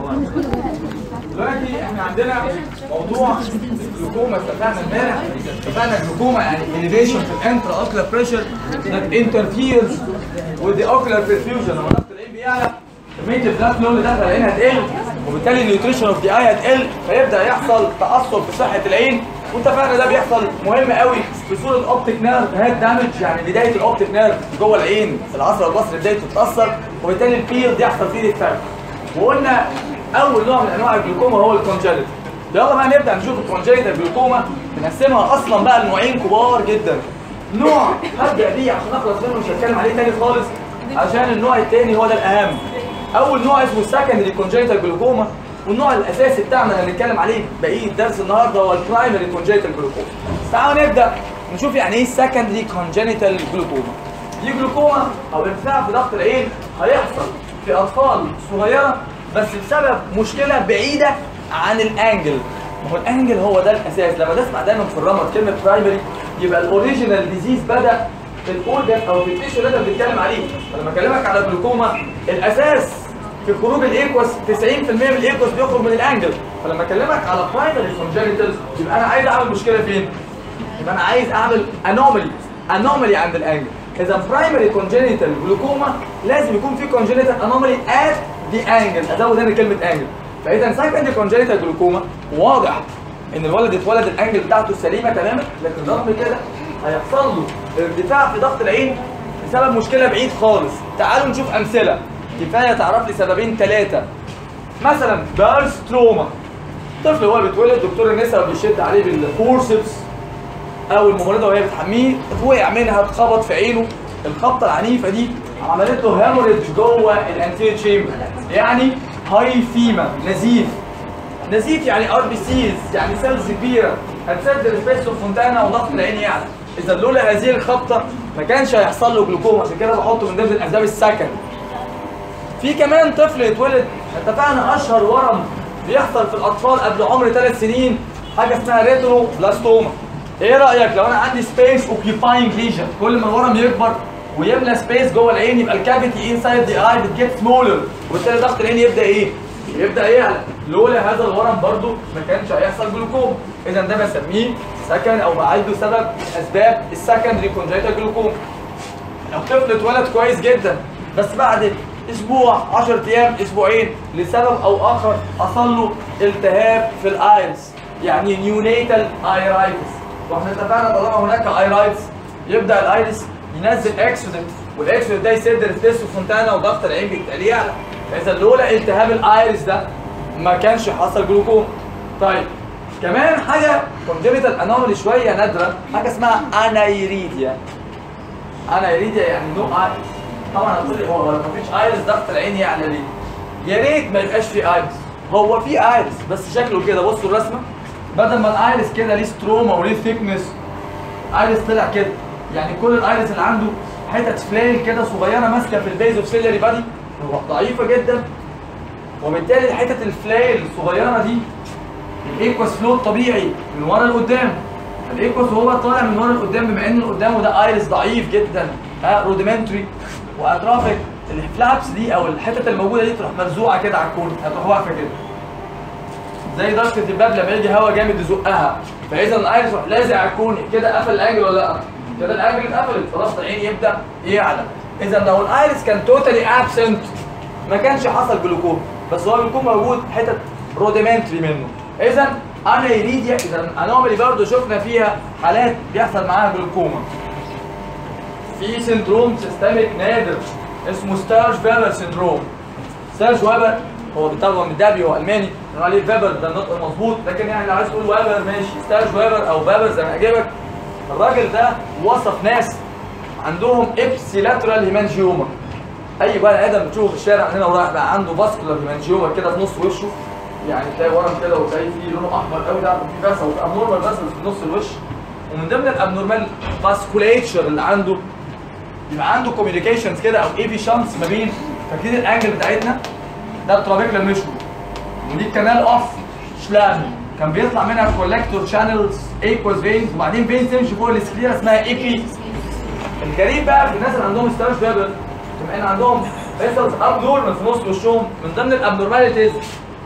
دلوقتي احنا عندنا موضوع الجلوكوما اتفقنا امبارح اتفقنا الجلوكوما يعني elevation في الانترا اوكلر بريشر that interferes with the ocular perfusion لما ضغط العين بيعلى كميه البلاد فلو اللي داخله العين هتقل وبالتالي النيوتريشن اوف ذا اي هتقل فيبدا يحصل تعثر في صحه العين واتفقنا ده بيحصل مهم قوي في صوره اوبتيك نيرف هيد دامج يعني بدايه الاوبتيك نيرف جوه العين العصب البصري بدايته تتاثر وبالتالي الفيلد يحصل فيه ديفكت وقلنا اول نوع من انواع الجلوكوما هو الكونجنتال يلا بقى نبدا نشوف الكونجنتال جلوكوما بنقسمها اصلا بقى لنوعين كبار جدا نوع هبدا بيه عشان اخلص منه مش هتكلم عليه تاني خالص عشان النوع التاني هو ده الاهم اول نوع اسمه السكندري كونجنتال جلوكوما والنوع الاساسي بتاعنا اللي هنتكلم عليه بقيه الدرس النهارده هو البرايمري كونجنتال جلوكوما تعالوا نبدا نشوف يعني ايه سكندري كونجنتال جلوكوما دي جلوكوما او ارتفاع في ضغط العين هيحصل في اطفال صغيره بس بسبب مشكله بعيده عن الانجل ما هو الانجل هو ده الاساس لما تسمع دايما في الرمد كلمه برايمري يبقى الاوريجينال ديزيز بدا في الاورجن او في التيشو اللي انت بتتكلم عليه فلما اكلمك على الجلوكوما الاساس في خروج الايكوس 90% من الايكوس بيخرج من الانجل فلما اكلمك على برايمري كونجنتال يبقى انا عايز اعمل مشكله فين؟ يبقى انا عايز اعمل انومالي انومالي عند الانجل اذا برايمري كونجنتال جلوكوما لازم يكون في كونجنتال انومالي ات دي انجل ازود هنا كلمه انجل فاذا سكندري كونجنتال جلوكوما واضح ان الولد اتولد الانجل بتاعته سليمه تماما لكن رغم كده هيحصل له ارتفاع في ضغط العين بسبب مشكله بعيد خالص تعالوا نشوف امثله كفايه تعرف لي سببين ثلاثه مثلا بارس تروما طفل وهو بيتولد دكتور النساء بيشد عليه بالفورسبس او الممرضه وهي بتحميه وقع منها اتخبط في عينه الخبطه العنيفه دي عملت له هيموريدج جوه الانتير تشامبر يعني هاي فيما نزيف نزيف يعني ار بي سيز يعني سيلز كبيره هتسد السبيس فونتانا وضغط العين يعلى اذا لولا هذه الخبطه ما كانش هيحصل له جلوكوما عشان كده بحطه من ضمن الاسباب السكن في كمان طفل يتولد اتفقنا اشهر ورم بيحصل في الاطفال قبل عمر ثلاث سنين حاجه اسمها ريترو بلاستوما ايه رايك لو انا عندي سبيس اوكيباينج ليجن كل ما الورم يكبر ويملى سبيس جوه العين يبقى الكافيتي انسايد ذا اي بتجيت سمولر وبالتالي ضغط العين يبدا ايه؟ يبدا يعلى لولا هذا الورم برضو ما كانش هيحصل جلوكوما اذا ده بسميه سكن او بعده سبب اسباب السكندري كونجنتال جلوكوما لو طفل اتولد كويس جدا بس بعد اسبوع 10 ايام اسبوعين لسبب او اخر حصل له التهاب في الايرس يعني نيونيتال ايرايتس واحنا اتفقنا طالما هناك ايرايتس يبدا الايرس ينزل اكسودنت والاكسودنت ده يسد الفيس فونتانا وضغط العين بالتالي يعلى فاذا لولا التهاب الايرس ده ما كانش حصل جلوكوما طيب كمان حاجه كونجنتال انومالي شويه نادره حاجه اسمها انايريديا انايريديا يعني نو ايرس طبعا هتقول لي هو ما فيش ايرس ضغط العين يعلى ليه يا ريت ما يبقاش في ايرس هو في ايرس بس شكله كده بصوا الرسمه بدل ما الايرس كده ليه ستروما وليه ثيكنس ايرس طلع كده يعني كل الايرس اللي عنده حتت فليل كده صغيره ماسكه في البيز اوف سيلري بادي ضعيفه جدا وبالتالي حتت الفليل الصغيره دي الايكوس فلو الطبيعي من ورا لقدام الايكوس وهو طالع من ورا لقدام بما ان اللي قدامه ده ايرس ضعيف جدا ها روديمنتري واطراف الفلابس دي او الحتت الموجوده دي تروح مرزوعه كده على الكون هتروح واقفه كده زي ضغطه الباب لما يجي هوا جامد يزقها فاذا الايرس يروح لازق على الكون كده قفل الانجل ولا لا كده الانجل اتقفلت خلاص العين يبدا يعلى اذا لو الايرس كان توتالي ابسنت ما كانش حصل جلوكوما بس هو بيكون موجود حتت روديمنتري منه اذا انا يريديا اذا انومالي برضه شفنا فيها حالات بيحصل معاها جلوكوما في سندروم سيستميك نادر اسمه ستارج فيبر سندروم ستارج فيبر هو بيترجم من دبليو هو الماني بنقول عليه فيبر ده النطق مظبوط لكن يعني لو عايز تقول ويبر ماشي ستارج فيبر او فيبر زي ما يعجبك الراجل ده وصف ناس عندهم ابسيلاترال هيمانجيوما اي بني ادم بتشوفه في الشارع هنا ورايح بقى عنده فاسكولار هيمانجيوما كده في نص وشه يعني تلاقي ورم كده وتلاقي فيه لونه احمر قوي ده في بس وفي ابنورمال بس في نص الوش ومن ضمن الابنورمال فاسكوليتشر اللي عنده يبقى عنده كوميونيكيشنز كده او اي في شانس ما بين فاكرين الانجل بتاعتنا ده الترابيكولار ميشو ودي الكانال اوف شلامي كان بيطلع منها كولكتور شانلز ايكوز فينز وبعدين فين تمشي فوق السكليرا اسمها ايبي الغريب بقى في الناس اللي عندهم ستارش فيبر بما ان عندهم فيسلز اب نورمال في نص وشهم من ضمن الابنورماليتيز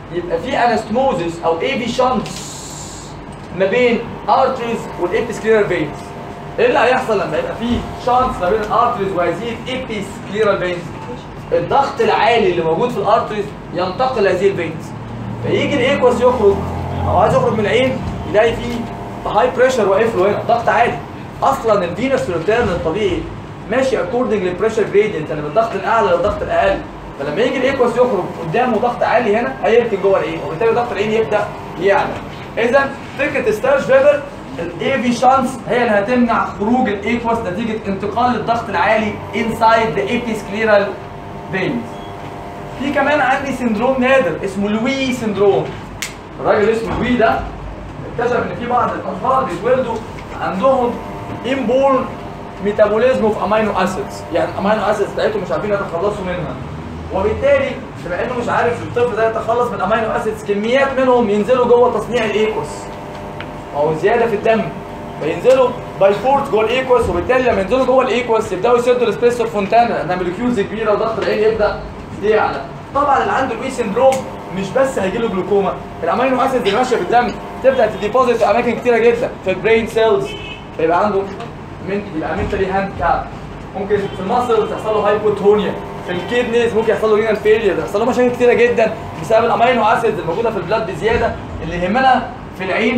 يبقى في انستموزس او اي في شانس ما بين ارتريز والابيسكليرال فينز ايه اللي هيحصل لما يبقى في شانس ما بين الارتريز وهذه الابيسكليرال فينز الضغط العالي اللي موجود في الارتريز ينتقل هذه الفينز فيجي الايكوس يخرج او عايز يخرج من العين يلاقي فيه هاي بريشر واقف له هنا ضغط عالي اصلا الفينس ريتيرن الطبيعي ماشي اكوردنج للبريشر جريدينت يعني من الضغط الاعلى للضغط الاقل فلما يجي الايكوس يخرج قدامه ضغط عالي هنا هيركن جوه العين وبالتالي ضغط العين يبدا يعلى اذا فكره ستارش فيبر الاي في شانس هي اللي هتمنع خروج الايكوس نتيجه انتقال الضغط العالي انسايد ذا ايبيسكليرال فينز في كمان عندي سندروم نادر اسمه لوي سندروم الراجل اسمه لوي ده اكتشف ان في بعض الاطفال بيتولدوا عندهم انبورن ميتابوليزم اوف امينو اسيدز يعني الامينو اسيدز بتاعتهم مش عارفين يتخلصوا منها وبالتالي بما انه مش عارف الطفل ده يتخلص من الامينو اسيدز كميات منهم ينزلوا جوه تصنيع الايكوس او زياده في الدم فينزلوا باي فورس جوه الايكوس وبالتالي لما ينزلوا جوه الايكوس يبداوا يسدوا السبيس فونتانا لانها موليكيولز كبيره وضغط العين يبدا يعلى طبعا اللي عنده الوي سندروم مش بس هيجي له جلوكوما الامينو اسيدز اللي ماشيه في الدم تبدا تديبوزيت في اماكن كتيره جدا في البرين سيلز فيبقى عنده من يبقى منتالي هاند كاب ممكن في المصل تحصل له هايبوتونيا في الكيدنيز ممكن يحصل له رينال فيلير يحصل له مشاكل كتيره جدا بسبب الامينو اسيدز الموجوده في البلاد بزياده اللي يهمنا في العين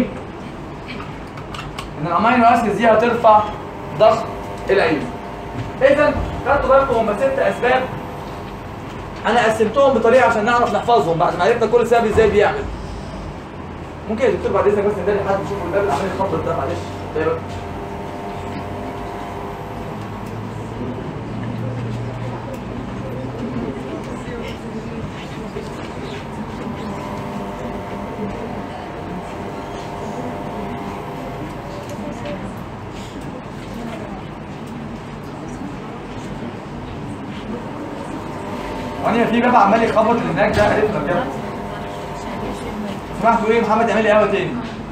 ان الامينو اسيدز دي هترفع ضغط العين اذا خدتوا بالكم هم ست اسباب انا قسمتهم بطريقه عشان نعرف نحفظهم بعد ما عرفنا كل سبب ازاي بيعمل ممكن يا دكتور بعد اذنك بس نداري حد يشوف الباب اللي عمال يخبط ده معلش طيب. وانا في باب عمال يخبط اللي هناك ده عرفنا بجد سمحتوا ايه محمد اعمل لي قهوه تاني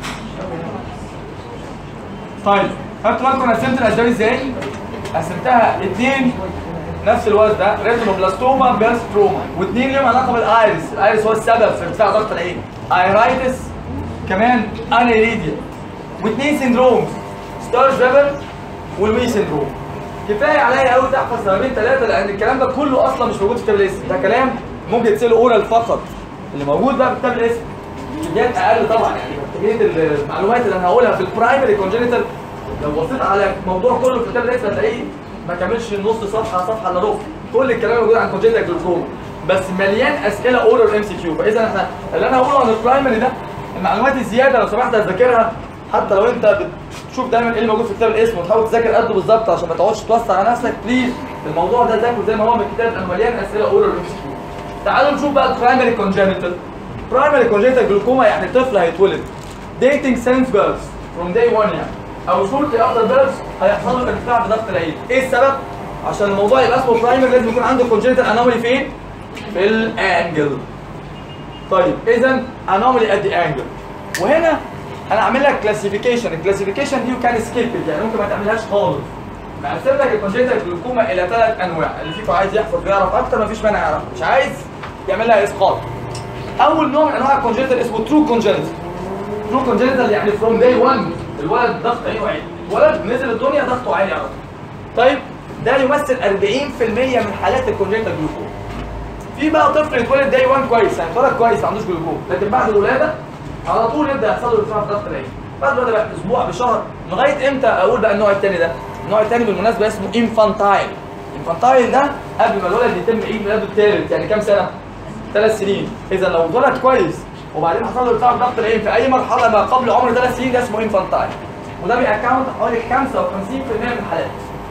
طيب خدتوا بالكم انا قسمت الاسباب ازاي؟ قسمتها اثنين نفس الوزن ده ريتينوبلاستوما بيرستروما واثنين ليهم علاقه بالايرس الايرس هو السبب في ارتفاع ضغط العين ايرايتس كمان انيريديا واثنين سندروم ستارش فيبر والوي سندروم كفايه عليا قوي تحفظ سببين ثلاثه لان الكلام ده كله اصلا مش موجود في كتاب الاسم ده كلام ممكن يتسال اورال فقط اللي موجود بقى في كتاب الاسم كميات اقل طبعا يعني كميه المعلومات اللي انا هقولها في البرايمري كونجنتال لو بصيت على الموضوع كله في كتاب الاسم هتلاقيه ما كملش نص صفحه صفحه الا ربع كل الكلام موجود عن كونجنتال جلوكوما بس مليان اسئله اورال ام سي كيو فاذا احنا اللي انا هقوله عن البرايمري ده المعلومات الزياده لو سمحت هتذاكرها حتى لو انت بتشوف دايما ايه اللي موجود في كتاب الاسم وتحاول تذاكر قده بالظبط عشان ما تقعدش توسع على نفسك بليز الموضوع ده ذاكره زي ما هو من الكتاب لانه مليان اسئله اورال ام سي كيو تعالوا نشوف بقى البرايمري كونجنتال برايمري كونجنتال جلوكوما يعني طفل هيتولد dating since birth from day one يعني او shortly after birth هيحصل له ارتفاع في ضغط العين ايه السبب عشان الموضوع يبقى اسمه برايمري لازم يكون عنده كونجنتال انومالي فين في الانجل طيب اذا انومالي ات ذا انجل وهنا انا اعمل لك كلاسيفيكيشن الكلاسيفيكيشن دي كان سكيب يعني ممكن ما تعملهاش خالص مقسم لك الكونجنتال جلوكوما الى ثلاث انواع اللي فيكم عايز يحفظ ويعرف اكتر مفيش مانع يعرف مش عايز يعمل لها اسقاط اول نوع من انواع الكونجنتال اسمه ترو كونجنتال ترو كونجنتال يعني فروم داي 1 الولد ضغط عينه عالي الولد نزل الدنيا ضغطه عالي على طول طيب ده يمثل 40% من حالات الكونجنتال جلوكوما في بقى طفل يتولد داي 1 كويس يعني اتولد كويس ما عندوش جلوكوما لكن بعد الولاده على طول يبدا يحصل له ارتفاع في ضغط العين بعد الولاده بقى اسبوع بشهر لغايه امتى اقول بقى النوع الثاني ده النوع الثاني بالمناسبه اسمه انفانتايل انفانتايل ده قبل ما الولد يتم عيد ميلاده الثالث يعني كام سنه ثلاث سنين اذا لو اتولد كويس وبعدين حصل له ارتفاع في ضغط العين في اي مرحله ما قبل عمر ثلاث سنين ده اسمه انفانتايل وده بيأكاونت حوالي 55% من الحالات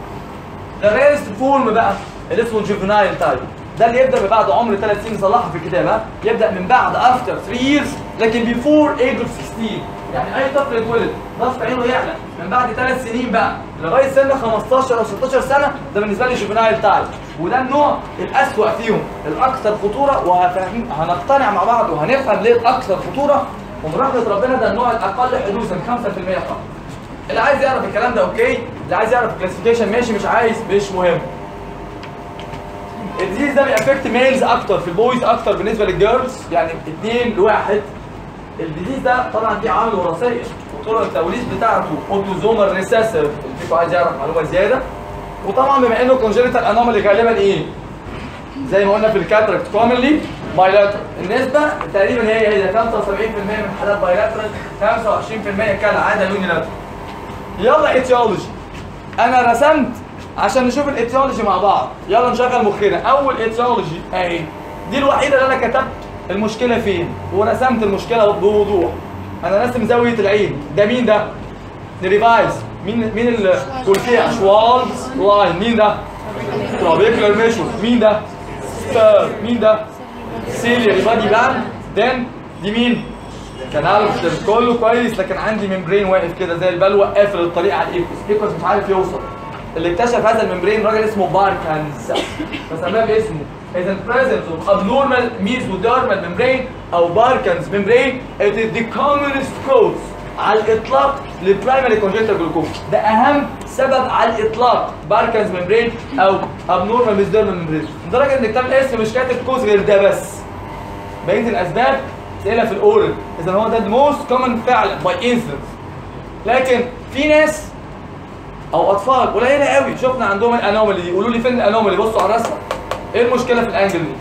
ده ريست فورم بقى اللي اسمه جوفنايل تايب ده اللي يبدا بعد عمر ثلاث سنين صلحها في الكتاب ها يبدا من بعد افتر 3 years لكن بيفور ايج اوف 16 يعني اي طفل يتولد ضغط عينه يعلى من بعد ثلاث سنين بقى لغايه سن 15 او 16 سنه ده بالنسبه لي جوفنايل تايب وده النوع الاسوأ فيهم الاكثر خطوره وهفهم هنقتنع مع بعض وهنفهم ليه الاكثر خطوره ومن رحمه ربنا ده النوع الاقل حدوثا 5% فقط اللي عايز يعرف الكلام ده اوكي اللي عايز يعرف الكلاسيفيكيشن ماشي مش عايز مش مهم الديزيز ده بيأفكت ميلز اكتر في البويز اكتر بالنسبه للجيرلز يعني اثنين لواحد الديزيز ده طبعا فيه عامل وراثيه وطرق التوريث بتاعته اوتوزومال ريسيسيف اللي فيكم عايز يعرف معلومه زياده وطبعا بما انه كونجنتال انومالي غالبا ايه؟ زي ما قلنا في الكاتراكت كومنلي بايلاترال النسبه تقريبا هي هي 75% من حالات بايلاترال 25% كالعاده يونيلاترال يلا ايتيولوجي انا رسمت عشان نشوف الايتيولوجي مع بعض يلا نشغل مخنا اول ايتيولوجي اهي دي الوحيده اللي انا كتبت المشكله فين ورسمت المشكله بوضوح انا راسم زاويه العين ده مين ده نريفايز مين مين الكولفيع شوالز لاين مين ده ترابيكولار ميشور مين ده ستار مين ده سيلياري بادي بلان دين دي مين كان كله كويس لكن عندي ممبرين واقف كده زي البلوه قافل الطريق على الايكوس الايكوس مش عارف يوصل اللي اكتشف هذا الممبرين راجل اسمه باركنز فسماه باسمه اذا presence of abnormal mesodermal membrane او باركنز membrane it is the commonest cause على الاطلاق للبرايمري كونجنتال جلوكوما ده اهم سبب على الاطلاق باركنز ممبرين او ابنورمال ميزوديرمال ممبرين لدرجه ان كتاب الاسم مش كاتب كوز غير ده بس بقيه الاسباب اسئله في الاورال اذا هو ده الموست كومن فعلا باي انسنس لكن في ناس او اطفال قليله قوي شفنا عندهم الانومالي دي قولوا لي فين الانومالي بصوا على الرسمه ايه المشكله في الانجل دي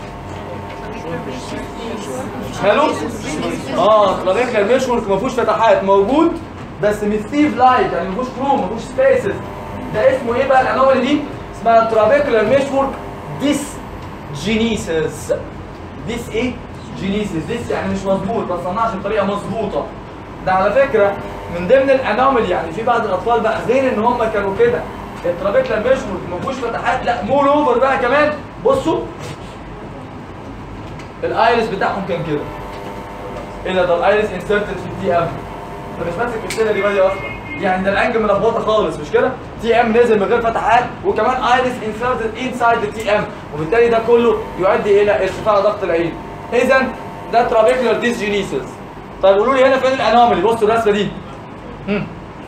ماله اه كلافيكلر ميشورك ما فيهوش فتحات موجود بس مش ستيف لايت يعني ما فيهوش كروم ما فيهوش سبيسز ده اسمه ايه بقى الانومالي دي اسمها ترافيكولار ميشورك ديس جينيسيس ديس ايه جينيسيس ديس يعني مش مظبوط ما تصنعش بطريقه مظبوطه ده على فكره من ضمن الانومالي يعني في بعض الاطفال بقى غير ان هم كانوا كده الترافيكولار ميشورك ما فيهوش فتحات لا مول اوفر بقى كمان بصوا الايرس بتاعهم كان كده ايه ده ده الايرس انسرتد في التي ام انت مش ماسك السنه دي بادي اصلا يعني ده الانجل ملخبطه خالص مش كده تي ام نزل من غير فتحات وكمان ايرس انسرتد انسايد التي ام وبالتالي ده كله يؤدي الى ارتفاع ضغط العين اذا ده ترابيكولار ديسجينيسيس طيب قولوا لي هنا فين الانومالي بصوا الرسمه دي هم.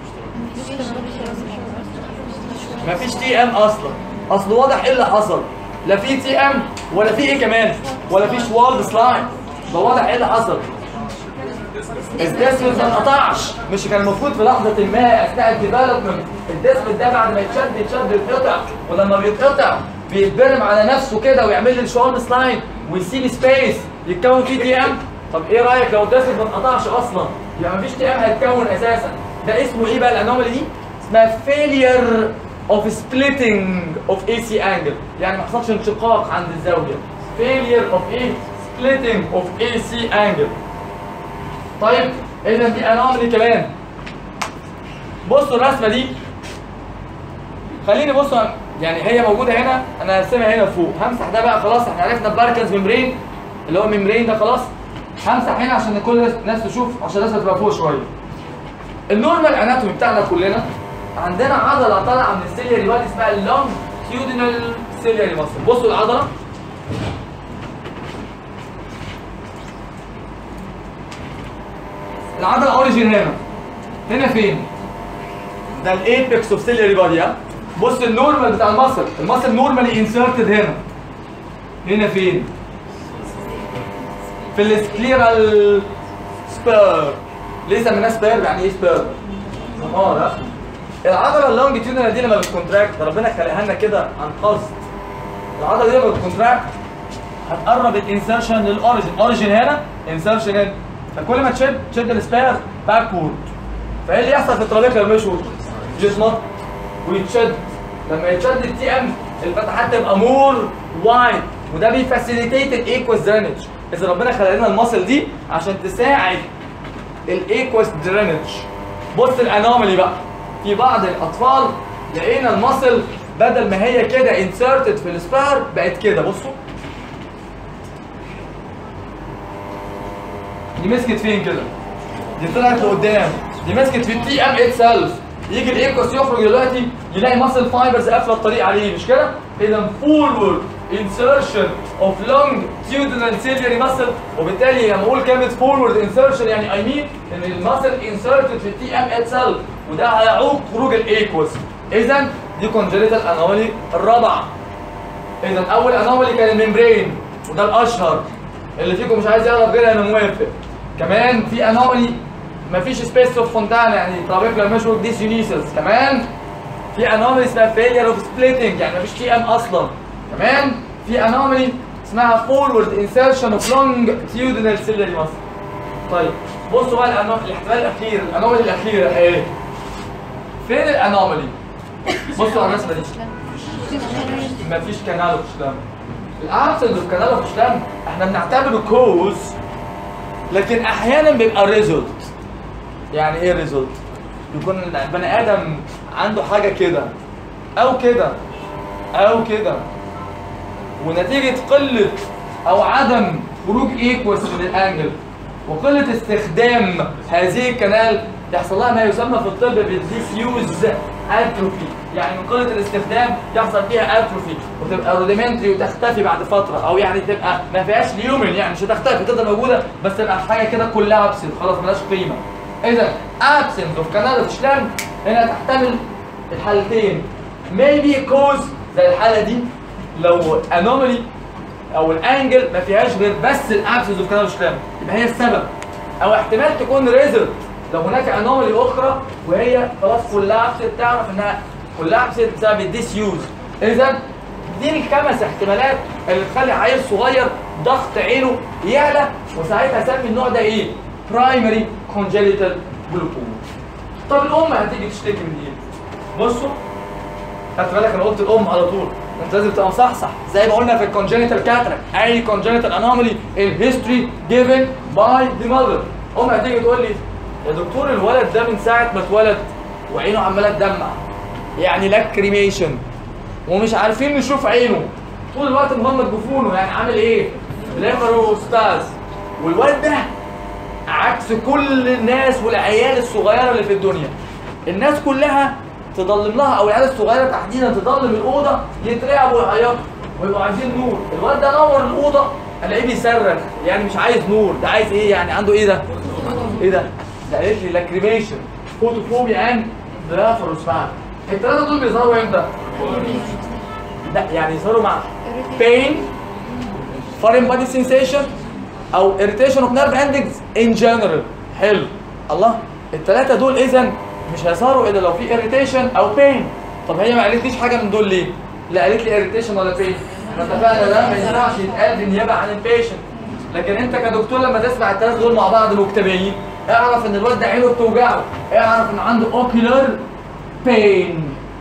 مفيش تي ام اصلا اصل واضح ايه اللي حصل لا في تي ام ولا في ايه كمان ولا في شوالد سلايد ده واضح ايه اللي حصل الديسمنت ما انقطعش مش كان المفروض في لحظه ما اثناء الديفلوبمنت الديسمنت ده بعد ما يتشد يتشد يتقطع ولما بيتقطع بيتبرم على نفسه كده ويعمل لي الشوالد سلايد ويسيب سبيس يتكون فيه تي ام طب ايه رايك لو الديسمنت ما انقطعش اصلا يبقى مفيش تي ام هيتكون اساسا ده اسمه ايه بقى الانومالي دي اسمها فيلير of splitting of AC angle يعني ما حصلش انشقاق عند الزاوية failure of ايه splitting of AC angle طيب اذا دي انومالي كمان بصوا الرسمة دي خليني بصوا يعني هي موجودة هنا انا هرسمها هنا فوق همسح ده بقى خلاص احنا عرفنا الباركنز ممبرين اللي هو ممبرين ده خلاص همسح هنا عشان كل الناس تشوف عشان الناس تبقى فوق شوية النورمال اناتومي بتاعنا كلنا عندنا عضله طالعه من السيلياري بادي اسمها اللونجتيودينال سيلياري ماسل بصوا العضله العضله اوريجين هنا هنا فين ده الايبكس اوف سيلياري بادي ها بص النورمال بتاع المصل المصل نورمالي انسرتد هنا هنا فين في السكليرال سبير ليه سميناه سبير يعني ايه سبير اه ده العضله اللونجيتيودنال دي لما بتكونتراكت ربنا خلقها لنا كده عن قصد العضله دي لما بتكونتراكت هتقرب الانسرشن للاوريجن اوريجن هنا انسرشن هنا فكل ما تشد تشد السبير باكورد فايه اللي يحصل في الترابيكال ميشور يصمت ويتشد لما يتشد التي ام الفتحات تبقى مور وايد وده بيفاسيليتيت الايكوس درينج اذا ربنا خلق لنا المصل دي عشان تساعد الايكوس درينج بص الانومالي بقى في بعض الاطفال لقينا المصل بدل ما هي كده انسرتد في السبار بقت كده بصوا دي مسكت فين كده دي طلعت لقدام دي مسكت في التي ام اتسلف يجي الايكوس يخرج دلوقتي يلاقي ماسل فايبرز قافله الطريق عليه مش كده اذا فورورد insertion of longitudinal ciliary muscle وبالتالي لما اقول كلمه forward insertion يعني I mean ان المسل inserted في التي ام itself وده هيعوق خروج الايكوس اذا دي congenital anomaly الرابعه اذا اول انومالي كان الممبرين وده الاشهر اللي فيكم مش عايز يعرف غيرها انا موافق كمان في انومالي مفيش سبيس اوف فونتانا يعني ترابيكولار مشورك ديس يونيسلز كمان في انومالي اسمها فيلير اوف سبليتنج يعني مفيش تي ام اصلا كمان في انومالي اسمها فورورد انسرشن اوف لونج تيودينال سيلري ماسل طيب بصوا بقى الأنو- الاحتمال الاخير الانومالي الاخيره ايه فين الانومالي بصوا على الرسمه دي مفيش كانال اوف شلام الابسنس اوف كانال اوف شلام احنا بنعتبره كوز لكن احيانا بيبقى ريزولت يعني ايه ريزولت يكون البني ادم عنده حاجه كده او كده او كده ونتيجه قله او عدم خروج ايكوس من الانجل وقله استخدام هذه الكنال يحصل لها ما يسمى في الطب بالديفيوز اتروفي يعني من قله الاستخدام يحصل فيها اتروفي وتبقى روديمنتري وتختفي بعد فتره او يعني تبقى ما فيهاش ليومن يعني مش هتختفي تفضل موجوده بس تبقى حاجه كده كلها ابسنت خلاص ملهاش قيمه اذا ابسنت اوف كانال اوف شلام هنا تحتمل الحالتين maybe cause زي الحاله دي لو انومالي او الانجل ما فيهاش غير بس الابسنس اوف كانال شلام يبقى هي السبب او احتمال تكون ريزلت لو هناك انومالي اخرى وهي خلاص كلها ابسنت تعرف انها كلها ابسنت بسبب الديس يوز اذا دي الخمس احتمالات اللي تخلي عيل صغير ضغط عينه يعلى وساعتها اسمي النوع ده ايه؟ برايمري كونجينيتال جلوكوما طب الام هتيجي تشتكي من ايه؟ بصوا خدت بالك انا قلت الام على طول انت لازم تبقى مصحصح زي ما قلنا في الكونجنتال كاتراك اي كونجنتال انومالي الهيستوري جيفن باي ذا ماذر ام هتيجي تقول لي يا دكتور الولد ده من ساعه ما اتولد وعينه عماله تدمع يعني لاكريميشن ومش عارفين نشوف عينه طول الوقت مغمض جفونه يعني عامل ايه؟ بليفروستاز والولد ده عكس كل الناس والعيال الصغيره اللي في الدنيا الناس كلها تضلم لها او العيال الصغيره تحديدا تضلم الاوضه يترعبوا ويعيطوا ويبقوا عايزين نور الواد ده نور الاوضه الاقيه بيصرخ يعني مش عايز نور ده عايز ايه يعني عنده ايه ده ايه ده ده قالت لي لاكريميشن فوتوفوبيا ان بلافروسفان الثلاثه دول بيظهروا امتى لا يعني يظهروا مع pain foreign body sensation او irritation of nerve endings in general حلو الله الثلاثه دول اذا مش هيظهروا الا لو في irritation او pain طب هي ما قالتليش حاجه من دول ليه لا قالت لي irritation ولا pain احنا اتفقنا ده ما ينفعش يتقال بالنيابه عن البيشنت لكن انت كدكتور لما تسمع الثلاثه دول مع بعض مجتمعين اعرف ان الواد ده عينه بتوجعه اعرف ان عنده ocular pain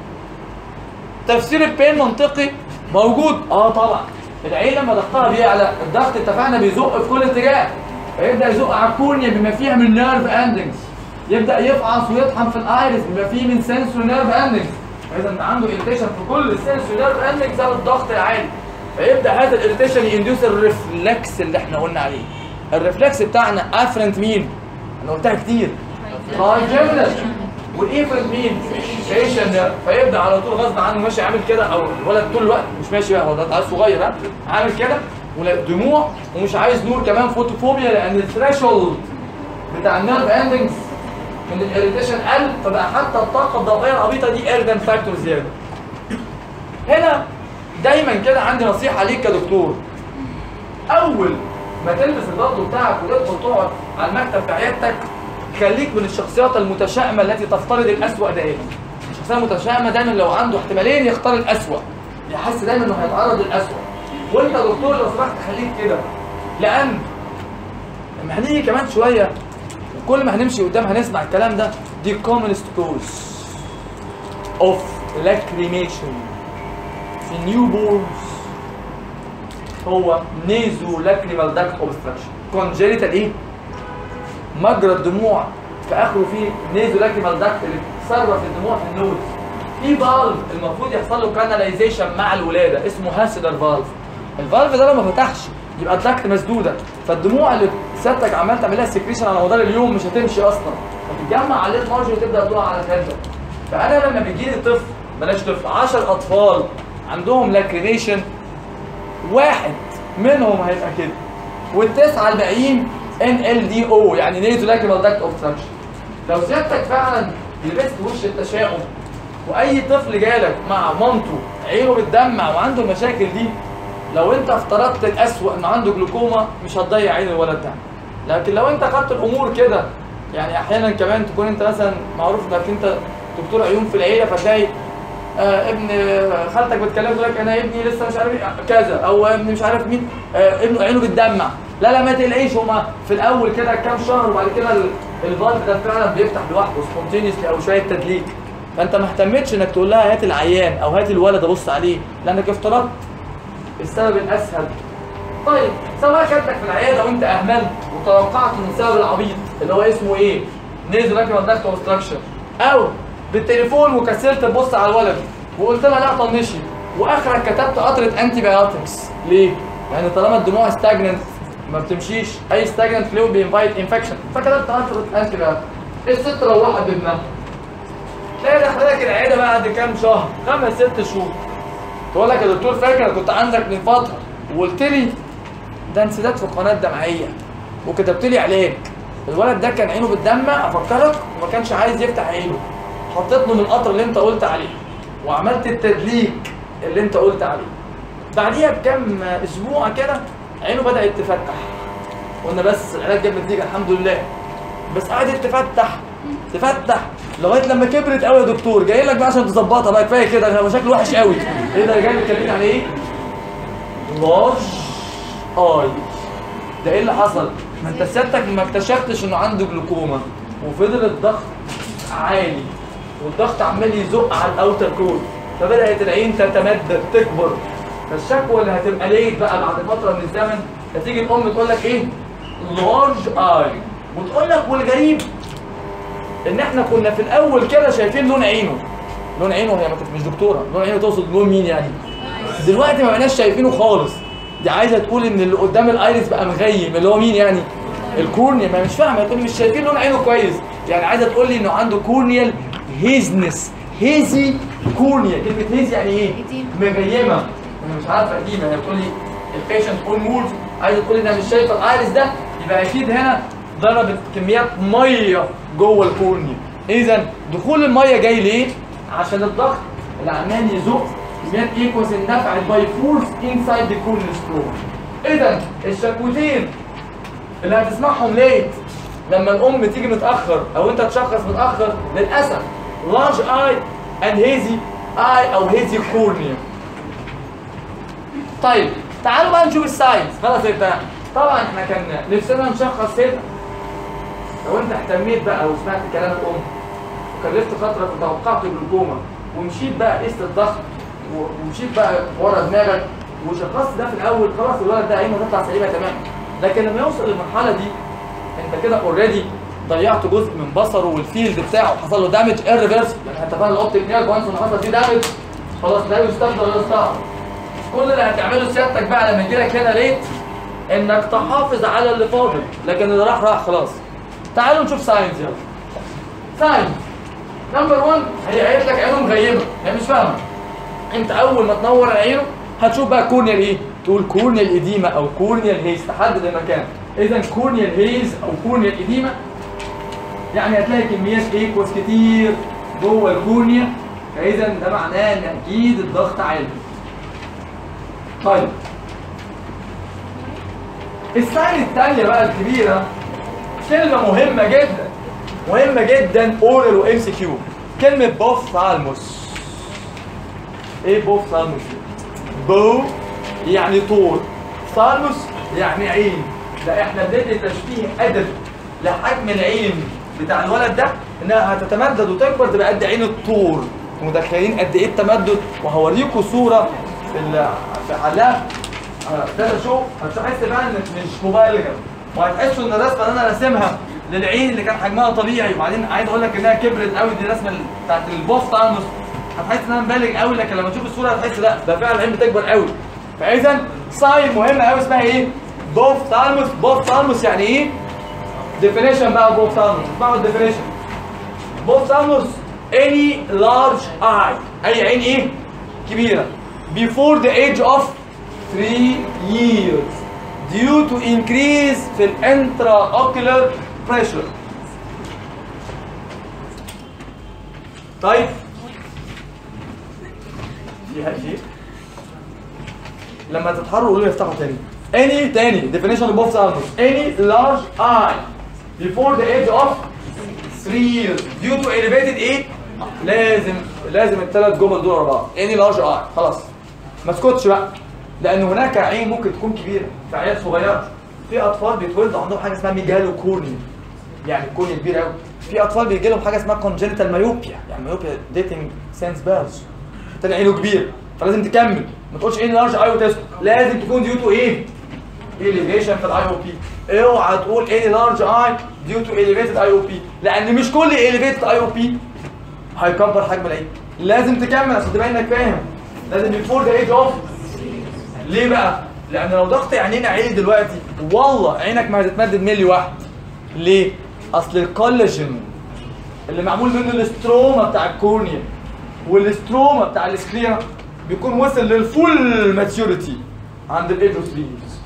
تفسير البين منطقي موجود اه طبعا العين لما ضغطها بيعلى الضغط اتفقنا بيزق في كل اتجاه فيبدا يزق على الكورنيا بما فيها من نيرف اندنجز يبدا يفعص ويطحن في الايرس بما فيه من سنسور نيرف اندنجز اذا انت عنده اريتيشن في كل السنسور نيرف اندنجز بسبب الضغط العالي فيبدا هذا الاريتيشن يندوس الريفلكس اللي احنا قلنا عليه الريفلكس بتاعنا افرنت مين انا قلتها كتير ترايجيمنال والايفرنت مين فيشن ده فيبدا على طول غصب عنه ماشي عامل كده او الولد طول الوقت مش ماشي بقى هو ده عيل صغير ها عامل كده ولا دموع ومش عايز نور كمان فوتوفوبيا لان الثريشولد بتاع النيرف اندنجز من الاريتيشن قل فبقى حتى الطاقه الضوئيه العبيطه دي ايردن فاكتور زياده هنا دايما كده عندي نصيحه ليك كدكتور اول ما تلبس البلطو بتاعك وتدخل تقعد على المكتب في عيادتك خليك من الشخصيات المتشائمه التي تفترض الاسوأ دائما الشخصيه المتشائمه دايما لو عنده احتمالين يختار الاسوأ يحس دايما انه هيتعرض للاسوأ وانت يا دكتور لو سمحت خليك كده لان لما هنيجي كمان شويه وكل ما هنمشي قدام هنسمع الكلام ده دي commonest cause of lacrimation في نيو بورنز هو نيزو لاكريمال داكت اوبستراكشن كونجينيتال ايه؟ مجرى الدموع في اخره فيه نيزو لاكريمال داكت اللي بتصرف الدموع في النوز في فالف المفروض يحصل له كاناليزيشن مع الولاده اسمه هاسلر فالف الفالف ده لو ما فتحش يبقى الداكت مسدوده فالدموع اللي سيادتك عمال تعملها سكريشن على مدار اليوم مش هتمشي اصلا هتتجمع على الليت مارجن وتبدا تقع على خدك فانا لما بيجي لي طفل بلاش طفل 10 اطفال عندهم لاكريميشن واحد منهم هيبقى كده والتسعه الباقيين ان ال دي او يعني نيزو لاكريمال داكت اوبستراكشن لو سيادتك فعلا لبست وش التشاؤم واي طفل جالك مع مامته عينه بتدمع وعنده المشاكل دي لو انت افترضت الاسوأ انه عنده جلوكوما مش هتضيع عين الولد ده لكن لو انت خدت الامور كده يعني احيانا كمان تكون انت مثلا معروف انك انت دكتور عيون في العيله فتلاقي آه ابن خالتك بتكلم تقول لك انا ابني لسه مش عارف إيه، كذا او ابني مش عارف مين آه ابنه عينه بتدمع لا لا ما تقلقيش هما في الاول كده كام شهر وبعد كده ال- الفالف ده فعلا بيفتح لوحده سبونتينيوسلي او شويه تدليك فانت ما اهتمتش انك تقول لها هات العيان او هات الولد ابص عليه لانك افترضت السبب الاسهل طيب سواء كانتك في العياده وانت اهملت وتوقعت ان السبب العبيط اللي هو اسمه ايه؟ نزل راكب الضغط اوبستراكشن او بالتليفون وكسلت تبص على الولد وقلت لها لا طنشي واخرك كتبت قطره انتي بايوتكس ليه؟ يعني طالما الدموع ستاجننت ما بتمشيش اي ستاجننت فلويد بينفايت انفكشن فكتبت قطره انتي بايوتكس الست روحت بابنها تلاقي دخلك العياده بعد كام شهر خمس ست شهور تقول لك يا دكتور فاكر كنت عندك من فتره وقلت لي ده انسداد في القناه الدمعيه وكتبت لي علاج الولد ده كان عينه بتدمع افكرك وما كانش عايز يفتح عينه حطيت له من القطر اللي انت قلت عليه وعملت التدليك اللي انت قلت عليه بعديها بكام اسبوع كده عينه بدات تفتح قلنا بس العلاج جاب نتيجه الحمد لله بس قعدت تفتح تفتح لغايه لما كبرت قوي يا دكتور جاي لك بقى عشان تظبطها بقى كفايه كده هو شكله وحش قوي ايه ده جاي بتكلمني عن ايه؟ لارج اي ده ايه اللي حصل؟ ما انت سيادتك ما اكتشفتش انه عنده جلوكوما وفضل الضغط عالي والضغط عمال يزق على الاوتر كود فبدات العين تتمدد تكبر فالشكوى اللي هتبقى ليك بقى بعد فتره من الزمن هتيجي الام تقول لك ايه؟ لارج اي وتقول لك والغريب ان احنا كنا في الاول كده شايفين لون عينه لون عينه هي ما كانت مش دكتوره لون عينه تقصد لون مين يعني دلوقتي ما بقناش شايفينه خالص دي عايزه تقول ان اللي قدام الايريس بقى مغيم اللي هو مين يعني الكورنيا ما مش فاهمه تقول لي مش شايفين لون عينه كويس يعني عايزه تقول لي انه عنده كورنيال هيزنس هيزي كورنيا كلمه هيزي يعني ايه مغيمه انا مش عارفه قديمه هي بتقول لي البيشنت اون مولف عايزه تقول لي انها مش شايفه الايريس ده يبقى اكيد هنا ضربت كميات ميه جوه الكورنيا اذا دخول الميه جاي ليه عشان الضغط اللي عمال يزق كميات ايكوز اندفعت باي فورس انسايد ذا كورنيا ستروك اذا الشكوتين اللي هتسمعهم ليت لما الام تيجي متاخر او انت تشخص متاخر للاسف لارج اي اند هيزي اي او هيزي كورنيا طيب تعالوا بقى نشوف الساينس خلاص انت طبعا احنا كان نفسنا نشخص هنا لو انت اهتميت بقى وسمعت كلام الام وكلفت فتره وتوقعت الجلوكوما ومشيت بقى قست الضغط و- ومشيت بقى ورا دماغك وشخصت ده في الاول خلاص الولد ده عينه هتطلع سليمه تمام لكن لما يوصل للمرحله دي انت كده اوريدي ضيعت جزء من بصره والفيلد بتاعه حصل له دامج ايرفيرس يعني انت فاهم الاوبتيك نيرف وانس ان حصل فيه دامج خلاص لا يستبدل ولا يستعمل كل اللي هتعمله سيادتك بقى لما يجي لك هنا ليت انك تحافظ على اللي فاضل لكن اللي راح راح خلاص تعالوا نشوف ساينز يلا ساينز نمبر 1 هي قالت لك عينه مغيمه هي مش فاهمه انت اول ما تنور عينه هتشوف بقى كورنيال ايه تقول كورنيال اديما او كورنيال هيز تحدد المكان اذا كورنيال هيز او كورنيال اديما يعني هتلاقي كميات ايكوس كتير جوه الكورنيا فاذا ده معناه ان اكيد الضغط عالي طيب الساين الثانيه بقى الكبيره كلمه مهمه جدا مهمه جدا اورال وام سي كيو كلمه بوفثالموس ايه بوفثالموس بو يعني طول ثالموس يعني عين ده احنا بندي تشبيه ادبي لحجم العين بتاع الولد ده انها هتتمدد وتكبر تبقى قد عين الطور متخيلين قد ايه التمدد وهوريكم صوره في ال- في حلاق ده شو هتحس بقى ان مش مبالغه وهتحسوا ان الرسمه اللي انا راسمها للعين اللي كان حجمها طبيعي وبعدين عايز اقول لك انها كبرت قوي دي الرسمه بتاعت البوف تالموس هتحس ان انا مبالغ قوي لكن لما تشوف الصوره هتحس لا ده فعلا العين بتكبر قوي فاذا ساين مهمه قوي اسمها ايه؟ بوف تالموس بوف تالموس يعني ايه؟ ديفينيشن بقى بوف تالموس اسمعوا الديفينيشن بوف تالموس any large eye اي عين ايه؟ كبيره before the age of 3 years due to increase في intraocular pressure طيب فيها شيء لما تتحروا قولوا لي افتحوا تاني any تاني definition of both animals any large eye before the age of 3 years due to elevated ايه لازم لازم الثلاث جمل دول ورا بعض any large eye خلاص ما تسكتش بقى لان هناك عين ممكن تكون كبيره في عيال صغيره في اطفال بيتولدوا عندهم حاجه اسمها ميجالو كورني يعني الكورني كبير قوي في اطفال بيجي لهم حاجه اسمها كونجنتال مايوبيا يعني مايوبيا ديتنج سينس بيرز التاني عينه كبير فلازم تكمل ما تقولش ايه لارج اي وتسكت لازم تكون ديو تو ايه elevation في الاي او بي اوعى تقول any large eye due to elevated اي او بي لان مش كل elevated اي او بي هيكبر حجم العين لازم تكمل عشان تبين انك فاهم لازم before the age of ليه بقى؟ لان لو ضغط عينينا عالي دلوقتي والله عينك ما هتتمدد ملي واحد ليه؟ اصل الكولاجين اللي معمول منه الاستروما بتاع الكورنيا والاستروما بتاع السكليرا بيكون وصل للفول ماتيوريتي عند الايج اوف 3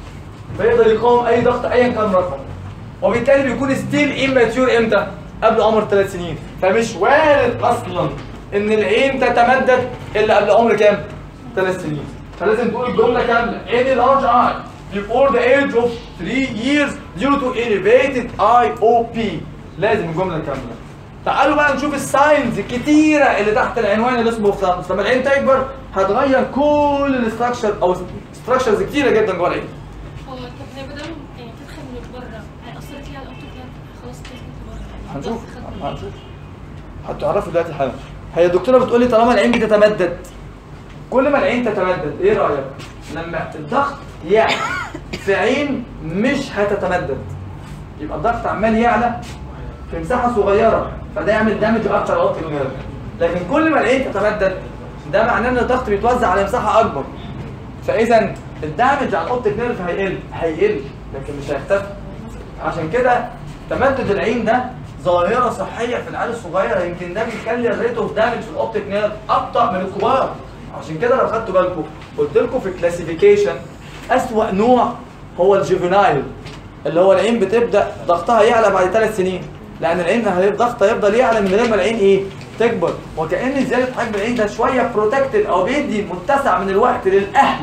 فيقدر يقاوم اي ضغط ايا كان رقمه وبالتالي بيكون ستيل اماتيور امتى؟ قبل عمر ثلاث سنين فمش وارد اصلا ان العين تتمدد الا قبل عمر كام؟ ثلاث سنين فلازم تقول الجمله كامله any large eye before the age of 3 years due to elevated IOP لازم الجمله كامله تعالوا بقى نشوف الساينز الكتيره اللي تحت العنوان اللي اسمه ثامس لما العين تكبر هتغير كل الاستراكشر او ستراكشرز كتيره جدا جوه العين هو طب هي بدل يعني تدخل من بره هيأثر فيها الاوتو كلاب خلاص تدخل بره هنشوف خدت هنشوف هتعرفوا دلوقتي حالا هي الدكتوره بتقول لي طالما العين بتتمدد كل ما العين تتمدد ايه رايك لما الضغط يعلى في عين مش هتتمدد يبقى الضغط عمال يعلى في مساحه صغيره فده يعمل دامج اكتر على اوضه النيرف لكن كل ما العين تتمدد ده معناه ان الضغط بيتوزع على مساحه اكبر فاذا الدامج على الاوبتيك نيرف هيقل هيقل لكن مش هيختفي عشان كده تمدد العين ده ظاهرة صحية في العيال الصغيرة يمكن ده بيخلي الريت اوف دامج في الاوبتيك نيرف أبطأ من الكبار عشان كده لو خدتوا بالكم قلت لكم في الكلاسيفيكيشن أسوأ نوع هو الجيفينايل اللي هو العين بتبدأ ضغطها يعلى بعد ثلاث سنين لأن العين هي- ضغطها يفضل يعلى من غير ما العين إيه؟ تكبر وكأن زيادة حجم العين ده شوية بروتكتد أو بيدي متسع من الوقت للأهل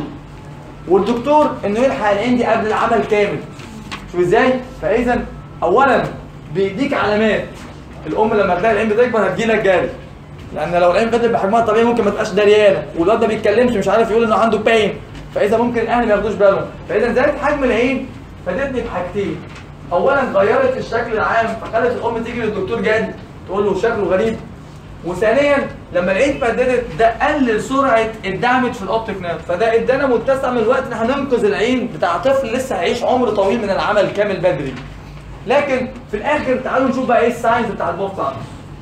والدكتور انه يلحق العين دي قبل العمل كامل شوف ازاي فاذا اولا بيديك علامات الام لما تلاقي العين بتكبر هتجيلك جاري لان لو العين فضلت بحجمها الطبيعي ممكن ما تبقاش دريانه والواد ده بيتكلمش مش عارف يقول انه عنده باين فاذا ممكن الاهل ما ياخدوش بالهم فاذا زادت حجم العين فادتني بحاجتين اولا غيرت الشكل العام فخلت الام تيجي للدكتور جاري تقول له شكله غريب وثانيا لما العين اتمددت ده قلل سرعه الدمج في الاوبتيك نيرف فده ادانا متسع من الوقت ان احنا ننقذ العين بتاع طفل لسه هيعيش عمر طويل من العمل كامل بدري لكن في الاخر تعالوا نشوف بقى ايه الساينز بتاع البوف ساينز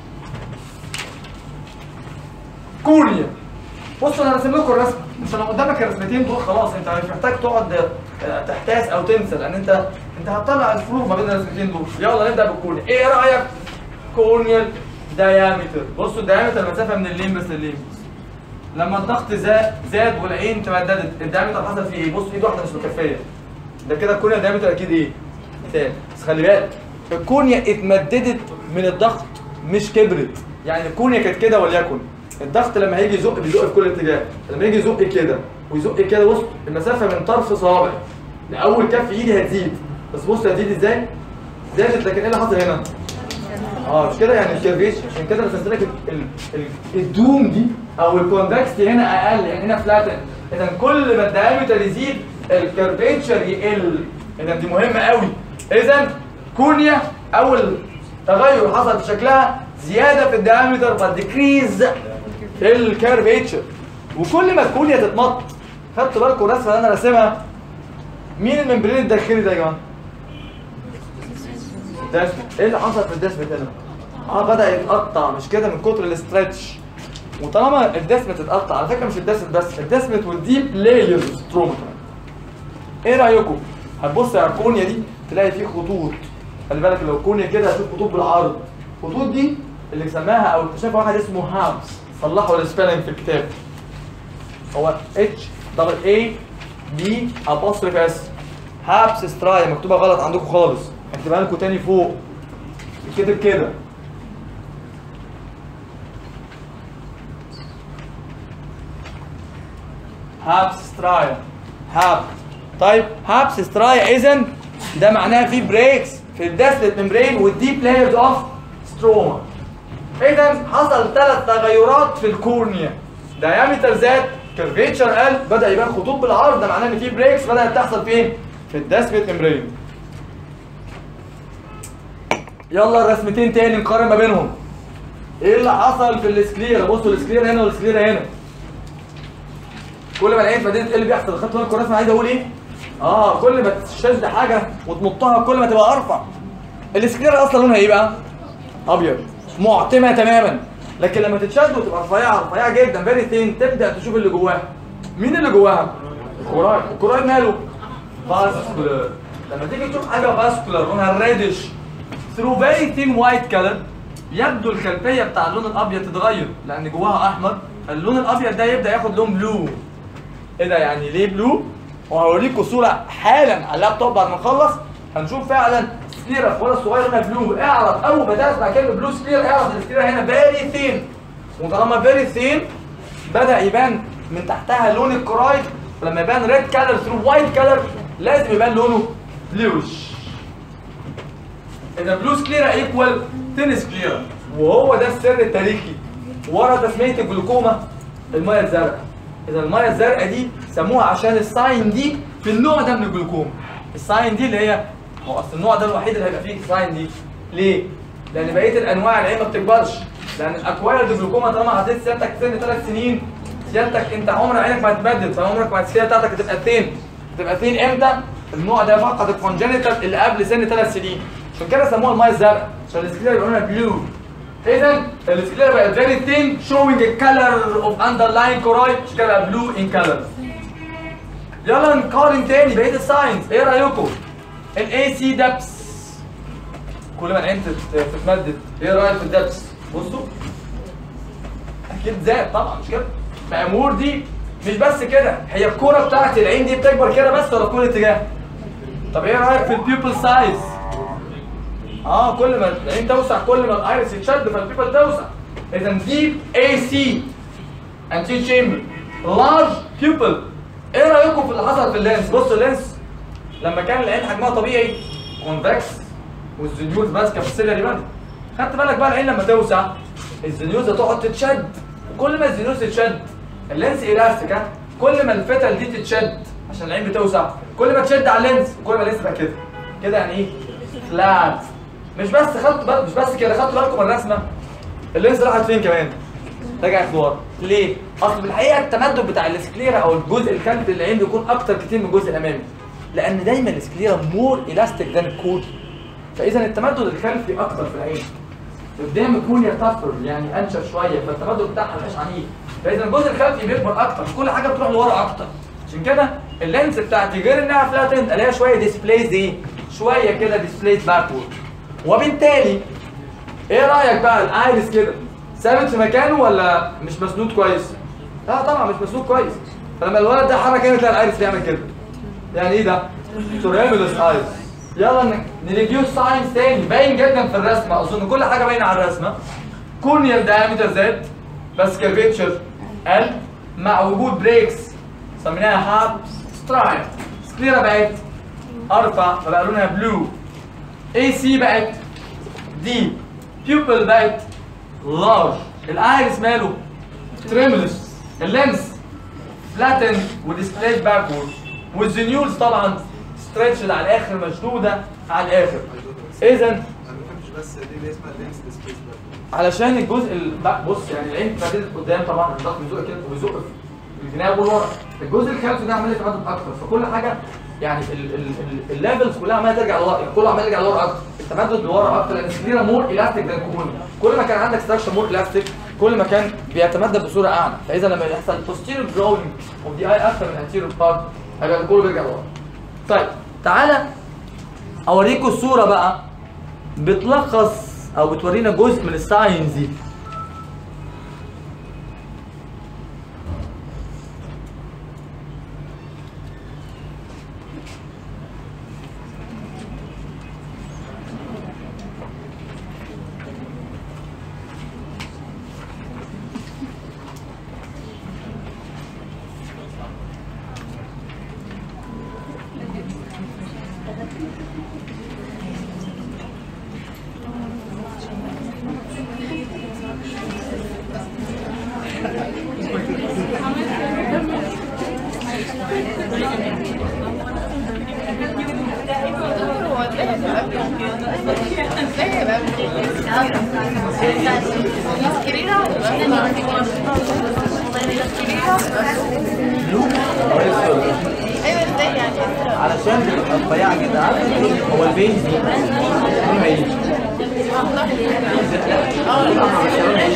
كورنيا بصوا انا راسم لكم الرسمه انت لو قدامك الرسمتين دول خلاص انت مش محتاج تقعد آه، تحتاس او تنسى لان انت انت هتطلع الفروق ما بين الرسمتين دول يلا نبدا بالكورنيا ايه رايك كورنيال دايامتر بصوا الدايامتر المسافه من الليمبس للليمبس لما الضغط زاد زاد والعين تمددت الدايمتر حصل فيه ايه بص ايد واحده مش مكفيه ده كده الكورنيا دايمتر اكيد ايه تاني بس خلي بالك الكورنيا اتمددت من الضغط مش كبرت يعني الكورنيا كانت كده وليكن الضغط لما هيجي يزق بيزق في كل اتجاه لما يجي يزق كده ويزق كده بص المسافه من طرف صوابع لاول كف ايدي هتزيد بس بص هتزيد ازاي زادت لكن ايه اللي حصل هنا اه مش كده يعني الكيرفيشن عشان كده رسمت لك ال- ال- الدوم دي او الكونفكستي هنا اقل يعني هنا فلاتن اذا كل ما الدايمتر يزيد الكيرفيتشر يقل اذا دي مهمه قوي اذا كورنيا اول تغير حصل في شكلها زياده في الدايمتر فديكريز في الكيرفيتشر وكل ما الكورنيا تتمط خدتوا بالكم الرسمه اللي انا راسمها مين الممبرين الداخلي ده يا جماعه؟ الدسمة ايه اللي حصل في الدسمة هنا؟ اه بدأ يتقطع مش كده من كتر الاسترتش وطالما الدسمة تتقطع على فكرة مش الدسمة بس الدسمة والديب لايرز تروما كمان ايه رأيكم؟ هتبص على الكونيا دي تلاقي فيه خطوط خلي بالك لو الكونيا كده هتشوف خطوط بالعرض الخطوط دي اللي سماها او اكتشفها واحد اسمه هامس صلحوا السبيلنج في الكتاب هو اتش دبل اي بي ابوستروف اس هابس ستراي مكتوبه غلط عندكم خالص هكتبها لكم تاني فوق كتب كده هابسترايا هاب طيب هابسترايا اذا ده معناه في بريكس في الداسلت ممبرين والديب لايرز اوف ستروما اذا حصل ثلاث تغيرات في الكورنيا دايمتر زاد كيرفيتشر قل بدا يبان خطوط بالعرض ده معناه ان في بريكس بدات تحصل فين في الداسلت ممبرين يلا الرسمتين تاني نقارن ما بينهم ايه اللي حصل في السكليرا بصوا السكليرا هنا والسكليرا هنا كل ما العين بدات ايه اللي بيحصل خدتوا بالكم الرسمه عايز اقول ايه اه كل ما تشد حاجه وتنطها كل ما تبقى ارفع السكليرا اصلا لونها ايه بقى ابيض معتمه تماما لكن لما تتشد وتبقى رفيعه رفيعه جدا فيري ثين تبدا تشوف اللي جواها مين اللي جواها الكوراي الكوراي ماله فاسكولار لما تيجي تشوف حاجه فاسكولار لونها ريدش ثرو فيري ثين وايت كلر يبدو الخلفيه بتاع اللون الابيض تتغير لان جواها احمر اللون الابيض ده يبدا ياخد لون بلو ايه ده يعني ليه بلو وهوريكم صوره حالا على اللابتوب بعد ما نخلص هنشوف فعلا سكليرا في ولد صغير هنا بلو اعرف اول ما تسمع كلمه بلو سكليرا اعرف السكليرا هنا فيري ثين وطالما فيري ثين بدا يبان من تحتها لون الكرايد ولما يبان ريد كلر ثرو وايت كلر لازم يبان لونه بلوش اذا بلو سكليرا ايكوال تين سكليرا وهو ده السر التاريخي ورا تسميه الجلوكوما الميه الزرقاء اذا الميه الزرقاء دي سموها عشان الساين دي في النوع ده من الجلوكوما الساين دي اللي هي هو اصل النوع ده الوحيد اللي هيبقى فيه الساين دي ليه؟ لان بقيه الانواع العين ما بتكبرش لان الاكوايرد جلوكوما طالما عديت سيادتك سن ثلاث سنين سيادتك انت عمر عينك ما هتمدد فعمرك ما السكيه بتاعتك هتبقى ثين هتبقى ثين امتى؟ النوع ده فقط الكونجنتال اللي قبل سن ثلاث سنين عشان كده سموها الميه الزرقاء عشان السكليرا يبقى لونها بلو اذا السكليرا بقت فيري ثين شوينج الكالر اوف اندرلاين كورايد عشان كده بقى بلو ان كالر يلا نقارن تاني بقيه الساينس ايه رايكم؟ الاي سي دبس كل ما العين تت- تتمدد ايه رايك في الدبس؟ بصوا اكيد زاد طبعا مش كده؟ مأمور دي مش بس كده هي الكوره بتاعت العين دي بتكبر كده بس ولا في كل اتجاه؟ طب ايه رايك في البيوبل سايز؟ اه كل ما العين توسع كل ما الايرس يتشد فالبيبل توسع اذا ديب اي سي انتي تشامبر لارج بيوبل ايه رايكم في اللي حصل في اللينس بصوا اللينس لما كان العين حجمها طبيعي كونفكس والزنيوز ماسكه في السيلري بان خدت بالك بقى العين لما توسع الزنيوز هتقعد تتشد وكل ما الزنيوز تتشد اللينس الاستيك ها كل ما الفتل دي تتشد عشان العين بتوسع كل ما تشد على اللينس وكل ما اللينس يبقى كده كده يعني ايه فلات مش بس خدتوا بالك مش بس كده خدتوا بالكم من الرسمه اللينس راحت فين كمان رجعت لورا ليه اصل في الحقيقه التمدد بتاع السكليرا او الجزء الخلفي للعين بيكون اكتر كتير من الجزء الامامي لان دايما السكليرا مور الاستيك ذان الكود فاذا التمدد الخلفي اكتر في العين قدام الكورنيا تفر يعني انشف شويه فالتمدد بتاعها مش عنيف فاذا الجزء الخلفي بيكبر اكتر كل حاجه بتروح لورا اكتر عشان كده اللينس بتاعتي غير انها فلاتند الاقيها شويه ديسبليز ايه شويه كده ديسبليز باكورد وبالتالي ايه رايك بقى الايرس كده ثابت في مكانه ولا مش مسنود كويس لا طبعا مش مسنود كويس فلما الولد ده حرك هنا تلاقي الايرس بيعمل كده يعني ايه ده توريمولس ايرس يلا نريفيو ساينس تاني باين جدا في الرسمه اظن كل حاجه باينه على الرسمه كورنيال دايمتر زاد بس كيرفيتشر قل مع وجود بريكس سميناها هاب سترايب سكليرا بقت ارفع فبقى لونها بلو اي سي بقت دي بيوبل بقت لارج الايرس ماله تريملس اللينس فلاتن وديسبلايد باكورد والزنيولز طبعا ستريتشد على الاخر مشدوده على الاخر اذا انا ما فهمتش بس دي اللي اسمها لينس ديسبيس علشان الجزء ال- بقى بص يعني العين ابتدت قدام طبعا الضغط بيزق كده وبيزق في الجناب والورا الجزء الخلفي ده عمال يتمدد اكتر فكل حاجه يعني الليفلز كلها عماله ترجع لورا يعني كله عمال يرجع لورا اكتر التمدد لورا اكتر لان السكليرا مور الاستيك ذان كون كل ما كان عندك ستراكشر مور الاستيك كل ما كان بيتمدد بصوره اعلى فاذا لما يحصل posterior growing of the eye اكتر من anterior part هيبقى كله بيرجع لورا طيب تعالى اوريكم الصوره بقى بتلخص او بتورينا جزء من الساينز دي ايوه ازاي يعني علشان بتبقى رفيعه جدا عارف هو البيز دي لونها ايه؟ اه لونها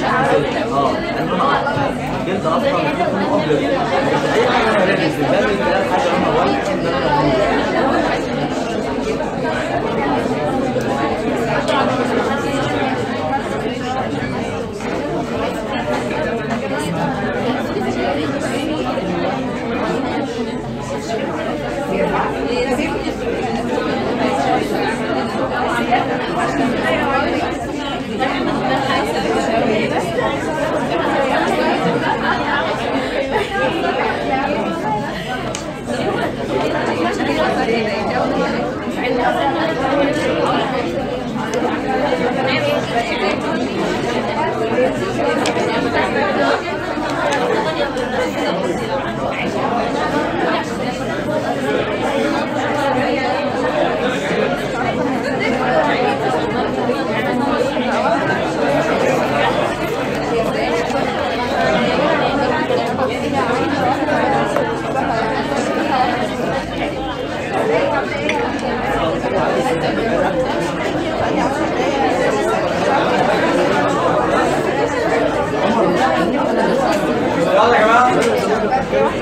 جلد اصفر لونه ابيض مش اي حاجه انا ريدس ده من خلال حاجه لونها وايت ده لونها بلو. يلا يا جماعه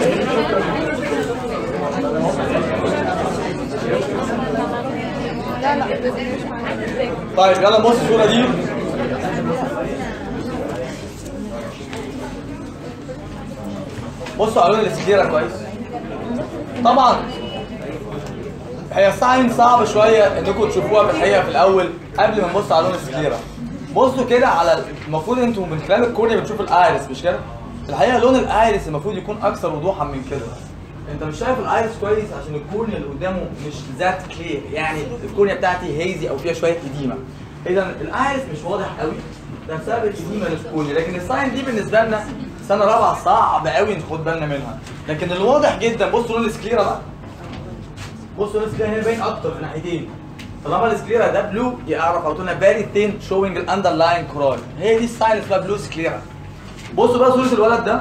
طيب يلا نبص الصوره دي بصوا على لون السكليرا كويس طبعا هي ساين صعب شويه انكم تشوفوها في الحقيقه في الاول قبل ما نبص على لون السكليرا بصوا كده على المفروض انتوا من خلال الكورنيا بتشوفوا الايرس مش كده الحقيقه لون الايرس المفروض يكون اكثر وضوحا من كده انت مش شايف الايرس كويس عشان الكورنيا اللي قدامه مش ذات كلير يعني الكورنيا بتاعتي هيزي او فيها شويه اديمه اذا الايرس مش واضح قوي ده بسبب الاديمه اللي في الكورنيا لكن الساين دي بالنسبه لنا سنه رابعه صعب قوي ناخد بالنا منها لكن الواضح جدا بصوا لون السكليرا بقى بصوا لون السكليرا هنا باين اكتر في ناحيتين طالما السكليرا ده بلو يعرف على طول فيري ثين شوينج الاندرلاين كوراي هي دي الساين اسمها بلو سكليرا بصوا بقى صوره الولد ده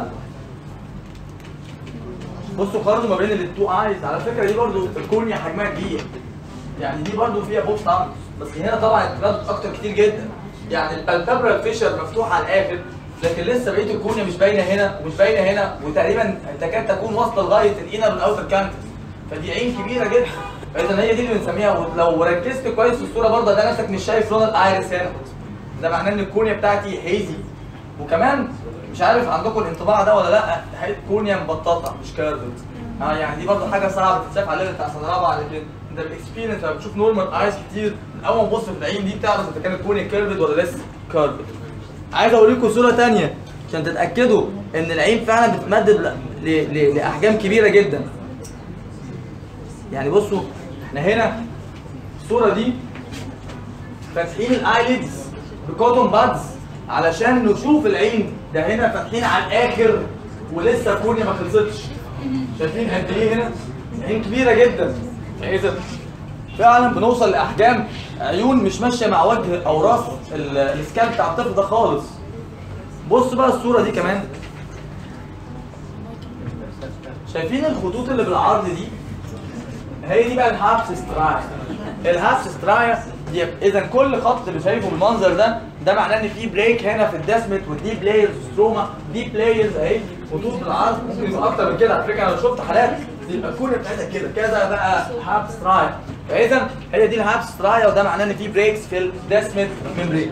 بصوا قارنوا ما بين التو ايز على فكره دي برضو الكورنيا حجمها كبير يعني دي برضو فيها بوب تانكس بس هنا طبعا اتردد اكتر كتير جدا يعني البالبابرال فيشر مفتوح على الاخر لكن لسه بقيه الكورنيا مش باينه هنا ومش باينه هنا وتقريبا تكاد تكون واصله لغايه الانر والاوتر كانتس فدي عين كبيره جدا فاذا هي دي اللي بنسميها ولو ركزت كويس في الصوره برضه ده نفسك مش شايف لون الايرس هنا ده معناه ان الكورنيا بتاعتي هيزي وكمان مش عارف عندكم الانطباع ده ولا لا حته كورنيا مبططه مش كيرفد اه يعني دي برضه حاجه صعبه تتشاف على الليفل بتاع سنه رابعه لكن انت بالاكسبيرينس لما بتشوف نورمال ايز كتير من اول ما تبص في العين دي بتعرف اذا كانت الكورنيا كيرفد ولا لسه كيرفد عايز اوريكم صوره ثانيه عشان تتاكدوا ان العين فعلا بتتمدد ل... ل... ل... لاحجام كبيره جدا يعني بصوا احنا هنا الصوره دي فاتحين الايليدز بكوتون بادز علشان نشوف العين ده هنا فاتحين على الاخر ولسه الكورنيا ما خلصتش شايفين قد ايه هنا عين كبيره جدا اذا فعلا بنوصل لاحجام عيون مش ماشيه مع وجه او راس ال- السكان بتاع الطفل ده خالص بص بقى الصوره دي كمان شايفين الخطوط اللي بالعرض دي هي دي بقى الهابس سترايا الهابس سترايا دي اذا كل خط اللي شايفه بالمنظر ده ده معناه ان في بريك هنا في الدسمت ودي بلايرز ستروما دي بلايرز اهي خطوط بالعرض ممكن يبقى اكتر من كده على فكره انا لو شفت حالات يبقى الكورنيا بتاعتها كده كده بقى هابس سترايا فاذا هي دي الهابس سترايا وده معناه ان في بريكس في الدسمت ممبرين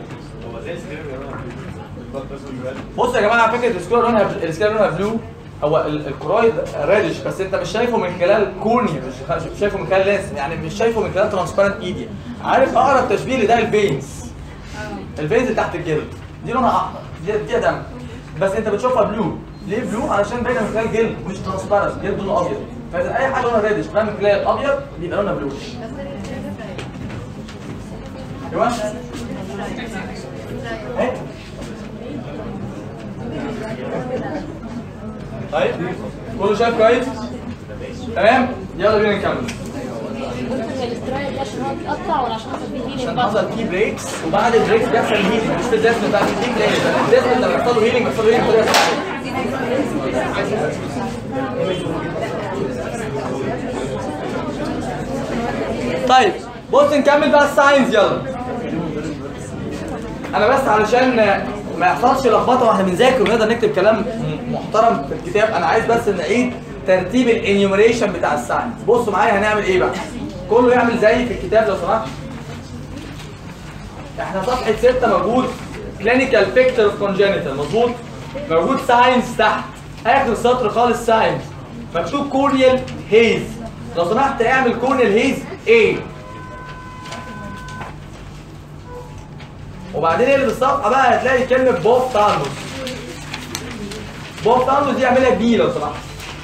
بصوا يا جماعه على فكره السكير لونها السكير لونها بلو هو ال- الكرويد ريدش بس انت مش شايفه من خلال كورنيا مش مش شايفه من خلال لينس يعني مش شايفه من خلال ترانسبيرنت ايديا عارف اقرب تشبيه لده الفينز الفينز اللي تحت الجلد دي لونها احمر دي دي دم بس انت بتشوفها بلو ليه بلو علشان باينه من خلال جلد مش ترانسبيرنت جلد لونه ابيض فاذا اي حاجه لونها ريدش بقى من خلال ابيض بيبقى لونها بلو ايوه اهي. طيب كله شايف كويس تمام يلا بينا نكمل الاسترايا دي عشان هو بيقطع ولا عشان خاطر فيه عشان هيلينج حصل فيه بريكس وبعد البريكس بيحصل هيلينج مش في الدسم بتاع الهيلينج لا الدسم لما بيحصل له هيلينج بيحصل له هيلينج بطريقه سريعه طيب بص نكمل بقى الساينز يلا انا بس علشان ما يحصلش لخبطه واحنا بنذاكر ونقدر نكتب كلام محترم في الكتاب انا عايز بس نعيد ترتيب الانيومريشن بتاع الساينز بصوا معايا هنعمل ايه بقى كله يعمل زي في الكتاب لو سمحت احنا صفحه 6 موجود كلينيكال بيكتشر اوف كونجينيتال مظبوط موجود ساينس تحت اخر سطر خالص ساينس مكتوب كورنيال هيز لو سمحت اعمل كورنيال هيز ايه وبعدين اقلب الصفحه بقى هتلاقي كلمه بوب تانوس بوب تانوس دي اعملها بي لو سمحت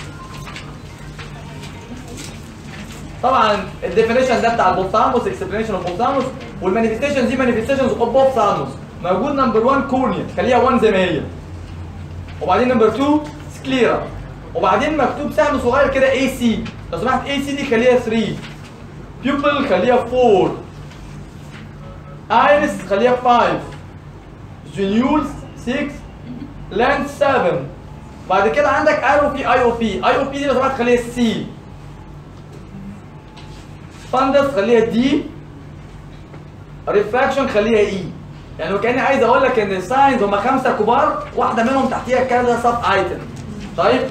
طبعا الديفينيشن ده بتاع البوبتانوس اكسبلانيشن اوف بوبتانوس والمانيفستيشن دي مانيفستيشنز اوف بوبتانوس موجود نمبر 1 كورنيا خليها 1 زي ما هي وبعدين نمبر 2 سكليرا وبعدين مكتوب سهم صغير كده اي سي لو سمحت اي سي دي خليها 3 بيوبل خليها 4 ايرس خليها 5 جينيولز 6 لانس 7 بعد كده عندك ارو في اي او بي اي او بي دي لو سمحت خليها سي فاندس خليها دي ريفراكشن خليها اي يعني وكاني عايز اقول لك ان الساينز هم خمسه كبار واحده منهم تحتيها كذا سب ايتم طيب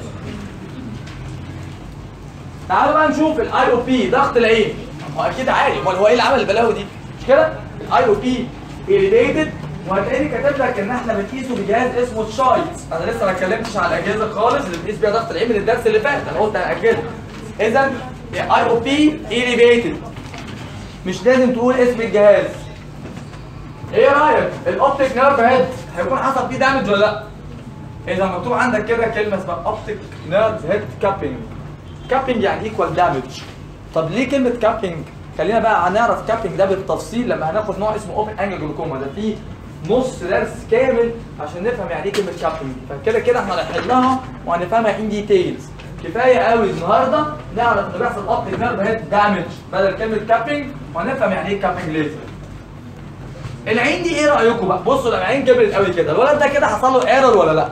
تعالوا بقى نشوف الاي او بي ضغط العين هو اكيد عالي امال هو ايه اللي عمل البلاوي دي مش كده الاي او بي اليفيتد وهتلاقيني كاتب لك ان احنا بنقيسه بجهاز اسمه الشايت انا لسه ما اتكلمتش على الاجهزه خالص اللي بنقيس بيها ضغط العين من الدرس اللي فات انا قلت هاجله اذا اي او بي اليفيتد مش لازم تقول اسم الجهاز ايه رايك الاوبتيك نيرف هيد هيكون حصل فيه دامج ولا لا اذا مكتوب عندك كده كلمه اسمها اوبتيك نيرف هيد كابينج كابينج يعني ايكوال دامج طب ليه كلمه كابينج خلينا بقى هنعرف كابينج ده بالتفصيل لما هناخد نوع اسمه اوبن انجل جلوكوما ده فيه نص درس كامل عشان نفهم يعني ايه كلمه كابينج فكده كده احنا هنحلها وهنفهمها ان ديتيلز كفايه قوي النهارده نعرف ان بيحصل اوبتيك نيرف هيد دامج بدل كلمه كابينج وهنفهم يعني ايه كابينج ليزر العين دي ايه رايكم بقى بصوا لما العين كبرت قوي كده الولد ده كده حصل له ايرور ولا لا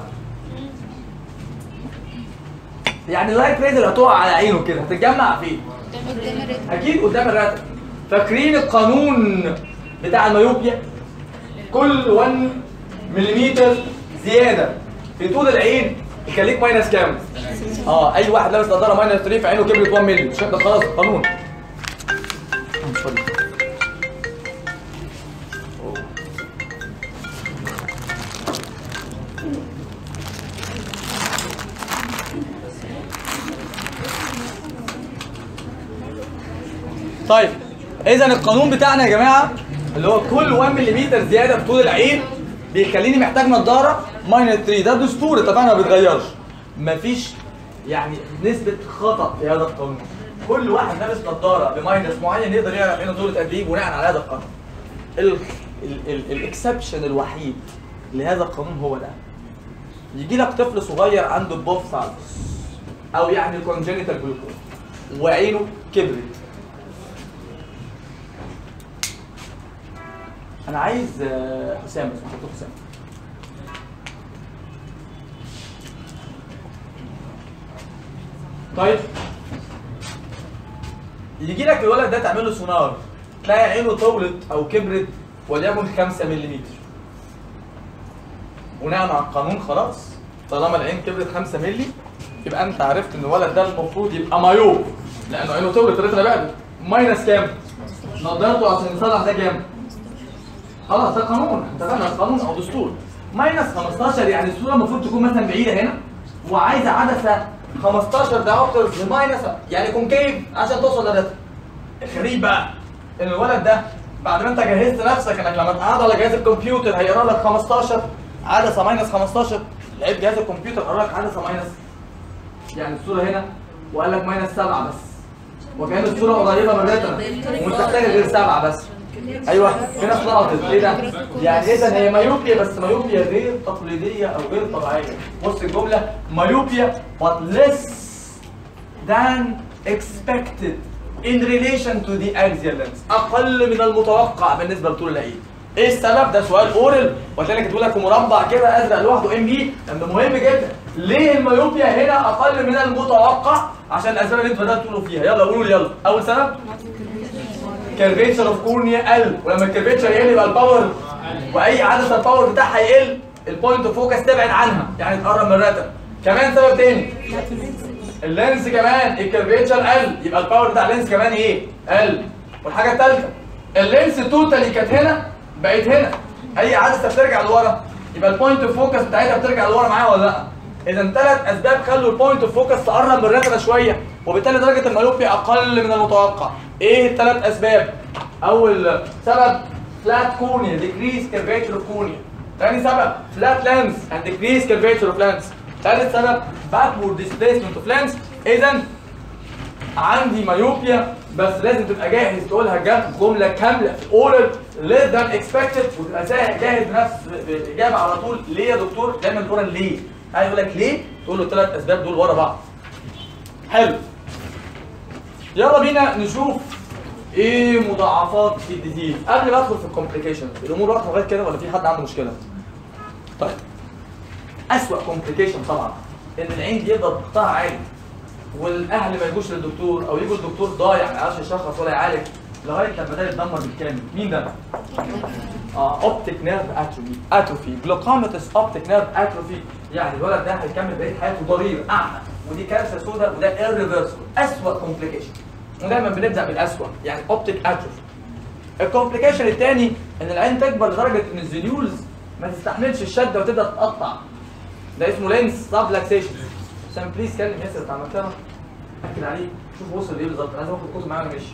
يعني اللايت ريز اللي هتقع على عينه كده هتتجمع فين اكيد قدام الراتب فاكرين القانون بتاع الميوبيا كل 1 ملم زياده في طول العين يخليك ماينس كام اه اي واحد لابس نظاره ماينس 3 في عينه كبرت 1 ملم مش ده خلاص القانون طيب اذا القانون بتاعنا يا جماعه اللي هو كل 1 ملم زياده في طول العين بيخليني محتاج نظاره ماينس 3 ده دستوري طبعا ما بيتغيرش مفيش يعني نسبه خطا في هذا القانون كل واحد لابس نظاره بماينس معين يقدر يعرف هنا طولة قد ايه بناء على هذا القانون الاكسبشن الوحيد لهذا القانون هو ده يجي لك طفل صغير عنده بوف سالس او يعني كونجينيتال جلوكوما وعينه كبرت انا عايز آه، حسام اسمه دكتور حسام طيب يجي لك الولد ده تعمل له سونار تلاقي عينه طولت او كبرت وليكن 5 ملم بناء على القانون خلاص طالما العين كبرت 5 مللي يبقى انت عرفت ان الولد ده المفروض يبقى مايوب لانه عينه طولت الريتنا بعدت ماينس كام؟ نضارته عشان يصلح ده كام؟ خلاص ده قانون اتفقنا قانون او دستور ماينس 15 يعني الصوره المفروض تكون مثلا بعيده هنا وعايزه عدسه 15 دايوبترز لماينس يعني كونكيف عشان توصل للريتنا الغريب بقى ان الولد ده بعد ما انت جهزت نفسك انك لما تقعد على جهاز الكمبيوتر هيقرا لك 15 عدسه ماينس 15 لقيت جهاز الكمبيوتر قرا لك عدسه ماينس يعني الصوره هنا وقال لك ماينس 7 بس وكان الصوره قريبه من الريتنا ومش محتاجه غير 7 بس ايوه في ناس لقطت ايه ده؟ يعني اذا هي مايوبيا بس مايوبيا غير تقليديه او غير طبيعيه بص الجمله مايوبيا but less than expected in relation to the axial length اقل من المتوقع بالنسبه لطول العين ايه السبب ده سؤال اورال وهتلاقي كاتبه لك في مربع كده ازرق لوحده ام بي ده مهم جدا ليه الميوبيا هنا اقل من المتوقع عشان الاسباب اللي انتوا بداتوا تقولوا فيها يلا قولوا لي يلا اول سبب كيرفيتشر اوف كورنيا قل ولما الكيرفيتشر يقل يبقى الباور واي عدسه الباور بتاعها يقل البوينت اوف فوكس تبعد عنها يعني تقرب من الرتم كمان سبب تاني اللينس كمان الكيرفيتشر قل يبقى الباور بتاع اللينس كمان ايه قل والحاجه الثالثه اللينس توتالي كانت هنا بقت هنا اي عدسه بترجع لورا يبقى البوينت اوف فوكس بتاعتها بترجع لورا معاها ولا لا اذا ثلاث اسباب خلوا البوينت اوف فوكس تقرب من الرتبه شويه وبالتالي درجه الميوبيا اقل من المتوقع ايه الثلاث اسباب اول سبب فلات كورنيا decrease curvature of cornea ثاني سبب flat lens and decrease curvature of lens ثالث سبب backward displacement of lens اذا عندي مايوبيا بس لازم تبقى جاهز تقولها جم- جمله كامله في اورال less than expected وتبقى سا- جاهز نفس الاجابه على طول ليه يا دكتور؟ دايما الاورال ليه؟ عايز يقول لك ليه؟ تقول له الثلاث اسباب دول ورا بعض. حلو. يلا بينا نشوف ايه مضاعفات الديزيز قبل ما ادخل في الكومبليكيشن الامور واضحه لغايه كده ولا في حد عنده مشكله؟ طيب اسوأ كومبليكيشن طبعا ان العين دي يفضل ضغطها عالي والاهل ما يجوش للدكتور او يجوا الدكتور ضايع ما يعرفش يشخص ولا يعالج لغايه لما ده يتدمر بالكامل مين ده؟ اه اوبتيك نيرف اتروفي اتروفي جلوكوماتس اوبتيك نيرف اتروفي يعني الولد ده هيكمل بقيه حياته ضرير اعمى ودي كارثه سوداء وده irreversible اسوأ كومبليكيشن ودايما بنبدا بالاسوأ يعني اوبتيك اتروفي الكومبليكيشن الثاني ان العين تكبر لدرجه ان الزنيولز ما تستحملش الشده وتبدا تتقطع ده اسمه لينس سابلاكسيشن سام بليز كلم ياسر بتاع المكتبه اكد عليه شوف وصل لايه بالظبط انا عايز اخد الكتب معايا وانا ماشي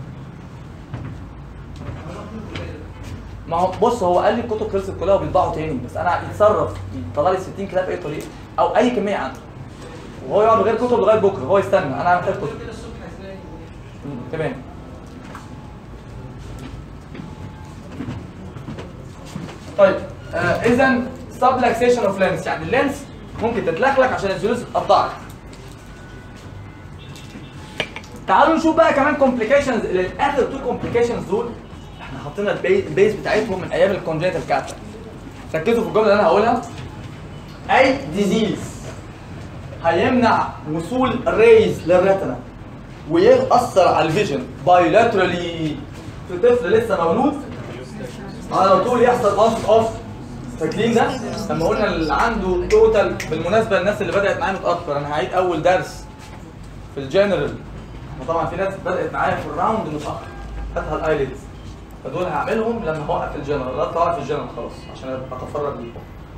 ما هو بص هو قال لي الكتب خلصت كلها وبيطبعوا تاني بس انا يتصرف يطلع لي 60 كتاب باي طريقه او اي كميه عنده وهو يقعد من غير كتب لغايه بكره هو يستنى انا محتاج كتب مم، تمام طيب آه اذا سبلاكسيشن اوف لينس يعني اللينس ممكن تتلخلك عشان الزيوز اتقطعت تعالوا نشوف بقى كمان كومبليكيشنز الاخر تو كومبليكيشنز دول احنا حاطين البي- البيز بتاعتهم من ايام الكونجنتال كاتر ركزوا في الجمله اللي انا هقولها اي ديزيز هيمنع وصول الريز للريتنا ويأثر على الفيجن بايلاترالي في طفل لسه مولود على طول يحصل اصف اوف فاكرين ده لما قلنا اللي عنده توتال بالمناسبه الناس اللي بدات معايا متاخر انا هعيد اول درس في الجنرال وطبعا في ناس بدات معايا في الراوند متاخر فاتها الايلتس فدول هعملهم لما هوقف الجنرال لا اوقف الجنرال خلاص عشان اتفرج ليهم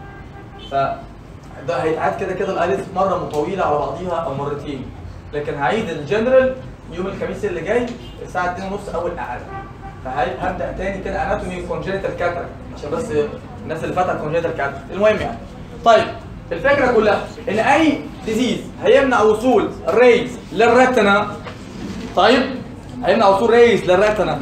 ف ده هيتعاد كده كده الايلتس مره طويله على بعضيها او مرتين لكن هعيد الجنرال يوم الخميس اللي جاي الساعه 2:30 اول اعاده فهبدا تاني كده اناتومي كونجنتال كاتراكت عشان بس الناس اللي فاتها كونجنتال كاتراكت المهم يعني طيب الفكره كلها ان اي ديزيز هيمنع وصول الريز للريتنا طيب هيمنع وصول ريز للريتنا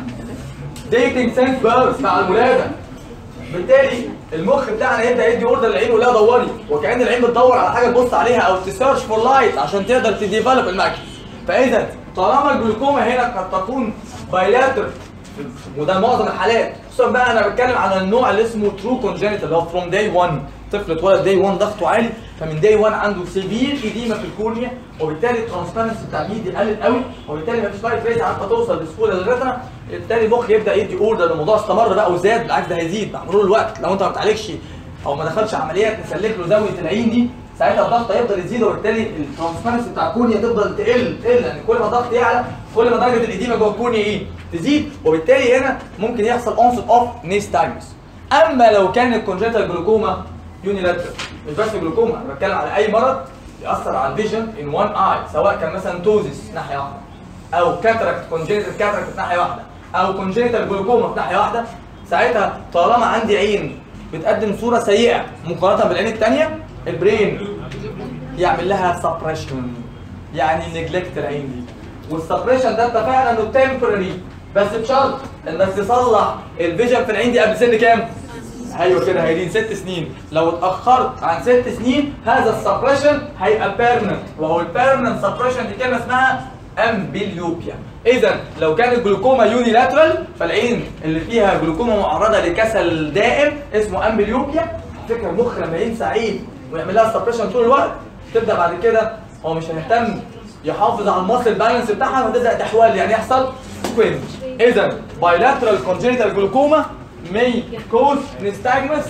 ديتنج سنس بيرث مع الولاده بالتالي المخ بتاعنا يبدا يدي اوردر للعين يقول لها دوري وكان العين بتدور على حاجه تبص عليها او تسيرش فور لايت عشان تقدر تديفلوب الماكس فاذا طالما الجلوكوما هنا قد تكون بايلاتر وده معظم الحالات خصوصا بقى انا بتكلم على النوع اللي اسمه ترو كونجنتال اللي هو فروم داي 1 طفل اتولد داي 1 ضغطه عالي فمن داي 1 عنده سيفير ايديما في الكورنيا وبالتالي الترانسبيرنسي بتاع الايد قلت قوي وبالتالي مفيش لايت ريز عارفه توصل بسهوله للريتنا بالتالي المخ يبدا يدي اوردر الموضوع استمر بقى وزاد بالعكس ده هيزيد مع مرور الوقت لو انت ما بتعالجش او ما دخلش عمليات نسلك له زاويه العين دي ساعتها الضغط هيفضل يزيد وبالتالي الترانسبيرنسي بتاع الكورنيا تفضل تقل تقل لان كل ما الضغط يعلى كل ما درجه الاديمه جوه الكورنيا ايه تزيد وبالتالي هنا ممكن يحصل اونست اوف نيستايمس اما لو كان الكونجنتال جلوكوما يونيلاترال مش بس جلوكوما انا بتكلم على اي مرض ياثر على الفيجن ان وان اي سواء كان مثلا توزيس ناحيه واحده او كاتراكت كونجنتال كاتراكت في ناحيه واحده او كونجنتال جلوكوما في ناحيه واحده ساعتها طالما عندي عين بتقدم صوره سيئه مقارنه بالعين الثانيه البرين يعمل لها سبريشن يعني نجلكت العين دي والسبريشن ده اتفقنا انه تمبرري بس بشرط انك تصلح الفيجن في العين دي قبل سن كام؟ ايوه كده هيدين ست سنين لو اتاخرت عن ست سنين هذا السبريشن هيبقى بيرمننت وهو البيرمننت سبريشن دي كلمه اسمها امبليوبيا اذا لو كانت جلوكوما يونيلاترال فالعين اللي فيها جلوكوما معرضه لكسل دائم اسمه امبليوبيا فكره المخ لما ينسى عين ويعمل لها سبريشن طول الوقت تبدا بعد كده هو مش هيهتم يحافظ على الماسل بالانس بتاعها وتبدا تحول يعني يحصل سكوينج اذا بايلاترال كونجنتال جلوكوما may cause nystagmus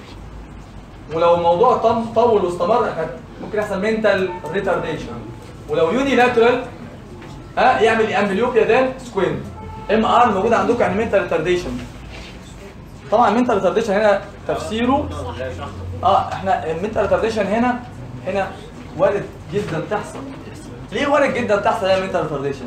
ولو الموضوع طم طول واستمر احنا ممكن يحصل منتال ريتارديشن ولو يونيلاترال ها يعمل امبليوبيا ده سكوينت ام ار موجود عندكم يعني منتال ريتارديشن طبعا المنتال ريتارديشن هنا تفسيره اه احنا المنتال ريتارديشن هنا هنا وارد جدا تحصل ليه وارد جدا تحصل هي المنتال ريتارديشن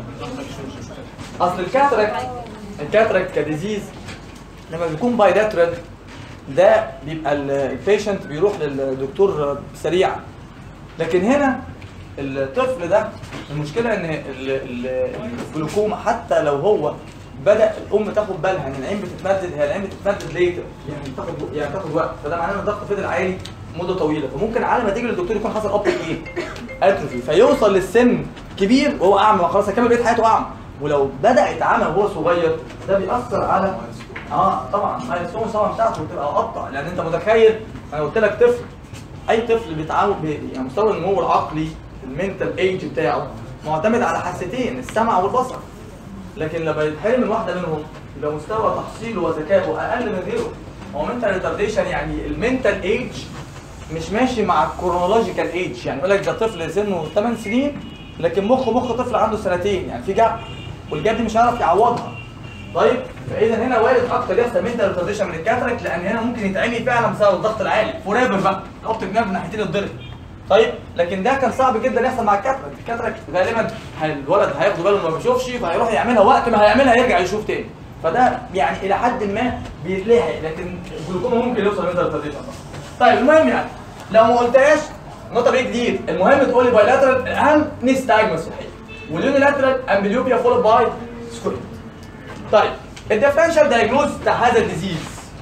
اصل الكاتراكت الكاتراكت كديزيز لما بيكون بايلاترال ده بيبقى البيشنت بيروح للدكتور سريع لكن هنا الطفل ده المشكله ان ال- ال- الجلوكوما حتى لو هو بدا الام تاخد بالها ان العين بتتمدد هي العين بتتمدد ليتر يعني بتاخد يعني بتاخد وقت فده معناه ان الضغط فضل عالي مده طويله فممكن على ما تيجي للدكتور يكون حصل اوبتيك ايه؟ اتروفي فيوصل للسن كبير وهو اعمى خلاص هيكمل بقيه حياته اعمى ولو بدا يتعامى وهو صغير ده بيأثر على اه طبعا السوم طبعا بتاعته بتبقى قطع لان انت متخيل انا قلت لك طفل اي طفل بيتعامل ب- يعني مستوى النمو العقلي المنتال ايج بتاعه معتمد على حاستين السمع والبصر لكن لما يتحرم من واحده منهم يبقى مستوى تحصيله وذكائه اقل من غيره هو منتال ريتارديشن يعني المنتال ايج مش ماشي مع الكرونولوجيكال ايج يعني يقول لك ده طفل سنه 8 سنين لكن مخه مخ طفل عنده سنتين يعني في جاب والجاب دي مش هيعرف يعوضها طيب فاذا هنا وارد اكتر يحصل منتال ريتارديشن من الكاتراكت لان هنا ممكن يتعمي فعلا بسبب الضغط العالي فور ايفر بقى الاوبتيك نيرف ناحيتين الضرب طيب لكن ده كان صعب جدا يحصل مع الكاتراكت الكاتراكت غالبا هي- الولد هياخد باله ما بيشوفش فهيروح يعملها وقت ما هيعملها يرجع يشوف تاني فده يعني الى حد ما بيتلحق لكن الجلوكوما ممكن يوصل منتال ريتارديشن طيب المهم يعني لو ما قلتهاش نقطه بيه جديد المهم تقول لي بايلاترال اهم نيستاجمس في الحقيقه واليونيلاترال امبليوبيا فولد باي سكوير طيب الديفرنشال دايجنوز بتاع هذا الديزيز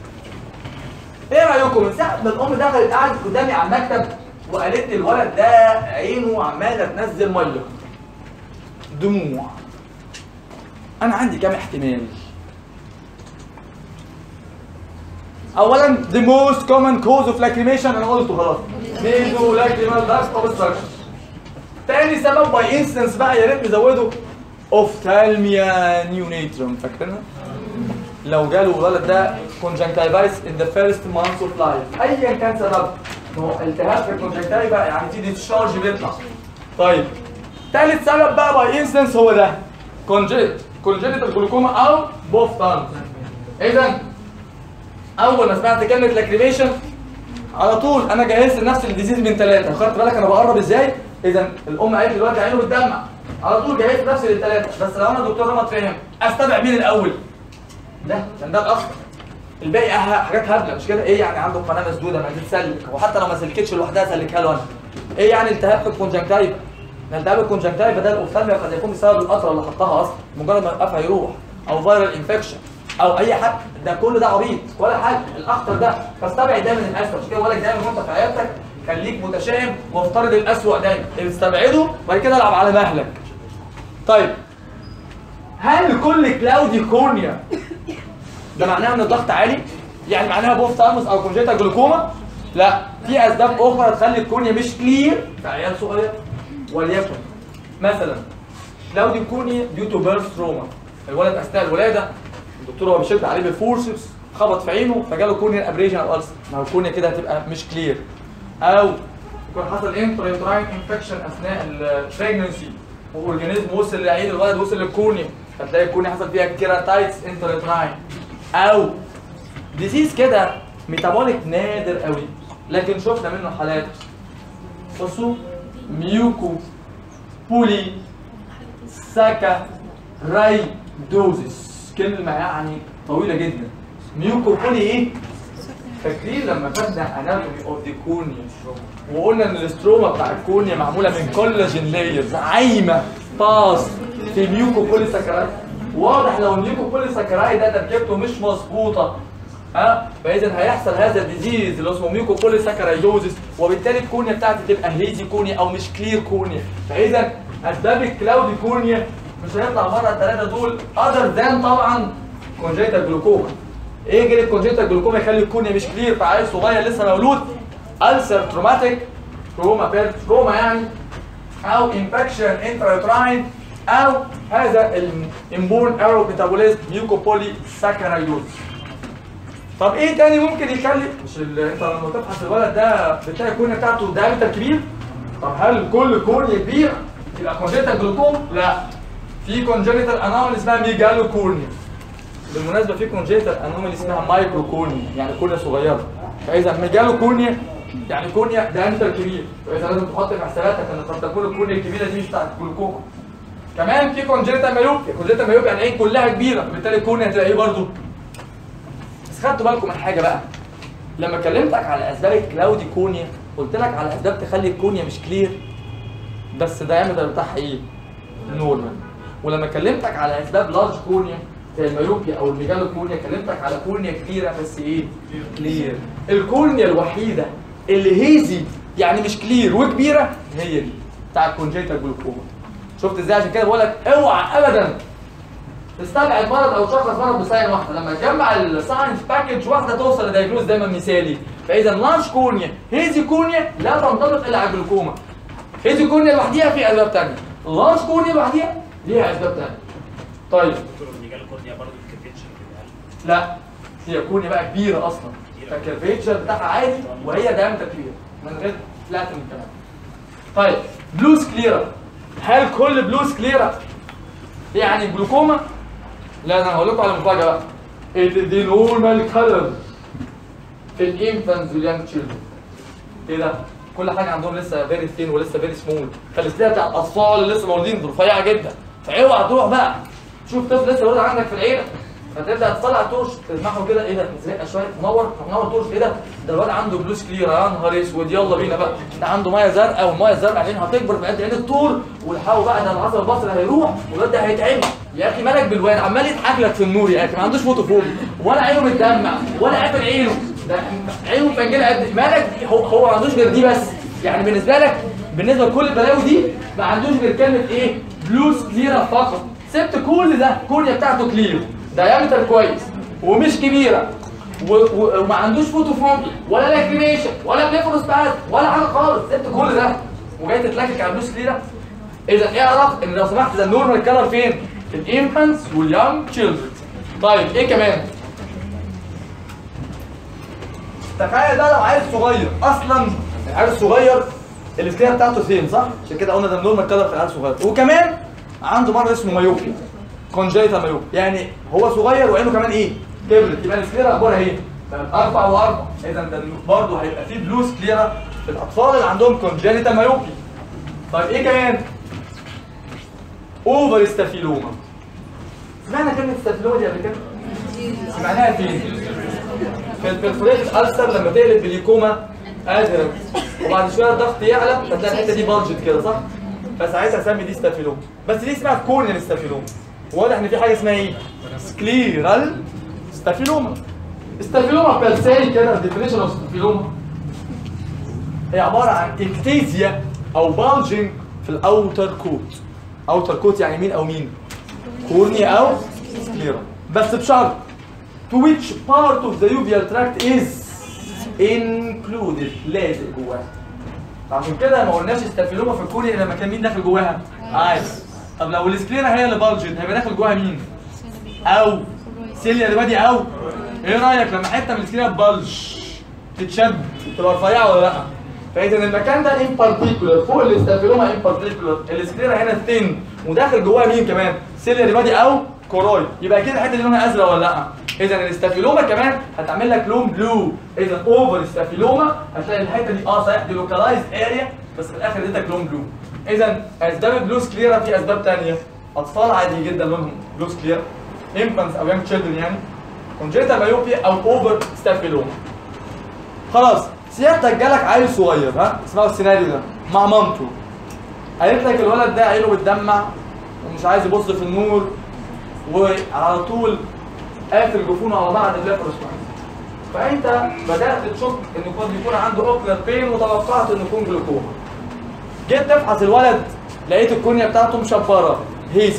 ايه رايكم من ساعه ما الام دخلت قعدت قدامي على المكتب وقالت لي الولد ده عينه عماله تنزل ميه دموع انا عندي كام احتمال اولا the most common cause of lacrimation انا قلته خلاص nasal lacrimal duct obstruction تاني سبب باي انستنس بقى يا ريت نزوده اوفتالميا نيونيترم فاكرينها؟ لو جاله الولد ده conjunctivitis in the first month of life ايا كان سبب ما هو التهاب في الكونجكتيفا يعني في ديتشارج بيطلع طيب ثالث سبب بقى باي انستنس هو ده كونجيت كونجيتال جلوكوما او بوفتان اذا اول ما سمعت كلمه لاكريميشن على طول انا جهزت لنفسي الديزيز من ثلاثه خدت بالك انا بقرب ازاي اذا الام قالت لي دلوقتي عينه بتدمع على طول جهزت نفسي للثلاثه بس لو انا دكتور رمض فاهم استبع مين الاول ده عشان ده الاصل الباقي أه- حاجات هبله مش كده ايه يعني عنده قناه مسدوده ما تتسلك وحتى لو ما سلكتش لوحدها سلكها له انا ايه يعني التهاب في الكونجنكتيفا ده التهاب الكونجنكتيفا ده الاوفتالميا قد يكون بسبب القطره اللي حطها اصلا مجرد ما يوقفها يروح او فيرال انفكشن او اي حد ده كل ده عبيط ولا حاجه الاخطر ده فاستبعد دايما الاسوء مش كده بقول لك دايما وانت في عيادتك خليك متشائم وافترض الاسوء دايما استبعده وبعد كده العب على مهلك طيب هل كل كلاودي كورنيا ده معناها ان الضغط عالي يعني معناها بوف تارمس او كونجيتا جلوكوما لا في اسباب اخرى تخلي الكورنيا مش كلير في عيال صغير وليكن مثلا كلاودي كورنيا ديو تو بيرث تروما الولد اثناء الولاده الدكتور هو بيشد عليه بالفورسبس خبط في عينه فجاله كورنيا ابريشن او ألسر ما هو الكورنيا كده هتبقى مش كلير او يكون حصل انترايتراين انفكشن اثناء البريجنسي واورجانيزم وصل لعين الولد وصل للكورنيا فتلاقي الكورنيا حصل فيها كيراتايتس انترايتراين او ديزيز كده ميتابوليك نادر قوي لكن شفنا منه حالات بصوا ميوكو بولي ساكا راي دوزس كلمة يعني طويلة جدا ميوكو بولي ايه؟ فاكرين لما خدنا اناتومي اوف ذا كورنيا وقلنا ان الاستروما بتاع الكورنيا معموله من كولاجين لايرز عايمه باص في ميوكو بولي ساكرايد واضح لو الميوكو بولي ساكرايد ده تركيبته مش مظبوطه ها فاذا هيحصل هذا الديزيز اللي اسمه ميوكو بولي ساكرايدوزس وبالتالي الكورنيا بتاعتي تبقى هيزي كورنيا او مش كلير كورنيا فاذا اسباب الكلاودي كورنيا مش هيطلع بره الثلاثه دول اذر ذان طبعا كونجيتال جلوكوما ايه غير الكونجيتال جلوكوما يخلي الكونيا مش كلير في عيل صغير لسه مولود ألسر تروماتيك تروما بيرت تروما يعني او انفكشن انترايوتراين او هذا الامبورن ايرو ميتابوليزم ميوكوبولي ساكرايدوز طب ايه تاني ممكن يخلي مش ال... انت لما تفحص الولد ده بتلاقي الكونيا بتاعته دايمتر كبير طب هل كل كورنيا كبير يبقى كونجنتال جلوكوم لا في كونجنتال انومالي اسمها ميجالو كورنيا بالمناسبه في كونجنتال انومالي اسمها مايكرو كورنيا يعني كورنيا صغيره فاذا ميجالو كورنيا يعني كورنيا دايمتر كبير فاذا لازم تحط في حساباتك ان قد تكون الكورنيا الكبيره دي مش بتاعت الجلوكوما كمان في كونجنتال مايوبيا كونجنتال مايوبيا يعني العين كلها كبيره بالتالي الكورنيا هتبقى ايه برضه بس خدتوا بالكم من حاجه بقى لما كلمتك على اسباب الكلاودي كونيا قلت لك على اسباب تخلي الكونيا مش كلير بس الدايمتر بتاعها ايه؟ نورمال ولما كلمتك على اسباب لارج كونيا زي الميوبيا او الميجالو كونيا كلمتك على كونيا كبيره بس ايه؟ كلير الكورنيا الوحيده اللي هيزي يعني مش كلير وكبيره هي دي بتاع الكونجيتال جلوكوما شفت ازاي عشان كده بقول لك اوعى ابدا تستبعد مرض او تشخص مرض بساين واحده لما تجمع الساينس باكج واحده توصل لدايجنوز دايما مثالي فاذا لارج كونيا هيزي كونيا لا تنطبق الا على الجلوكوما هيزي كونيا لوحديها في اسباب ثانيه لارج كونيا لوحديها ليها اسباب ثانيه طيب دكتور الميجال كورنيا برضه الكرفيتشر كده لا هي كونيا بقى كبيره اصلا فالكرفيتشر بتاعها عادي وهي دايمتر كبيره من غير فلاتن كمان طيب بلوز كليرا هل كل بلوز كليرا يعني جلوكوما لا انا هقول لكم على مفاجاه بقى it the normal color في الانفانز واليانج تشيلدرن ايه ده كل حاجه عندهم لسه فيري ثين ولسه فيري سمول فالسلايه بتاع الاطفال اللي لسه مولودين رفيعه جدا فاوعى تروح بقى تشوف طفل لسه مولود عندك في العيله فتبدا تطلع تورش تلمحه كده ايه ده مزرقه شويه تنور تنور تورش ايه ده ده الواد عنده بلوس كلير يا نهار اسود يلا بينا بقى ده عنده ميه زرقاء والميه الزرقاء بعدين هتكبر في قد عين الطور والحاول بقى ده العصب البصري هيروح والواد ده هيتعمي يا اخي مالك بالواد عمال يضحك لك في النور يا اخي ما عندوش فوتوفوبيا ولا عينه متدمع ولا قافل عينه ده عينه مفنجله قد مالك هو هو ما عندوش غير دي بس يعني بالنسبه لك بالنسبه لكل البلاوي دي ما عندوش غير كلمه ايه بلوس كليره فقط سبت كل ده الكورنيا بتاعته كلير دايمتر كويس ومش كبيره و- و- وما عندوش فوتوفوبيا ولا لاكريميشن ولا بليفروس بعد ولا حاجه خالص سبت كل ده وجاي تتلكك على بلوس كليره اذا اعرف ان لو سمحت ده النورمال كلر فين؟ في الانفانتس واليونج تشيلدرن طيب ايه كمان؟ تخيل ده لو عيل صغير اصلا العيل الصغير السكينه بتاعته ثين صح؟ عشان كده قلنا ده النورمال كلر في العيل الصغير وكمان عنده مرض اسمه مايوبيا كونجيتا مايوبيا يعني هو صغير وعينه كمان ايه؟ كبرت يبقى السكليرا اخبارها ايه؟ اربع واربع اذا ده برضه هيبقى فيه بلو سكليرا في الاطفال اللي عندهم كونجيتا مايوبيا طيب ايه كمان؟ اوفر ستافيلوما سمعنا كلمه ستافيلوما دي قبل كده؟ سمعناها فين؟ في البرفوريت الالسر لما تقلب بليكوما ادهرنت وبعد شويه الضغط يعلى فتلاقي الحته دي بلجت كده صح؟ فساعتها اسمي دي ستافيلوما بس دي اسمها كورنيال ستافيلوما واضح ان في حاجه اسمها ايه؟ سكليرال ستافيلوما ستافيلوما بيرسي كده ديفينيشن اوف ستافيلوما هي عباره عن اكتيزيا او بالجنج في الاوتر كوت اوتر كوت يعني مين او مين؟ كورنيا او سكليرا بس بشرط to which part of the uveal tract is included لازق جواها عشان كده ما قلناش استافيلوما في الكورنيا لما كان مين داخل جواها؟ عادي طب لو السكليرا هي اللي بالجت هيبقى داخل جواها مين؟ او سيليا اللي او ايه رايك لما حته من السكليرا بلج تتشد تبقى رفيعه ولا لا؟ فاذا المكان ده ان بارتيكولار فوق الاستافيلوما ان بارتيكولار السكليرا هنا ثين وداخل جواها مين كمان؟ سيليا اللي او كوروي يبقى كده الحته دي لونها ازرق ولا لا؟ اذا الاستافيلوما كمان هتعمل لك لون بلو اذا اوفر استافيلوما هتلاقي الحته دي اه صحيح دي لوكالايز اريا بس في الاخر اديتك لون بلو اذا اسباب البلو سكليرا في اسباب ثانيه اطفال عادي جدا لونهم بلو سكلير انفانس او يانج تشيلدرن يعني كونجيتا مايوبيا او اوفر ستافيلوما خلاص سيادتك جالك عيل صغير ها اسمعوا السيناريو ده مع مامته قالت لك الولد ده عينه بتدمع ومش عايز يبص في النور وعلى طول قافل جفونه على بعض الليبروسمايز فانت بدات تشك ان قد يكون عنده اوكلر بين وتوقعت انه يكون جلوكوما جيت تفحص الولد لقيت الكونيا بتاعته مشبره هيزي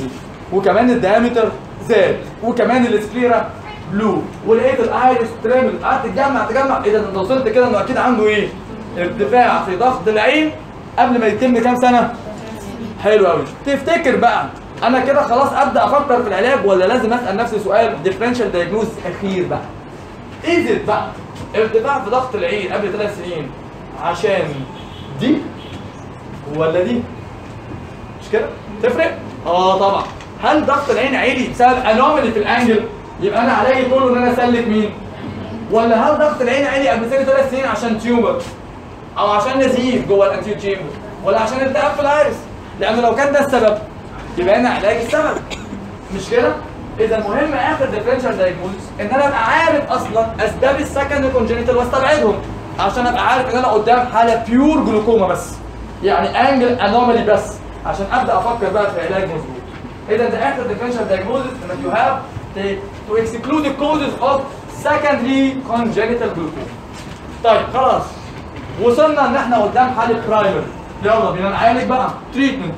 وكمان الديامتر زاد وكمان السكليرا بلو ولقيت الايرس تريمل قعدت تجمع تجمع اذا انت وصلت كده انه اكيد عنده ايه؟ ارتفاع في ضغط العين قبل ما يتم كام سنه؟ حلو قوي تفتكر بقى انا كده خلاص ابدا افكر في العلاج ولا لازم اسال نفسي سؤال ديفرنشال دايجنوز اخير بقى ايزت بقى ارتفاع في ضغط العين قبل ثلاث سنين عشان دي ولا دي مش كده تفرق اه طبعا هل ضغط العين عالي بسبب انومالي في الانجل يبقى انا عليا كله ان انا اسلك مين ولا هل ضغط العين عالي قبل سنه ثلاث سنين عشان تيومر او عشان نزيف جوه الانتيو تشامبر ولا عشان التهاب في الايرس لان لو كان ده السبب يبقى انا علاج السبب مش كده اذا مهم اخر ديفرنشال دايجنوستس ان انا ابقى عارف اصلا اسباب السكند كونجنتال واستبعدهم عشان ابقى عارف ان انا قدام حاله بيور جلوكوما بس يعني انجل انومالي بس عشان ابدا افكر بقى في علاج مظبوط اذا ده اخر ديفرنشال دايجنوستس ان يو هاف to exclude the causes of secondary congenital glaucoma طيب خلاص وصلنا ان احنا قدام حاله برايمر يلا بينا نعالج بقى تريتمنت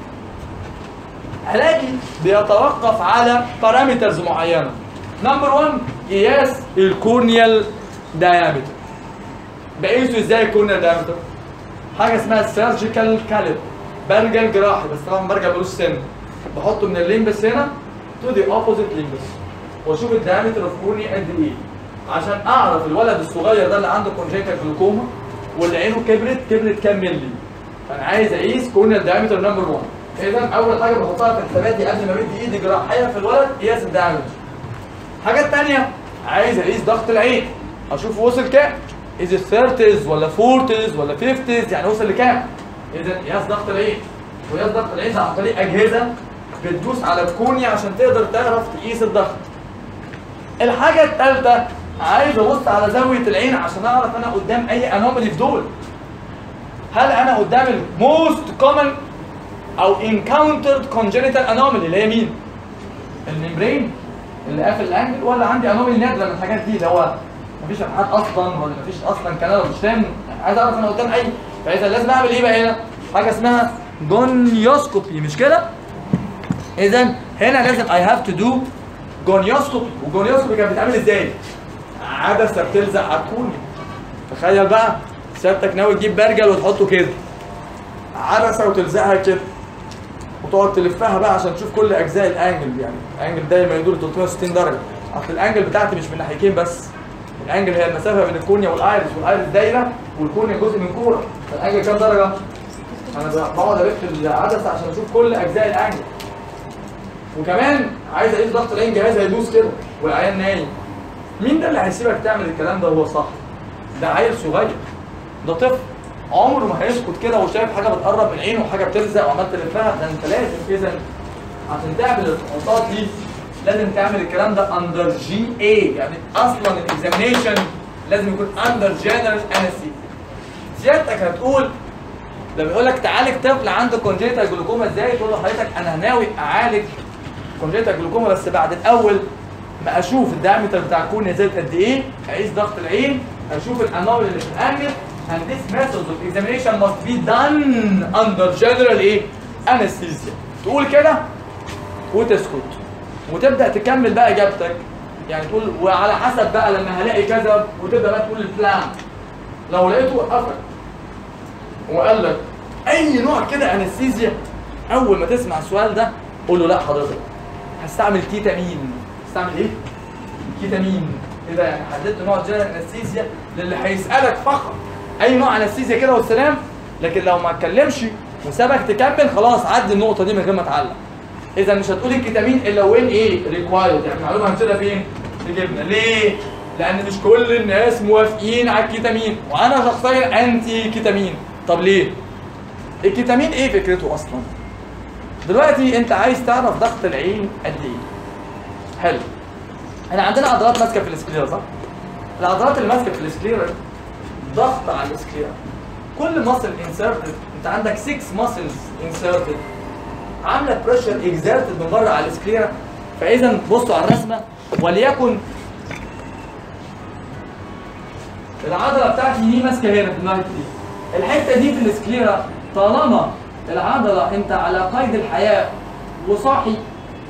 علاجي بيتوقف على بارامترز معينه نمبر 1 قياس الكورنيال دايمتر بقيسه ازاي الكورنيال دايمتر حاجه اسمها السيرجيكال كاليب برجل جراحي بس طبعا برجل ملوش سن بحطه من الليمبس هنا تو ذا اوبوزيت ليمبس واشوف الدايمتر اوف كورني قد ايه عشان اعرف الولد الصغير ده اللي عنده كونجنتال جلوكوما واللي عينه كبرت كبرت كام ملي فانا عايز اقيس كورنيال دايمتر نمبر 1 اذا اول حاجه بحطها في حساباتي قبل ما امد ايدي جراحيه في الولد قياس الدايمتر الحاجه الثانيه عايز اقيس ضغط العين اشوف وصل كام از 30 ولا 40 ولا 50 يعني وصل لكام اذا قياس ضغط العين وقياس ضغط العين عن طريق اجهزه بتدوس على الكونيا عشان تقدر تعرف تقيس الضغط الحاجه الثالثه عايز ابص على زاويه العين عشان اعرف انا قدام اي انومالي في دول هل انا قدام الموست كومن او انكاونترد كونجنتال انومالي اللي هي مين الممبرين اللي قافل الانجل ولا عندي انومالي نادره من الحاجات دي اللي هو مفيش فتحات اصلا ولا مفيش اصلا كنال مش فاهم عايز اعرف انا قدام اي فاذا لازم اعمل ايه بقى هنا حاجه اسمها جونيوسكوبي مش كده اذا هنا لازم اي هاف تو دو جونيوسكوبي والجونيوسكوبي كانت بتتعمل ازاي عدسه بتلزق على الكوني تخيل بقى سيادتك ناوي تجيب برجل وتحطه كده عدسه وتلزقها كده وتقعد تلفها بقى عشان تشوف كل اجزاء الانجل يعني الانجل دايما يدور 360 درجه اصل الانجل بتاعتي مش من ناحيتين بس الانجل هي المسافه بين الكورنيا والايرس والايرس دايره والكورنيا جزء من كوره فالانجل كام درجه؟ انا بقعد الف العدسه عشان اشوف كل اجزاء الانجل وكمان عايز اقيس ضغط العين جهاز هيدوس كده والعيان نايم مين ده اللي هيسيبك تعمل الكلام ده وهو صح؟ ده عيل صغير ده طفل عمره ما هيسكت كده وشايف حاجه بتقرب من عينه وحاجه بتلزق وعمال تلفها ده انت لازم اذا عشان تعمل الفحوصات دي لازم تعمل الكلام ده اندر جي اي يعني اصلا الاكزامينيشن لازم يكون اندر جنرال انستيزيا سيادتك هتقول لما يقول لك تعالج طفل عنده كونجيتال جلوكوما ازاي تقول له حضرتك انا ناوي اعالج كونجيتال جلوكوما بس بعد الاول ما اشوف الدايمتر بتاع الكورنيا زاد قد ايه اقيس ضغط العين اشوف الانومال اللي في الانجل and this method of examination must be done under general ايه anesthesia تقول كده وتسكت وتبدا تكمل بقى اجابتك يعني تقول وعلى حسب بقى لما هلاقي كذا وتبدا بقى تقول البلان لو لقيته وقفك وقال لك اي نوع كده انستيزيا اول ما تسمع السؤال ده قول له لا حضرتك هستعمل كيتامين هستعمل ايه؟ كيتامين كده يعني حددت نوع جنرال انستيزيا للي هيسالك فقط اي نوع انستيزيا كده والسلام لكن لو ما اتكلمش وسابك تكمل خلاص عدي النقطه دي من غير ما تعلق اذا مش هتقول الكيتامين الا وين ايه ريكوايرد يعني معلومه هنشيلها فين في جبنه ليه لان مش كل الناس موافقين على الكيتامين وانا شخصيا انتي كيتامين طب ليه الكيتامين ايه فكرته اصلا دلوقتي انت عايز تعرف ضغط العين قد ايه حلو احنا عندنا عضلات ماسكه في السكليرا صح العضلات اللي ماسكه في السكليرا ضغط على السكليرا كل ماسل انسرتد انت عندك 6 ماسلز انسرتد عامله بريشر اكزerted من بره على السكليرا فاذا بصوا على الرسمه وليكن العضله بتاعتي دي ماسكه هنا في الناحيه دي الحته دي في السكليرا طالما العضله انت على قيد الحياه وصاحي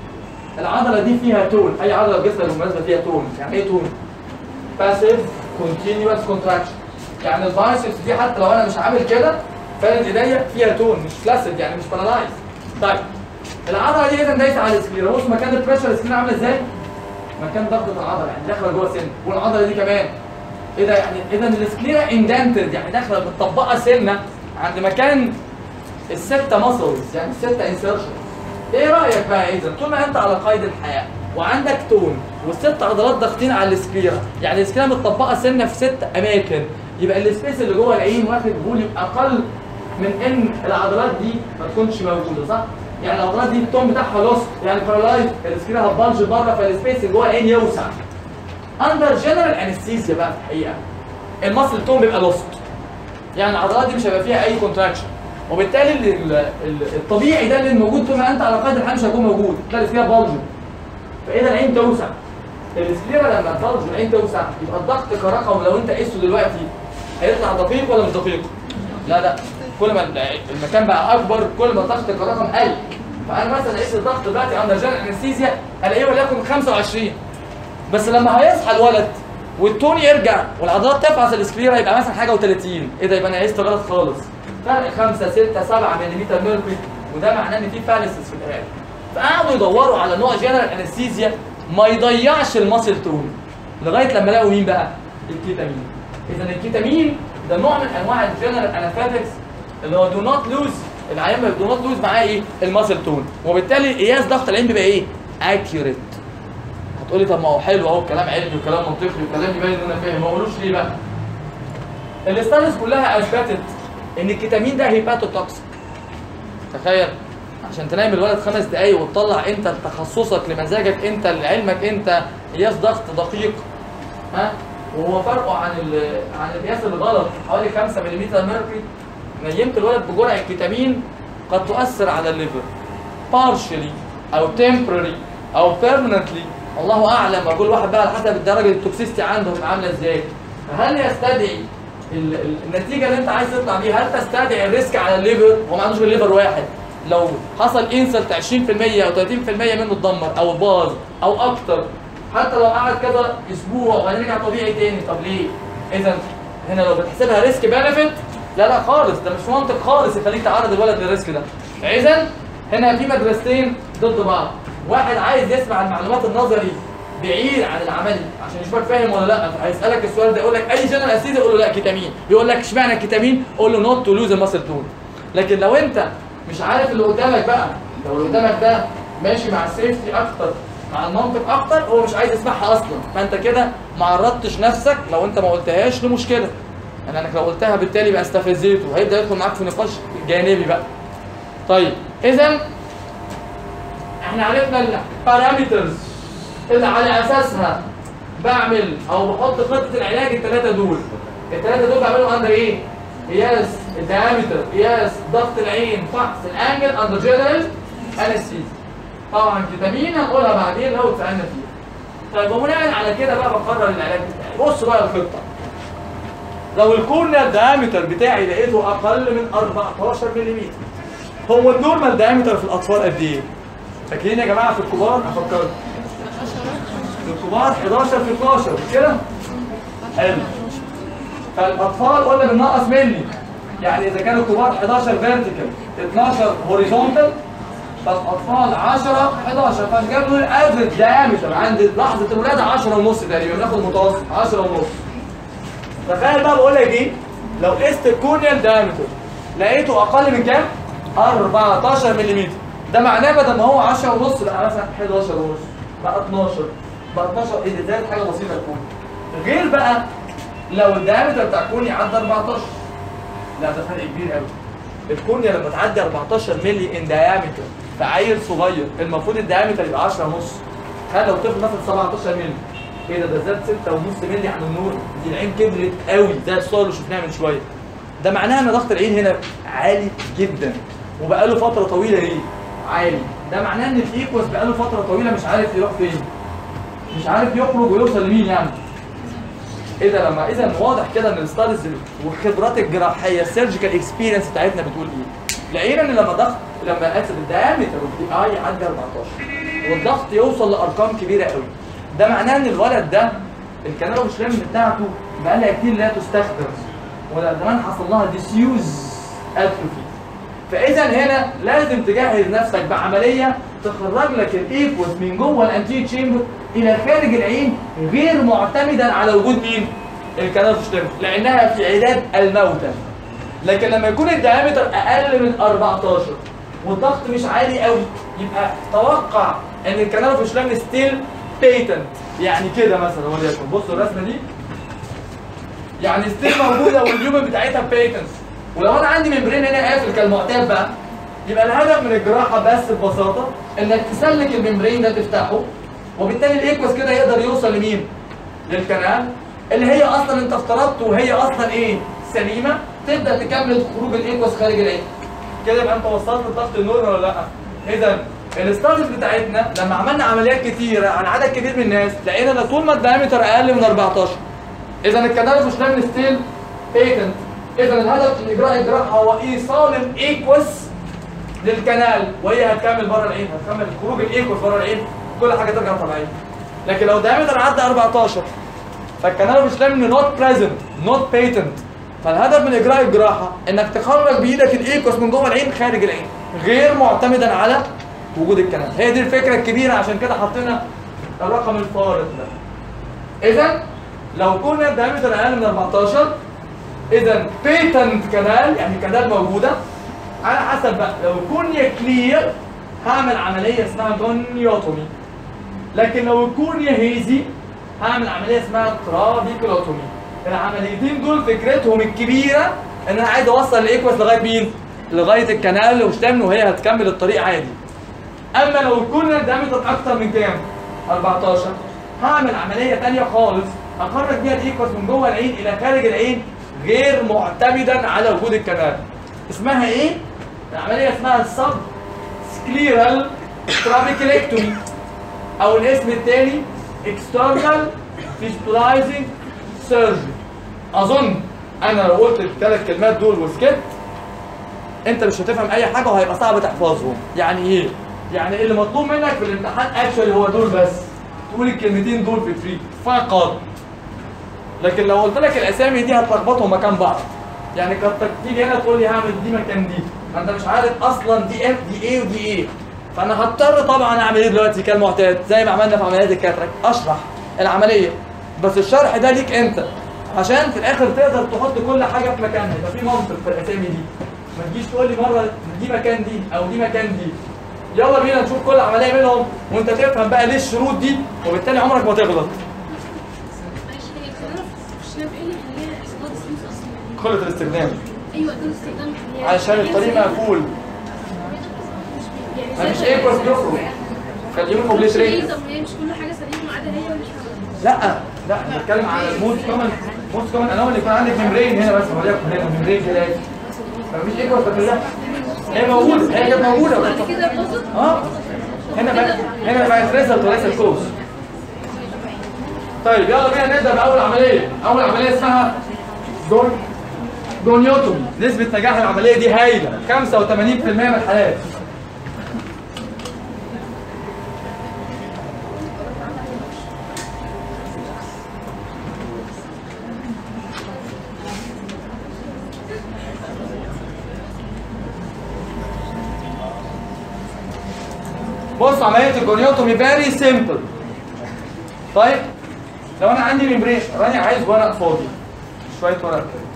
العضله دي فيها تون اي عضله في جسمك بالمناسبه فيها تون يعني ايه تون باسيف كونتينوس كونتراكشن يعني البايسبس دي حتى لو انا مش عامل كده فارد ايديا فيها تون مش فلاسد يعني مش بارالايز طيب العضله دي اذا دايسه على السكليرا بص مكان البريشر السكليرا عامله ازاي مكان ضغطه العضله يعني داخله جوه سن والعضله دي كمان ايه ده يعني اذا السكليرا اندنتد يعني داخله متطبقه سنه عند مكان الستة ماسلز يعني الستة انسرشن ايه رأيك بقى اذا طول ما انت على قيد الحياة وعندك تون والست عضلات ضاغطين على السكليرا يعني السكليرا متطبقة سنة في ست اماكن يبقى السبيس اللي جوه العين واخد فوليوم اقل من ان العضلات دي ما تكونش موجودة صح؟ يعني العضلات دي التون بتاعها لوست يعني بارالايز السكليرا هتبلج بره فالسبيس اللي جوه العين يوسع اندر جنرال انستيزيا بقى في الحقيقة المصل تون بيبقى لوست يعني العضلات دي مش هيبقى فيها اي كونتراكشن وبالتالي ال- ال- ال- الطبيعي ده اللي موجود طول ما انت على قيد الحياه مش هيكون موجود تلاقي فيها بلج فاذا العين توسع السكليرا لما تبلج والعين توسع يبقى الضغط كرقم لو انت قسته دلوقتي هيطلع دقيق ولا مش دقيق؟ لا لا كل ما ال- المكان بقى اكبر كل ما الضغط كرقم قل فانا مثلا اقيس الضغط دلوقتي عند جنرال انستيزيا الاقيه وليكن 25 بس لما هيصحى الولد والتون يرجع والعضلات تفعص السكليرا يبقى مثلا حاجه و30 ايه ده يبقى انا قست غلط خالص فرق 5 6 7 ملم ميركوري وده معناه ان في فالسس في القرايه فقعدوا يدوروا على نوع جنرال انستيزيا ما يضيعش الماسل تون لغايه لما لقوا مين بقى؟ الكيتامين اذا الكيتامين ده نوع من انواع الجنرال انافاتكس اللي هو دو نوت لوز العيان دو نوت لوز معاه ايه؟ الماسل تون وبالتالي قياس ضغط العين بيبقى ايه؟ اكيوريت هتقولي طب ما هو حلو اهو كلام علمي وكلام منطقي وكلام يبين ان انا فاهم ما اقولوش ليه بقى الاستانس كلها اثبتت ان الكيتامين ده هيباتوتوكسيك تخيل عشان تنام الولد خمس دقايق وتطلع انت تخصصك لمزاجك انت لعلمك انت قياس ضغط دقيق ها وهو فرقه عن ال- عن القياس اللي غلط حوالي 5 ملم ميركوري نيمت الولد بجرعه كيتامين قد تؤثر على الليفر partially او temporary او permanently الله اعلم وكل واحد بقى على حسب الدرجه التوكسيستي عنده بتبقى عامله ازاي فهل يستدعي ال- ال- النتيجه اللي انت عايز تطلع بيها هل تستدعي الريسك على الليفر هو ما عندوش غير ليفر واحد لو حصل انسلت 20% او 30% منه اتدمر او باظ او اكتر حتى لو قعد كذا اسبوع وبعدين رجع طبيعي تاني طب ليه؟ اذا هنا لو بتحسبها ريسك بنفيت لا لا خالص ده مش منطق خالص يخليك تعرض الولد للريسك ده اذا هنا في مدرستين ضد بعض واحد عايز يسمع المعلومات النظري بعيد عن العملي عشان يشوفك فاهم ولا لا هيسالك السؤال ده يقول لك اي جنرال اسيد يقول له لا كيتامين يقول لك اشمعنى الكيتامين قول له نوت تو لوز الماسل تون لكن لو انت مش عارف اللي قدامك بقى لو اللي قدامك ده ماشي مع السيفتي اكتر مع المنطق اكتر هو مش عايز يسمعها اصلا فانت كده ما عرضتش نفسك لو انت ما قلتهاش لمشكله يعني انك لو قلتها بالتالي بقى استفزيته هيبدا يدخل معاك في نقاش جانبي بقى طيب اذا احنا عرفنا البارامترز اللي على اساسها بعمل او بحط خطه العلاج الثلاثه دول الثلاثه دول بعملهم اندر ايه؟ قياس الديامتر قياس ضغط العين فحص الانجل اندر جنرال انستيزيا طبعا فيتامين هنقولها بعدين لو اتسالنا فيها طيب وبناء على كده بقى بقرر العلاج بتاعي بص بقى الخطه لو الكورنيا الديامتر بتاعي لقيته اقل من 14 ملم هو النورمال ديامتر في الاطفال قد ايه؟ فاكرين يا جماعه في الكبار افكركم في الكبار 11 في 12 مش كده؟ حلو فالاطفال قلنا بننقص ملي يعني اذا كانوا الكبار 11 فيرتيكال 12 هوريزونتال فالاطفال 10 11 فجاب له الافريج دايمتر عند لحظه الولاده 10 ونص تقريبا بناخد متوسط 10 ونص تخيل بقى بقول لك ايه لو قست الكورنيال دايمتر لقيته اقل من كام 14 ملم ده معناه بدل ما هو 10 ونص بقى مثلا 11 ونص بقى 12 بقى 12 ايه ده زاد حاجه بسيطه تكون غير بقى لو الدايمتر بتاع الكورنيا عدى 14 لا ده فرق كبير قوي الكورنيا لما تعدي 14 مللي ان دايمتر في عيل صغير المفروض الدايمتر يبقى 10 ونص تخيل لو طفل مثلا 17 مللي ايه ده ده زاد 6 ونص مللي عن النور دي العين كبرت قوي زي الصور اللي شفناها من شويه ده معناها ان ضغط العين هنا عالي جدا وبقاله فتره طويله ايه عالي ده معناه ان الايكوس بقاله فتره طويله مش عارف يروح فين مش عارف يخرج ويوصل لمين يعني ايه ده لما اذا واضح كده ان الستاديز والخبرات الجراحيه السيرجيكال اكسبيرينس بتاعتنا بتقول ايه؟ لقينا ان لما ضغط لما اسف الدايمتر اوف ذا اي يعدي 14 والضغط يوصل لارقام كبيره قوي ده معناه ان الولد ده الكنال اوف شليم بتاعته بقالها كتير لا تستخدم ولا زمان حصل لها ديسيوز اتروفي فاذا هنا لازم تجهز نفسك بعمليه تخرج لك الايكوس من جوه الانتي تشامبر الى خارج العين غير معتمدا على وجود مين؟ الكنال اوف شليم لانها في عداد الموتى لكن لما يكون الديامتر اقل من 14 والضغط مش عالي قوي يبقى توقع ان الكنال اوف شليم ستيل بيتنت يعني كده مثلا وليكن بصوا الرسمه دي يعني ستيل موجوده واليوم بتاعتها بيتنت ولو انا عندي ممبرين هنا قافل كالمعتاد بقى يبقى الهدف من الجراحه بس ببساطه انك تسلك الممبرين ده تفتحه وبالتالي الايكوس كده يقدر يوصل لمين؟ للكنال اللي هي اصلا انت افترضت وهي اصلا ايه؟ سليمه تبدا تكمل خروج الايكوس خارج العين كده يبقى انت وصلت لضغط النور ولا لا؟ اذا الستاديز بتاعتنا لما عملنا عمليات كتيره على عدد كبير من الناس لقينا ان طول ما الدايمتر اقل من 14 اذا الكنال مش لامن ستيل بيتنت اذا الهدف من اجراء الجراحه هو ايصال الايكوس للكنال وهي هتكمل بره العين هتكمل خروج الايكوس بره العين كل حاجه ترجع طبيعيه لكن لو الدايمتر عدى 14 فالكنال مش لامن نوت بريزنت نوت بيتنت فالهدف من اجراء الجراحه انك تخرج بايدك الايكوس من جوه العين خارج العين غير معتمدا على وجود الكنال هي دي الفكره الكبيره عشان كده حطينا الرقم الفارق ده اذا لو كنا الدايمتر اقل من 14 اذا بيتنت كنال يعني كنال موجوده على حسب بقى لو كونيا كلير هعمل عمليه اسمها جونيوتومي لكن لو الكونيا هيزي هعمل عمليه اسمها ترابيكولوتومي العمليتين دول فكرتهم الكبيره ان انا عايز اوصل الايكوس لغايه مين؟ لغايه الكنال وشتمن وهي هتكمل الطريق عادي اما لو كنا الدايمتر اكتر من كام 14 هعمل عمليه ثانيه خالص اخرج بيها الايكوس من جوه العين الى خارج العين غير معتمدا على وجود الكنال اسمها ايه العمليه اسمها السب سكليرال ترابيكيلكتومي او الاسم الثاني اكسترنال فيستولايزنج سيرجري اظن انا لو قلت الثلاث كلمات دول وسكت انت مش هتفهم اي حاجه وهيبقى صعب تحفظهم يعني ايه يعني اللي مطلوب منك في الامتحان اكشولي هو دول بس تقول الكلمتين دول في فري فقط لكن لو قلت لك الاسامي دي هتلخبطهم مكان بعض يعني كنت تيجي هنا تقول لي هعمل دي مكان دي ما انت مش عارف اصلا دي اف دي ايه ودي ايه فانا هضطر طبعا اعمل ايه دلوقتي كالمعتاد زي ما عملنا في عمليات الكاتراك اشرح العمليه بس الشرح ده ليك انت عشان في الاخر تقدر تحط كل حاجه في مكانها يبقى في منطق في الاسامي دي ما تجيش تقول لي مره دي مكان دي او دي مكان دي يلا بينا نشوف كل عمليه منهم وانت تفهم بقى ليه الشروط دي وبالتالي عمرك ما تغلط معلش هي الكنال مش نافع ايه اللي يخليها اصابات سلوس اصلا خلط الاستخدام ايوه ده استخدام هي- علشان هي الطريق زي- مقفول مش بي- يعني مفيش زي- ايه بس بيخرج خليهم مش اوبليتريت هي- طب هي مش كل حاجه سليمه ما عدا هي ولا مش لا لا انا بتكلم على الموست كومن موست كومن انا اللي يكون عندك ممبرين هنا بس وليكن هنا ممبرين كده اهي. مفيش ايه بس لا هي موجوده هي كانت موجوده بعد كده باظت اه هنا بقى هنا بقت ريزلت وليس الكوز طيب يلا بينا نبدا باول عمليه اول عمليه اسمها دون دونيوتومي نسبه نجاح العمليه دي هايله 85% من الحالات بص عمليه الجونيوتومي فيري سيمبل طيب لو انا عندي ممبرين راني عايز ورق فاضي شويه ورق كده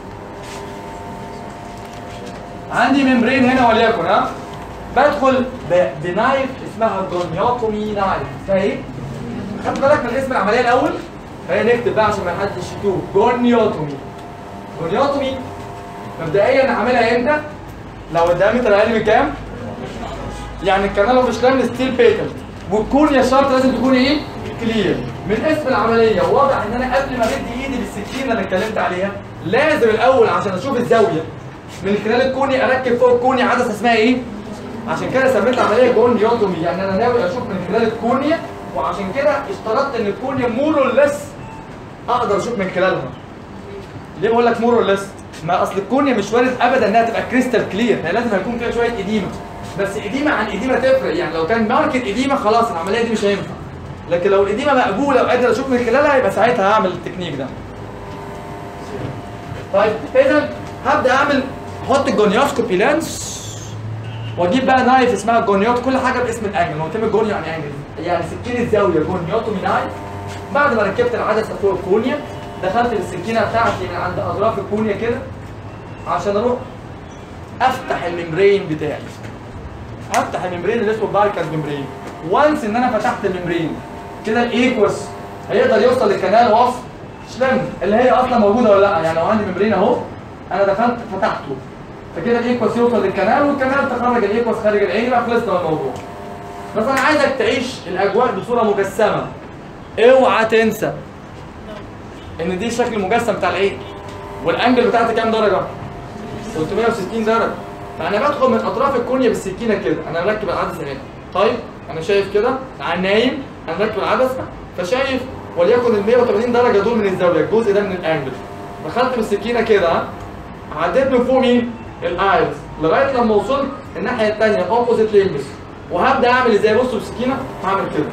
عندي ممبرين هنا وليكن ها بدخل ب- بنايف اسمها جونيوتومي نايف اسمها ايه؟ خد بالك من اسم العمليه الاول خلينا نكتب بقى عشان ما حدش يتوه جونيوتومي جونيوتومي مبدئيا هعملها امتى؟ لو الدايمتر اقل من كام؟ يعني الكنال مش لامن ستيل بيتنت وتكون يا شرط لازم تكون ايه؟ كلير من اسم العمليه واضح ان انا قبل ما امد ايدي بالسكينه اللي اتكلمت عليها لازم الاول عشان اشوف الزاويه من خلال الكوني اركب فوق الكوني عدسه اسمها ايه؟ عشان كده سميت العمليه جونيوتومي يعني انا ناوي اشوف من خلال الكونيا وعشان كده اشترطت ان الكونيا مور لس اقدر اشوف من خلالها ليه بقول لك مور لس؟ ما اصل الكونيا مش وارد ابدا انها تبقى كريستال كلير هي لازم هيكون فيها شويه اديمه بس اديمه عن اديمه تفرق يعني لو كان ماركت اديمه خلاص العمليه دي مش هينفع لكن لو الاديمه مقبوله وقادر اشوف من خلالها يبقى ساعتها هعمل التكنيك ده طيب اذا هبدا اعمل احط الجونيوسكوبي لانس واجيب بقى نايف اسمها جونيوت كل حاجه باسم الانجل هو كلمه جونيو يعني انجل يعني سكين الزاويه جونيوتومي نايف بعد ما ركبت العدسه فوق الكونيا دخلت بالسكينه بتاعتي من عند اطراف الكونيا كده عشان اروح افتح الممبرين بتاعي افتح الممبرين اللي اسمه باركاس ممبرين وانس ان انا فتحت الممبرين كده الايكوس هيقدر يوصل للكنال وصف شلم اللي هي اصلا موجوده ولا لا يعني لو عندي ممبرين اهو انا دخلت فتحته فكده الايكوس يوصل للكنال والكنال تخرج الايكوس خارج العين يبقى خلصنا من الموضوع بس انا عايزك تعيش الاجواء بصوره مجسمه اوعى تنسى ان دي الشكل المجسم بتاع العين والانجل بتاعتي كام درجه 360 درجه فانا بدخل من اطراف الكونيا بالسكينه كده انا مركب العدسه هنا طيب انا شايف كده انا نايم انا مركب العدسه فشايف وليكن ال 180 درجه دول من الزاويه الجزء ده من الانجل دخلت بالسكينه كده ها عديت من فوق مين؟ الايرس لغايه لما وصلت الناحيه الثانيه اوبوزيت ليمبس وهبدا اعمل ازاي بصوا بالسكينه هعمل كده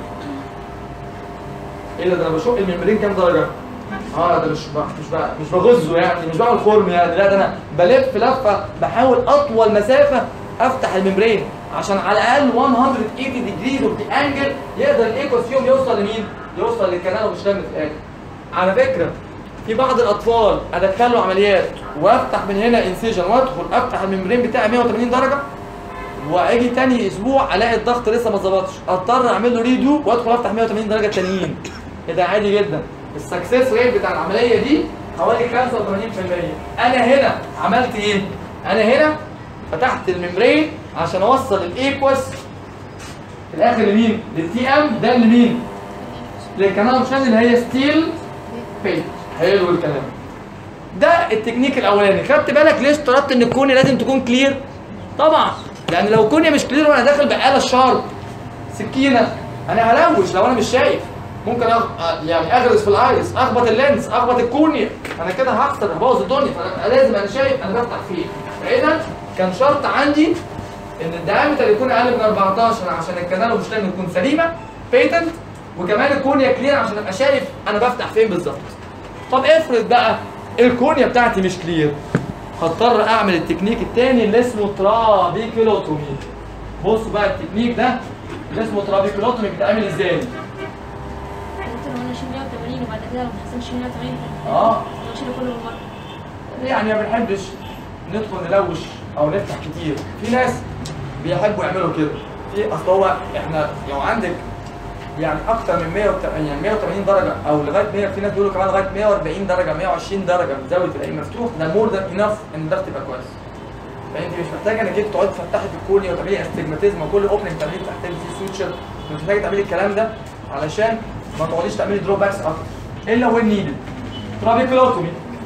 ايه ده ده انا بشق الممبرين كام درجه؟ اه ده مش ب... مش ب... مش بغزه يعني مش بعمل خرم يعني لا ده انا بلف لفه بحاول اطول مسافه افتح الممبرين عشان على الاقل 180 ديجريز اوف ذا انجل يقدر الايكوسيوم يوصل لمين؟ يوصل للكنال ومش لامس في الاخر. على فكره في بعض الاطفال ادخل له عمليات وافتح من هنا انسيجن وادخل افتح الممبرين بتاعي 180 درجه واجي تاني اسبوع الاقي الضغط لسه ما ظبطش اضطر اعمل له ريدو وادخل افتح 180 درجه تانيين كده عادي جدا السكسس ريت بتاع العمليه دي حوالي 85% انا هنا عملت ايه انا هنا فتحت الممبرين عشان اوصل الايكوس في الاخر لمين للتي ام ده لمين للكنال مشان اللي هي ستيل بيت حلو الكلام ده التكنيك الاولاني خدت بالك ليه اشترطت ان الكوني لازم تكون كلير طبعا لان لو كوني مش كلير وانا داخل بآلة شارب سكينه انا هلوش لو انا مش شايف ممكن أغ... يعني اغرس في الايرس اخبط اللينس اخبط الكونيا انا كده هخسر هبوظ الدنيا فانا لازم انا شايف انا بفتح فين فاذا كان شرط عندي ان الدايمتر يكون اقل من 14 عشان الكنال مش لازم يكون سليمه بيتنت وكمان الكونيا كلير عشان ابقى شايف انا بفتح فين بالظبط طب افرض بقى الكونيا بتاعتي مش كلير هضطر اعمل التكنيك التاني اللي اسمه ترابيكولوتومي بص بقى التكنيك ده اللي اسمه ترابيكولوتومي بيتعمل ازاي ممكن لو انا اشيل 180 وبعد كده لو ما حسنش 180 اه لو اشيله كله من مره يعني ما بنحبش ندخل نلوش او نفتح كتير في ناس بيحبوا يعملوا كده في اصل هو احنا لو عندك يعني اكتر من 100 يعني 180 درجه او لغايه 100 في ناس بيقولوا كمان لغايه 140 درجه 120 درجه من زاويه العين مفتوح ده مور ذان انف ان الضغط يبقى كويس فانت مش محتاجه انك انت تقعدي تفتحي في الكورنيا وتعملي استجماتيزم وكل اوبننج تعملي تحتاجي فيه سوتشر مش محتاجه تعملي الكلام ده علشان ما تقعديش تعملي دروباكس اكتر الا وين نيدد ترابيكولوتومي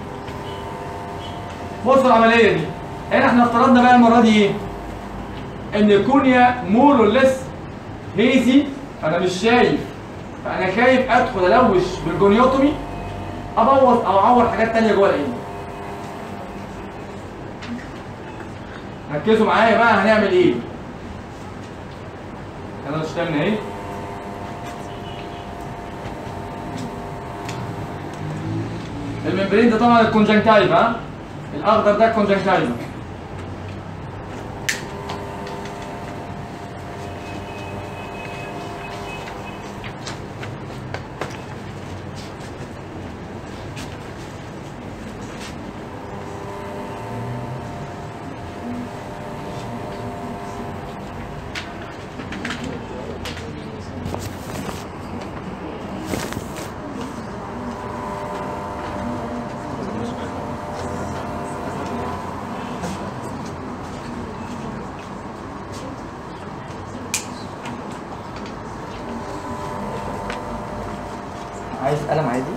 بصوا العمليه دي هنا احنا افترضنا بقى المره دي ايه؟ ان الكونيا مور اور ليس هيزي انا مش شايف فانا خايف ادخل الوش بالجونيوتومي ابوظ او اعور حاجات تانية جوه العين ركزوا معايا بقى هنعمل ايه انا اشتغلنا ايه الممبرين ده طبعا الكونجنكتايف ها الاخضر ده الكونجنكتايف عايز قلم عادي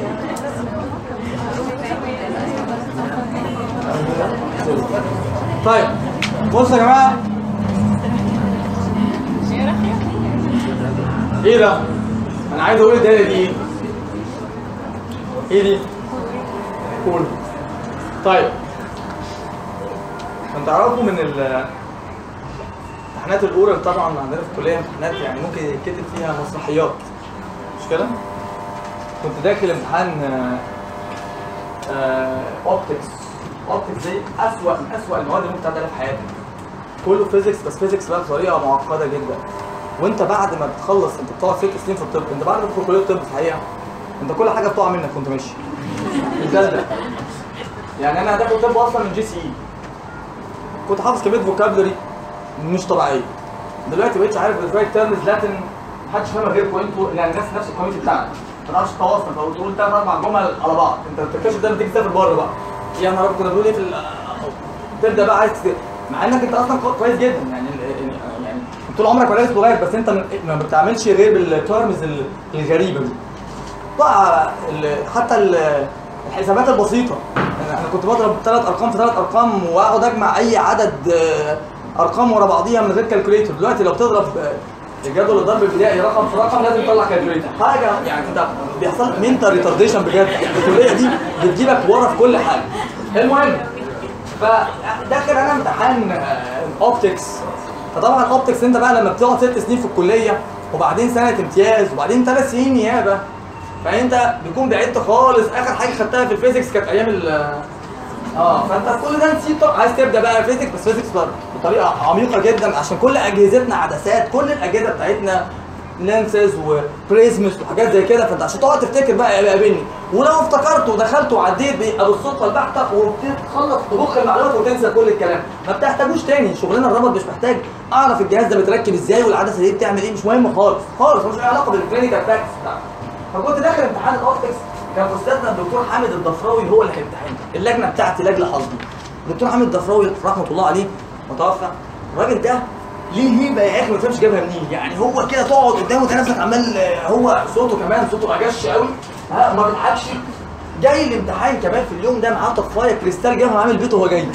طيب بصوا يا جماعه ايه ده؟ انا عايز اقول الدايره دي ايه؟ ايه دي؟ قول طيب انت تعرفوا من ال امتحانات الاورال طبعا عندنا في الكليه امتحانات يعني ممكن يتكتب فيها مسرحيات مش كده؟ كنت داخل امتحان اوبتكس اوبتكس دي اسوأ من اسوأ المواد اللي ممكن تعدي عليها في حياتك كله فيزيكس بس فيزيكس بقى بطريقه معقده جدا وانت بعد ما بتخلص انت بتقعد ست سنين في الطب انت بعد ما تدخل كليه الطب في الحقيقه انت كل حاجه بتقع منك وانت ماشي بجد يعني انا داخل طب اصلا من جي سي اي كنت حافظ كميه فوكابلري مش طبيعيه دلوقتي بقيتش عارف ازاي ترمز لاتن محدش فاهمها غيركم انتوا يعني الناس نفس الكوميتي بتاعنا ما تعرفش تتواصل فتقول ثلاث اربع جمل على بعض انت بتكتشف ده لما تيجي تسافر بره بقى يا نهار ابيض كنا بنقول ايه في ال- تبدا بقى عايز ت- مع انك انت اصلا كو- كويس جدا يعني ال- ال- يعني طول عمرك مدارس لغات بس انت م- ما بتعملش غير بالترمز ال- الغريبه دي بقى ال- حتى ال- الحسابات البسيطه انا أنا كنت بضرب ثلاث ارقام في ثلاث ارقام واقعد اجمع اي عدد آه، ارقام ورا بعضيها من غير كالكوليتر دلوقتي لو بتضرب آه، الجدول الضرب الابتدائي رقم في رقم لازم تطلع كالكوليتر حاجه يعني انت بيحصل لك منتال ريتارديشن بجد يعني الكليه دي بتجيبك ورا في كل حاجه المهم فداخل انا امتحان اوبتكس فطبعا اوبتكس انت بقى لما بتقعد ست سنين في الكليه وبعدين سنه امتياز وبعدين ثلاث سنين نيابه فانت بيكون بعدت خالص اخر حاجه خدتها في الفيزيكس كانت ايام ال اه فانت كل ده نسيت طبعا عايز تبدا بقى فيزيكس بس فيزيكس بطريقه عميقه جدا عشان كل اجهزتنا عدسات كل الاجهزه بتاعتنا لينسز وبريزمس وحاجات زي كده فانت عشان تقعد تفتكر بقى يبقى قابلني ولو افتكرت ودخلت وعديت بيبقى بالصدفه البحته وبتخلص تبخ المعلومات وتنسى كل الكلام ما بتحتاجوش تاني شغلنا الرابط مش محتاج اعرف الجهاز ده بيتركب ازاي والعدسه دي بتعمل ايه مش مهم خالص خالص ملوش اي علاقه بالكلينيكال براكتس بتاعتك فكنت داخل امتحان الاوبتكس كان استاذنا الدكتور حامد الضفراوي هو اللي هيمتحننا اللجنه بتاعتي لجنه حظي الدكتور حامد الضفراوي رحمه الله عليه متوفى الراجل ده ليه هيبه يا اخي ما تفهمش جابها منين يعني هو كده تقعد قدامه تلاقي نفسك عمال هو صوته كمان صوته اجش قوي ها ما بيضحكش جاي الامتحان كمان في اليوم ده معاه طفايه كريستال جابها عامل بيته وهو جاي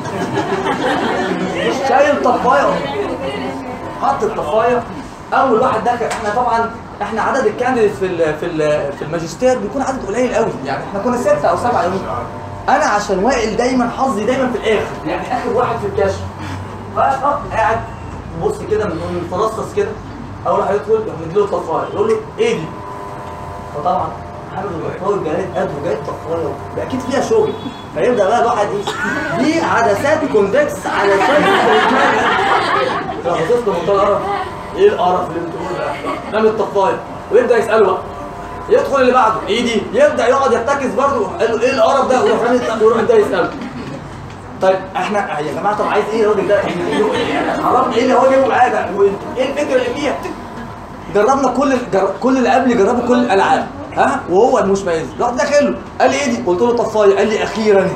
شايل طفايه حط الطفايه اول واحد دخل احنا طبعا احنا عدد الكانديديت في ال في ال في الماجستير بيكون عدد قليل قوي يعني احنا كنا ستة او سبعة يوم انا عشان وائل دايما حظي دايما في الاخر يعني اخر واحد في الكشف فاه قاعد بص كده من مترصص كده اول واحد يدخل يروح مديله الطفايه يقول له ايه دي؟ فطبعا حامد الطفايه جاي قد وجاي الطفايه اكيد فيها شغل فيبدا بقى الواحد ايه دي عدسات كونفكس على شكل لو بصيت لمنتهى القرف ايه القرف اللي انت بتقوله ده؟ رامي الطفايه ويبدا يساله بقى يدخل اللي بعده ايه دي؟ يبدا يقعد يرتكز برضه قال له ايه القرف ده؟ ويروح رامي الطفايه ويروح يبدا يساله طيب احنا يا جماعه طب عايز ايه الراجل ده؟ يعني عرفنا ايه اللي هو جايبه معاه ده؟ وانتوا ايه الفكره اللي فيها؟ جربنا كل جر... كل اللي قبلي جربوا كل الالعاب ها وهو مش مميز رحت داخل له قال لي ايه دي؟ قلت له طفايه قال لي اخيرا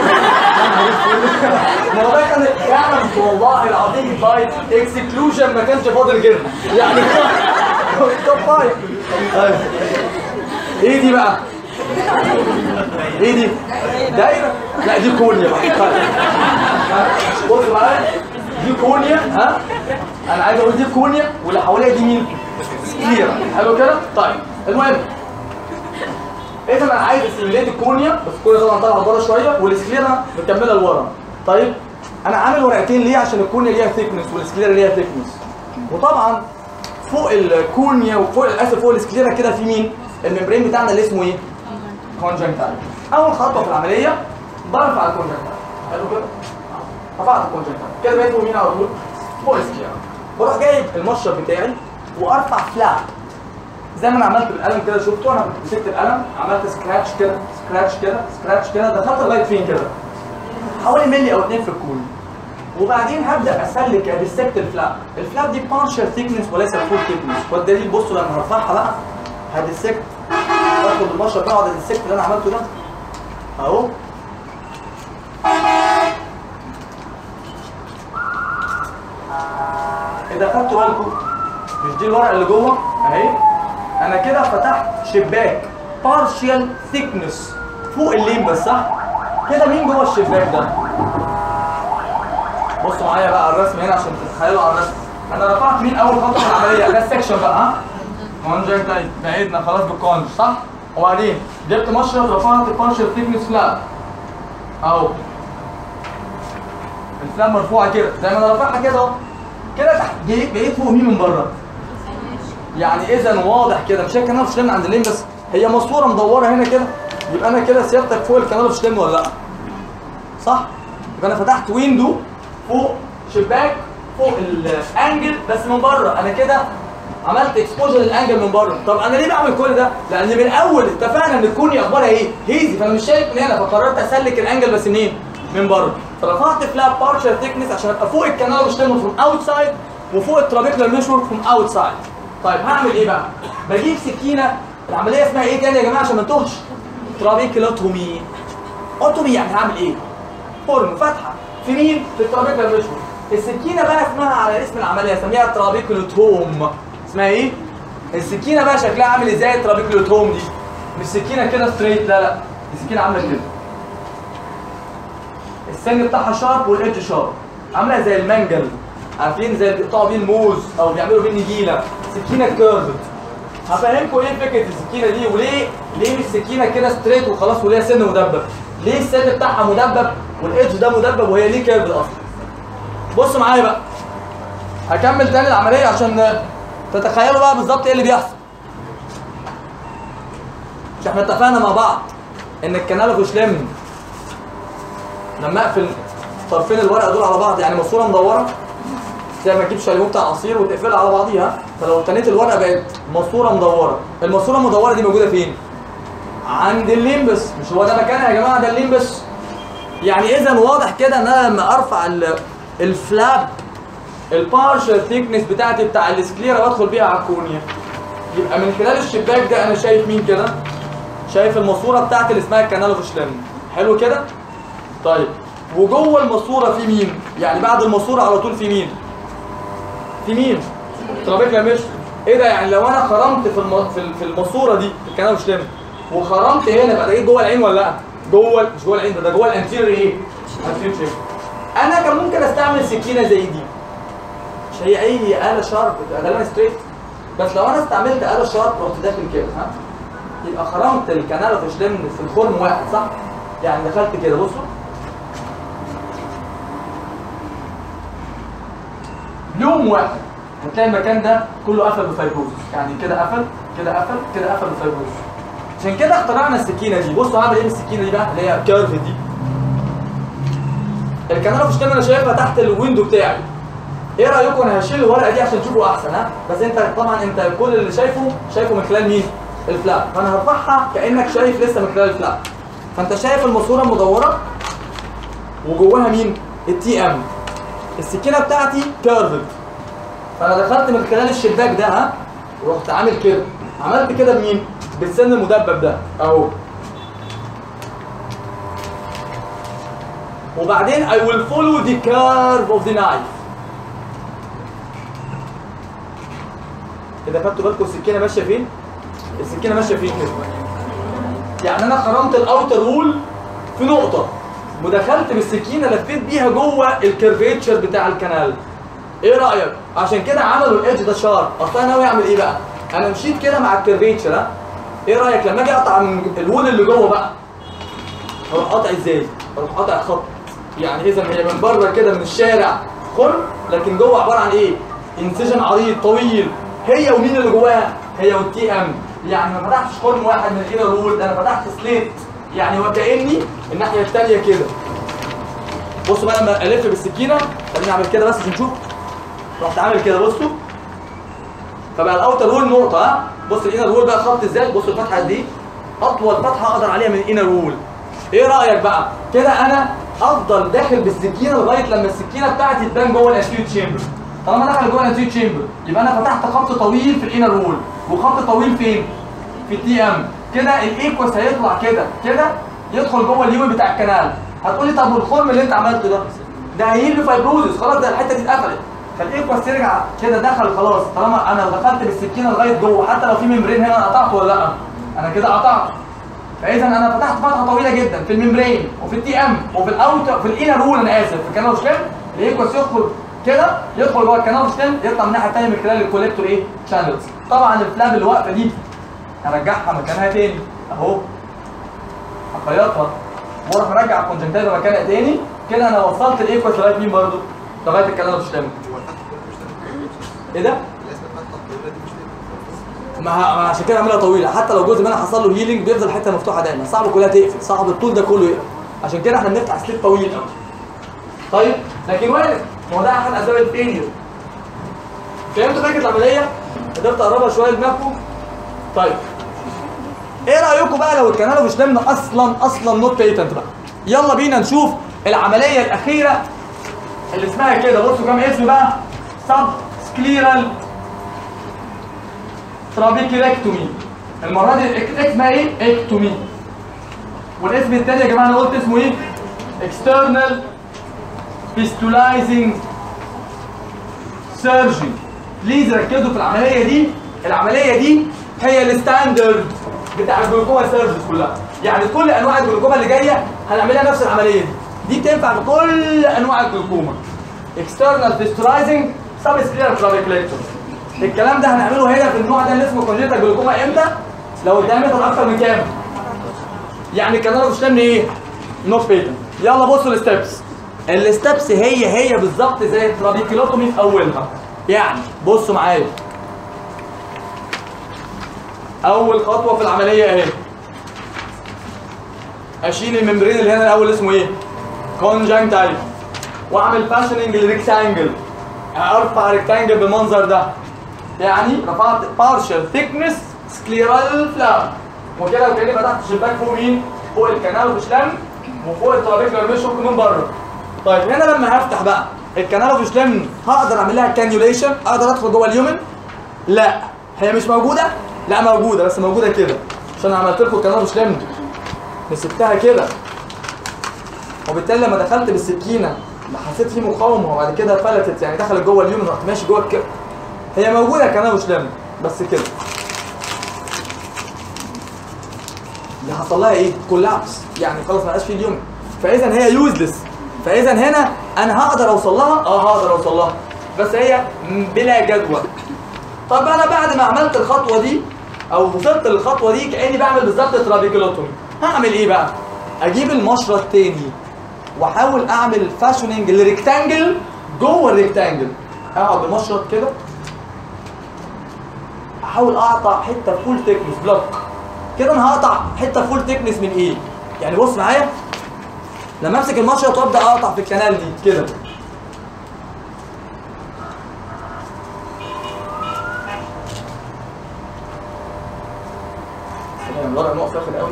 ما هو ده كان فعلا والله العظيم بايت اكسكلوجن ما كانش فاضل غيرها يعني طفايه طيب. ايه دي بقى؟ ايه دي؟ دايره؟ لا دي كونيا بقى طيب. بص معايا دي كونيا ها؟ انا عايز اقول دي كونيا واللي حواليها دي مين؟ سكليرا حلو كده؟ طيب المهم اذا انا عايز اسيميليت الكونيا بس الكونيا طبعا طالعه لبره شويه والسكليرا مكمله لورا طيب انا عامل ورقتين ليه عشان الكونيا ليها ثيكنس والسكليرا ليها ثيكنس وطبعا فوق الكونيا وفوق اسف فوق السكليرا كده في مين؟ الممبرين بتاعنا اللي اسمه ايه؟ كونجنكتال اول خطوه في العمليه برفع الكونجنكتال حلو كده؟ رفعت الكونجنكتال كده بقيت فوق مين على طول؟ فوق السكليرا بروح جايب المشرب بتاعي وارفع فلاب زي ما انا عملت بالقلم كده شفتوا انا كنت مسكت القلم عملت سكراتش كده سكراتش كده سكراتش كده دخلت لغايه فين كده حوالي ملي او اتنين في الكون وبعدين هبدا اسلك اديسكت الفلاب الفلاب دي بارشال ثيكنس وليس فول ثيكنس والدليل بصوا لما هرفعها بقى هديسكت باخد المشرب بقعد اديسكت اللي انا عملته ده اهو اذا خدتوا بالكم مش دي الورقه اللي جوه اهي انا كده فتحت شباك partial thickness فوق الليمبس صح؟ كده مين جوه الشباك ده؟ بصوا معايا بقى على الرسم هنا عشان تتخيلوا على الرسم انا رفعت مين اول خطوه في العمليه ده السكشن بقى ها كونجكتايف بعيدنا خلاص بالكونج صح وبعدين جبت مشرط رفعت البارشل ثيكنس فلاب اهو الفلاب مرفوعه كده زي ما انا رافعها كده اهو كده تحت جي- بقيت فوق مين من بره يعني اذا واضح كده مش هي كانال اوف شليمن عند اللين بس هي ماسوره مدوره هنا كده يبقى انا كده سيادتك فوق الكانال اوف شليمن ولا لا صح يبقى انا فتحت ويندو فوق شباك فوق الانجل بس من بره انا كده عملت اكسبوجر للانجل من بره طب انا ليه بعمل كل ده لان من الاول اتفقنا ان الكوني اخبارها ايه هيزي فانا مش شايف من هنا فقررت اسلك الانجل بس منين من بره فرفعت فلاب بارشل ثيكنس عشان ابقى فوق الكانال مش فروم اوتسايد وفوق الترابيكولار ميشور فروم اوتسايد طيب هعمل ايه بقى بجيب سكينه العمليه اسمها ايه تاني يا جماعه عشان ما نتوهش ترابيكولوتومي اوتومي يعني هعمل ايه فرن فتحه في مين في الترابيكولار ميشور السكينه بقى اسمها على اسم العمليه اسميها ترابيكولوتوم اسمها ايه السكينه بقى شكلها عامل ازاي الترابيكولوتوم دي مش سكينه كده ستريت لا لا دي سكينه عامله كده السن بتاعها شارب والايدج شارب عامله زي المنجل عارفين زي اللي بيقطعوا بيه الموز او بيعملوا بيه نجيله سكينه كيرفد هفهمكم ايه فكره السكينه دي وليه ليه مش سكينه كده ستريت وخلاص وليها سن مدبب ليه السن بتاعها مدبب والايدج ده مدبب وهي ليه كيرفد اصلا بصوا معايا بقى هكمل تاني العمليه عشان تتخيلوا بقى بالظبط ايه اللي بيحصل مش احنا اتفقنا مع بعض ان الكنال اوف شليم لما اقفل طرفين الورقه دول على بعض يعني ماسوره مدوره زي ما تجيب شاليمو بتاع عصير وتقفلها على بعضيها فلو تنيت الورقه بقت ماسوره مدوره الماسوره المدوره دي موجوده فين عند الليمبس مش هو ده مكانها يا جماعه ده الليمبس يعني اذا واضح كده ان انا لما ارفع ال- الفلاب البارشل ثيكنس بتاعتي بتاع السكليرا وادخل بيها على الكونيا يبقى من خلال الشباك ده انا شايف مين كده شايف الماسوره بتاعتي اللي اسمها الكانال اوف شليم حلو كده طيب وجوه الماسوره في مين يعني بعد الماسوره على طول في مين في مين ترابيكلا مش ايه ده يعني لو انا خرمت في الم... في ال- في الماسوره دي في الكانال اوف شليم وخرمت هنا يبقى ده ايه جوه العين ولا لا جوه مش جوه العين ده ده جوه الانتيريور ايه anterior chamber. انا كان ممكن استعمل سكينه زي دي مش هي اي اله شارب بتبقى غالبا ستريت بس لو انا استعملت اله شارب رحت داخل كده ها يبقى خرمت الكنال اوف شليم في الخرم واحد صح يعني دخلت كده بصوا يوم واحد هتلاقي المكان ده كله قفل بفايبروز يعني كده قفل كده قفل كده قفل بفايبروز عشان كده اخترعنا السكينه دي بصوا هعمل ايه بالسكينه دي بقى اللي هي كيرف دي الكاميرا مش انا شايفها تحت الويندو بتاعي ايه رايكم انا هشيل الورقه دي عشان تشوفوا احسن ها بس انت طبعا انت كل اللي شايفه شايفه من خلال مين الفلاب فانا هرفعها كانك شايف لسه من خلال الفلاب فانت شايف الماسوره المدوره وجواها مين التي ام السكينه بتاعتي كيرفد فانا دخلت من خلال الشباك ده ها ورحت عامل كده عملت كده بمين بالسن المدبب ده اهو وبعدين I will follow the curve of the knife كده خدتوا بالكم السكينه ماشيه فين؟ السكينه ماشيه فين كده يعني انا خرمت الاوتر وول في نقطه ودخلت بالسكينه لفيت بيها جوه الكيرفيتشر بتاع الكنال ايه رايك عشان كده عملوا الايدج ده شارب اصل انا ناوي اعمل ايه بقى انا مشيت كده مع الكيرفيتشر ها ايه رايك لما اجي اقطع من الوول اللي جوه بقى اروح قاطع ازاي اروح قاطع خط يعني اذا هي من بره كده من الشارع خرم لكن جوه عباره عن ايه انسجن عريض طويل هي ومين اللي جواها هي والتي ام يعني ما فتحتش خرم واحد من الانر وول ده انا فتحت سليت يعني وكاني الناحيه الثانيه كده بصوا بقى لما الف بالسكينه خليني اعمل كده بس عشان نشوف رحت عامل كده بصوا فبقى الاوتر وول نقطه ها بص الانر وول بقى خط ازاي بصوا الفتحه قد ايه اطول فتحه اقدر عليها من الانر وول ايه رايك بقى كده انا افضل داخل بالسكينه لغايه لما السكينه بتاعتي تبان جوه الانتيريور تشامبر طالما دخل جوه الانتيريور تشامبر يبقى انا فتحت خط طويل في الانر وول وخط طويل فين في التي ام كده الايكوس هيطلع كده كده يدخل جوه اليوم بتاع الكنال هتقولي طب والخرم اللي انت عملته ده ده هيجيب لي فايبروزس خلاص ده الحته دي اتقفلت فالايكوس ترجع كده دخل خلاص طالما انا دخلت بالسكينه لغايه جوه حتى لو في ممبرين هنا قطعته ولا لا انا كده قطعت فاذا انا فتحت فتحه طويله جدا في الممبرين وفي التي ام وفي الاوتر في الانر رول انا اسف في الكانال سليم الايكوس يدخل كده يدخل جوه الكانال سليم يطلع من الناحيه الثانيه من خلال الكوليكتور ايه شانلز طبعا الفلاب اللي واقفه دي هرجعها مكانها تاني اهو اخيطها واروح ارجع الكونجنتيفا مكانها تاني كده انا وصلت الايكوس لغايه مين برضو؟ لغايه الكانال سليم هو الفتحه الطويله مش تمام ايه ده؟ الاسم الفتحه الطويله دي مش تمام ما ما عشان كده عاملها طويله حتى لو جزء منها حصل له هيلينج بيفضل حته مفتوحه دايما صعب كلها تقفل صعب الطول ده كله يقفل عشان كده احنا بنفتح سليب طويل قوي طيب لكن وارد ما هو ده احد اسباب الفيلير فهمتوا فكره العمليه قدرت اقربها شويه لدماغكم طيب ايه رايكم بقى لو الكنال مش لمنا اصلا اصلا نوت بيتنت بقى يلا بينا نشوف العمليه الاخيره اللي اسمها كده بصوا كام اسم بقى سب سكليرال ترابيكيلكتومي المره دي الإك- اسمها ايه اكتومي والاسم الثاني يا جماعه انا قلت اسمه ايه اكسترنال فيستولايزنج سيرجري بليز ركزوا في العمليه دي العمليه دي هي الستاندرد بتاع الجلوكوما سيرجرز كلها يعني كل انواع الجلوكوما اللي جايه هنعملها نفس العمليه دي دي بتنفع في كل انواع الجلوكوما اكسترنال فيستولايزنج سب سكليرال ترابيكيلكتومي الكلام ده هنعمله هنا في النوع ده اللي اسمه كونجيتا جلوكوما امتى؟ لو الدايمتر اكتر من كام؟ يعني الكنال مش تعمل ايه؟ نوت بيتن يلا بصوا الستبس الستبس هي هي بالظبط زي الترابيكيلوتومي في اولها يعني بصوا معايا اول خطوه في العمليه اهي اشيل الممبرين اللي هنا الاول اسمه ايه؟ كونجنكتايف واعمل فاشننج للريكتانجل ارفع ريكتانجل بالمنظر ده يعني رفعت partial thickness سكليرال فلاب وكده وكاني فتحت الشباك فوق مين؟ فوق الكنال وفشلم وفوق الترابيكولار مش ممكن من بره طيب هنا لما هفتح بقى الكنال وفشلم هقدر اعمل لها كانيوليشن اقدر ادخل جوه اليومن؟ لا هي مش موجوده؟ لا موجوده بس موجوده كده عشان أنا عملت لكم الكنال وفشلم سبتها كده وبالتالي لما دخلت بالسكينه حسيت فيه مقاومه وبعد كده فلتت يعني دخلت جوه اليومن رحت ماشي جوه الك... هي موجوده كانها مش لم بس كده اللي حصل لها ايه؟ كولابس يعني خلاص ما بقاش فيه اليوم فاذا هي يوزلس فاذا هنا انا هقدر اوصل لها اه هقدر اوصل لها بس هي م- بلا جدوى طب انا بعد ما عملت الخطوه دي او وصلت للخطوه دي كاني بعمل بالظبط ترابيكولوتومي هعمل ايه بقى؟ اجيب المشرط تاني واحاول اعمل فاشوننج لريكتانجل جوه الريكتانجل اقعد بمشرط كده احاول اقطع حته فول تكنس بلوك كده انا هقطع حته فول تكنس من ايه يعني بص معايا لما امسك المشرط وابدا اقطع في الكنال دي كده سلام، الورق نقف اخر قوي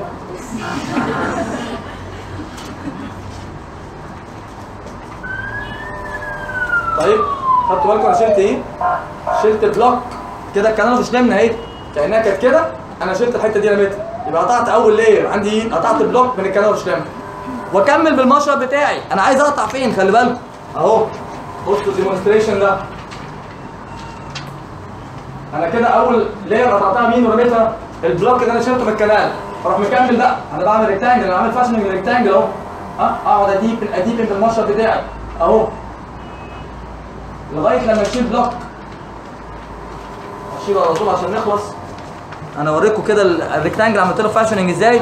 طيب خدتوا بالكم انا شلت ايه؟ شلت بلوك كده الكنال مش لمنه اهي كانها كانت كده انا شلت الحته دي رميتها يبقى قطعت اول لاير عندي ايه؟ قطعت بلوك من الكنال مش لمنه واكمل بالمشرط بتاعي انا عايز اقطع فين خلي بالكم اهو بصوا الديمونستريشن ده انا كده اول لاير قطعتها مين ورميتها البلوك اللي انا شلته من الكنال اروح مكمل بقى انا بعمل ريكتانجل انا عامل فاشننج ريكتانجل اهو ها اقعد اديب اديب بالمشرط بتاعي اهو لغايه لما اشيل بلوك اشيله على طول عشان نخلص انا اوريكم كده ال- الريكتانجل عملت له فاشننج ازاي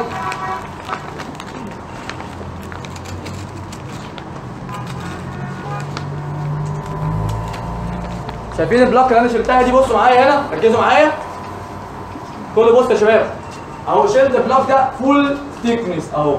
شايفين البلوك اللي انا شلتها دي بصوا معايا هنا ركزوا معايا كل بص يا شباب اهو شلت البلوك ده فول ثيكنس اهو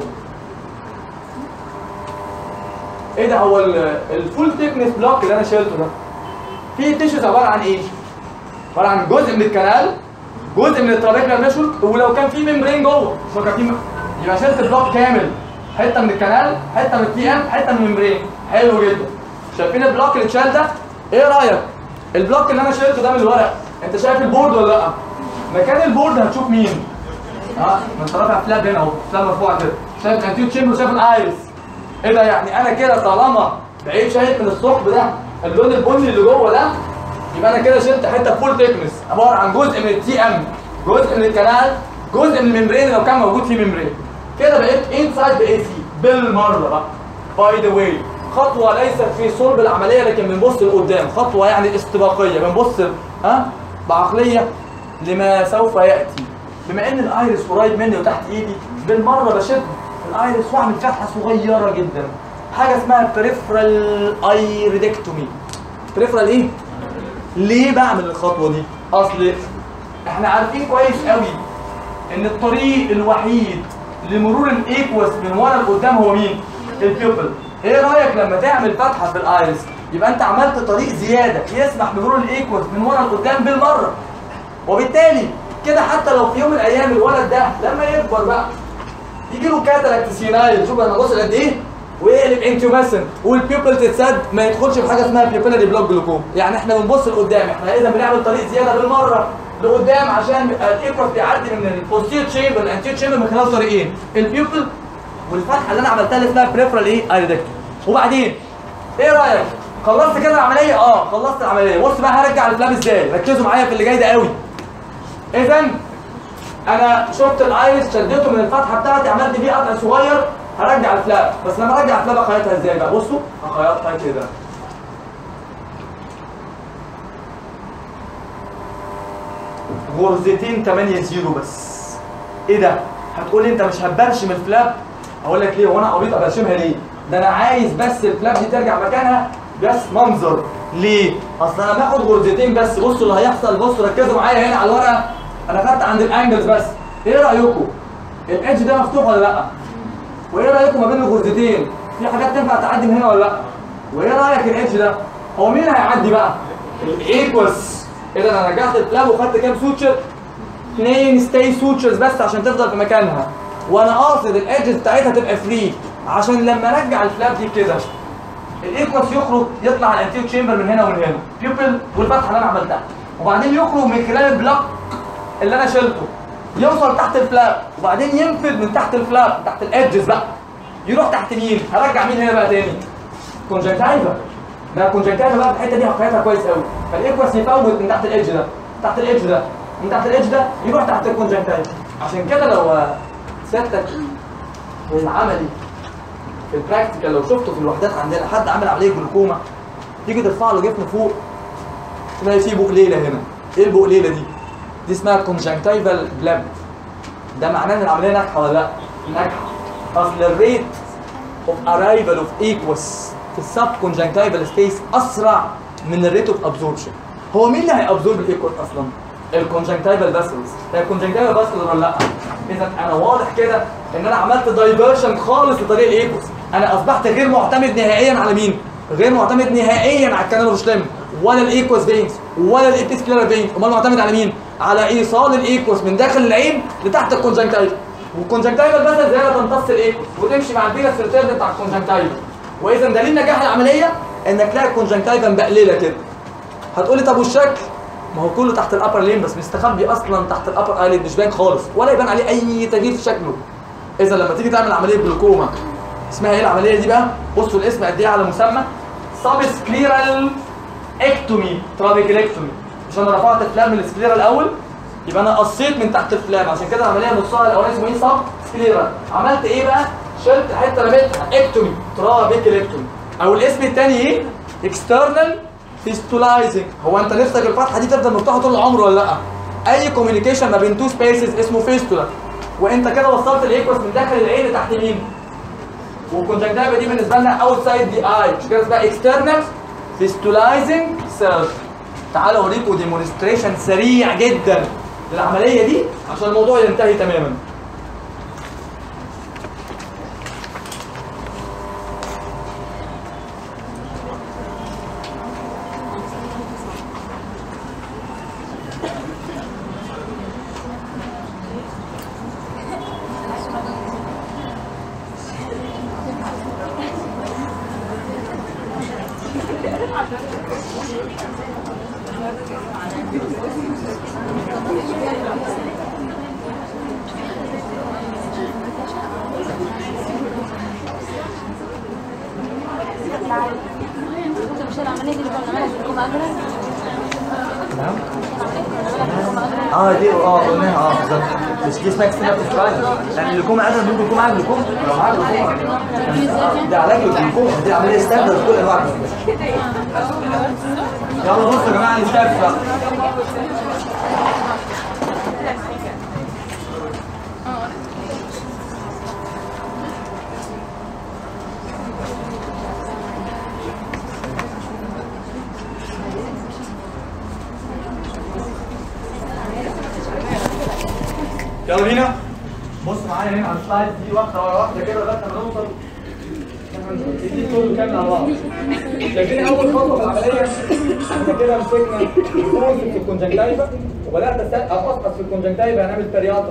ايه ده هو الفول ثيكنس بلوك اللي انا شلته ده في تيشوز عباره عن ايه؟ عباره عن جزء من الكنال جزء من الترابيكولار ميشول ولو كان في ممبرين جوه مش كان في م- يبقى شلت بلوك كامل حته من الكنال حته من التي ام حته من الممبرين حلو جدا شايفين البلوك اللي اتشال ده ايه رايك البلوك اللي انا شلته ده من الورق انت شايف البورد ولا لا مكان البورد هتشوف مين اه ما انت رافع فلاب هنا اهو فلاب مرفوع كده شايف الانتيو تشامبر شايف الايرس ايه ده يعني انا كده طالما بقيت شايف من الثقب ده اللون البني اللي جوه ده يبقى انا كده شلت حته فول تكنس عباره عن جزء من التي ام جزء من الكنال جزء من الممبرين لو كان موجود فيه ممبرين كده بقيت انسايد اي سي بالمره بقى باي ذا واي خطوه ليست في صلب العمليه لكن بنبص لقدام خطوه يعني استباقيه بنبص ها بعقليه لما سوف ياتي بما ان الايرس قريب مني وتحت ايدي بالمره بشد الايرس واعمل فتحه صغيره جدا حاجه اسمها بريفرال ايريدكتومي بريفرال ايه ليه بعمل الخطوه دي اصل احنا عارفين كويس قوي ان الطريق الوحيد لمرور الايكوس من ورا لقدام هو مين البيوبل ايه رايك لما تعمل فتحه في الايرس يبقى انت عملت طريق زياده يسمح بمرور الايكوس من ورا لقدام بالمره وبالتالي كده حتى لو في يوم من الايام الولد ده لما يكبر بقى يجي له كاتاراكت سينايل شوف انا بص قد ايه ويقلب انتيوماسن والبيوبل تتسد ما يدخلش في حاجه اسمها بيوبيلاري بلوك جلوكوم يعني احنا بنبص لقدام احنا اذا بنعمل طريق زياده بالمره لقدام عشان الايكوس بيعدي من البوستير تشامبر للانتير تشامبر من خلال طريقين البيوبل والفتحه اللي انا عملتها اللي اسمها بريفرال ايه ايريدكتوم وبعدين ايه رايك خلصت كده العمليه اه خلصت العمليه بص بقى هرجع الفلاب ازاي ركزوا معايا في اللي جاي ده قوي اذا انا شفت الايرس شديته من الفتحه بتاعتي عملت بيه قطع صغير هرجع الفلاب بس لما ارجع الفلاب اخيطها ازاي بقى بصوا اخيطها كده غرزتين 8 0 بس ايه ده هتقول لي انت مش هتبرشم الفلاب اقول لك ليه هو انا قريت ابرشمها ليه ده انا عايز بس الفلاب دي ترجع مكانها بس منظر ليه اصل انا باخد غرزتين بس بصوا اللي هيحصل بصوا ركزوا معايا هنا على الورقه انا خدت عند الانجلز بس ايه رايكم الادج ده مفتوح ولا لا وايه رايكم ما بين الغرزتين في حاجات تنفع تعدي من هنا ولا لا وايه رايك الادج ده هو مين هيعدي بقى الايكوس اذا انا رجعت الفلاب وخدت كام سوتشر اثنين ستي سوتشرز بس عشان تفضل في مكانها وانا قاصد الادجز بتاعتها تبقى فري عشان لما ارجع الفلاب دي كده الايكوس يخرج يطلع على الانتير تشامبر من هنا ومن هنا بيوبل والفتحه اللي انا عملتها وبعدين يخرج من خلال البلوك اللي انا شلته يوصل تحت الفلاب وبعدين ينفذ من تحت الفلاب تحت الادجز بقى يروح تحت مين هرجع مين هنا بقى تاني كونجنتايفا ده كونجنتايفا بقى في الحته دي هقيتها كويس قوي فالايكوس يفوت من تحت الادج ده تحت الادج ده من تحت الادج ده يروح تحت الكونجنتايفا عشان كده لو سيادتك في العملي في البراكتيكال لو شفته في الوحدات عندنا حد عامل عمليه جلوكوما تيجي ترفع له جفن فوق تلاقي فيه بقليله هنا ايه البقليله دي؟ دي اسمها كونجنكتيفال بلاب ده معناه ان العمليه ناجحه ولا لا؟ ناجحه اصل الريت اوف ارايفل اوف ايكوس في السب كونجنكتيفال سبيس اسرع من الريت اوف ابزوربشن هو مين اللي هيابزورب الايكوس اصلا؟ الكونجنكتيفال فاسلز هي الكونجنكتيفال فاسلز ولا لا؟ اذا انا واضح كده ان انا عملت دايفرشن خالص لطريق الايكوس انا اصبحت غير معتمد نهائيا على مين؟ غير معتمد نهائيا على الكانال روشلم ولا الايكوس فينز ولا الابيسكلير فينز امال معتمد على مين؟ على ايصال الايكوس من داخل العين لتحت الكونجنكتيفا والكونجنكتيفا بس زي ما تمتص الايكوس وتمشي مع الفينس ريتيرن بتاع الكونجنكتيفا واذا دليل نجاح العمليه انك تلاقي الكونجنكتيفا مبقلله كده هتقولي طب والشكل ما هو كله تحت الابر لين بس مستخبي اصلا تحت الابر ايلid مش باين خالص ولا يبان عليه اي تغيير في شكله اذا لما تيجي تعمل عمليه جلوكوما اسمها ايه العمليه دي بقى بصوا الاسم قد ايه على مسمى سبسكليرال اكتومي ترابيكليكتومي مش انا رفعت الفلام من السكليرا الاول يبقى انا قصيت من تحت الفلام عشان كده العمليه نصها الاولاني اسمه ايه سب سكليرا عملت ايه بقى شلت حته رميتها اكتومي ترابيكليكتومي او الاسم الثاني ايه اكسترنال فيستولايزنج هو انت نفسك الفتحه دي تفضل مفتوحه طول العمر ولا لا اي كوميونيكيشن ما بين تو سبيسز اسمه فيستولا وانت كده وصلت الايكوس من داخل العين لتحت مين والكونجكتيفا دي بالنسبه لنا اوتسايد دي اي مش كده اسمها اكسترنال فيستولايزنج سيلز تعالوا اوريكم ديمونستريشن سريع جدا للعمليه دي عشان الموضوع ينتهي تماما مش العملية دي اللي كنا بنعملها في الجمعة قبل نعم اه دي اه قلناها اه بالظبط مش دي اسمها اكسترنال بروسترايدر لان الجلوكوما ادم ممكن يكون معاه جلوكوما لو معاه جلوكوما ده علاج الجلوكوما دي عمليه ستاندرد في كل انواع الجلوكوما يلا بصوا يا جماعه الستابس بقى يلا بينا بص معايا هنا على السلايد دي واحده ورا واحده كده لغايه ما نوصل دي كله كامل على بعض شايفين اول خطوه في العمليه احنا كده مسكنا الفوز في الكونجنكتيفا وبدات أس- افصص في الكونجنكتيفا هنعمل برياتر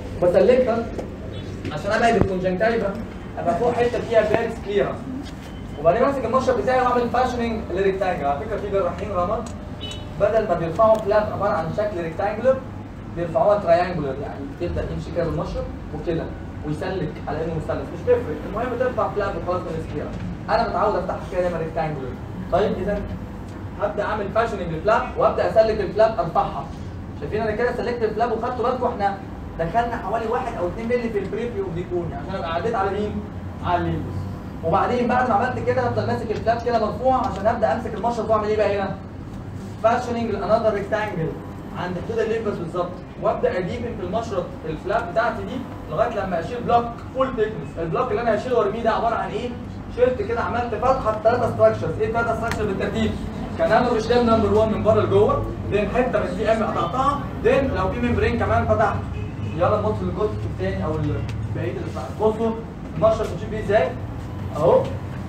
بسلكها عشان ابعد الكونجنكتيفا ابقى فوق حته فيها بيركس كليرنس وبعدين ماسك المشرب بتاعي واعمل فاشننج للريكتانجل على فكره في جراحين رمد بدل ما بيرفعوا فلاب عباره عن شكل ريكتانجلر بيرفعوها تريانجلر يعني تبدا يمشي كده بالمشرب وكده ويسلك على انه مثلث مش تفرق المهم ترفع فلاب وخلاص من السكيرة انا متعود افتحها كده دايما ريكتانجلر طيب اذا هبدا اعمل فاشننج للفلاب وابدا اسلك الفلاب ارفعها شايفين انا كده سلكت الفلاب وخدتوا بالكم احنا دخلنا حوالي 1 او 2 مللي في البريفيو ديكوني عشان ابقى عديت على مين؟ على الليمبس وبعدين بعد ما عملت كده هفضل ماسك الفلاب كده مرفوع عشان ابدا امسك المشرط واعمل ايه بقى هنا؟ فاشننج لانذر ريكتانجل عند حدود الليمبس بالظبط وابدا اجيب في المشرط الفلاب بتاعتي دي لغايه لما اشيل بلوك فول تكنس البلوك اللي انا هشيله وارميه ده عباره عن ايه؟ شلت كده عملت فتحه ثلاثه ستراكشرز ايه ثلاثه ستراكشرز بالترتيب؟ كان انا مش لام نمبر 1 من بره لجوه دين حته من دي ام قطعتها دين لو في ممبرين كمان فتحت يلا نبص للجزء الثاني او بقيه الاسماء بصوا المشرط بتشوف بيه ازاي؟ اهو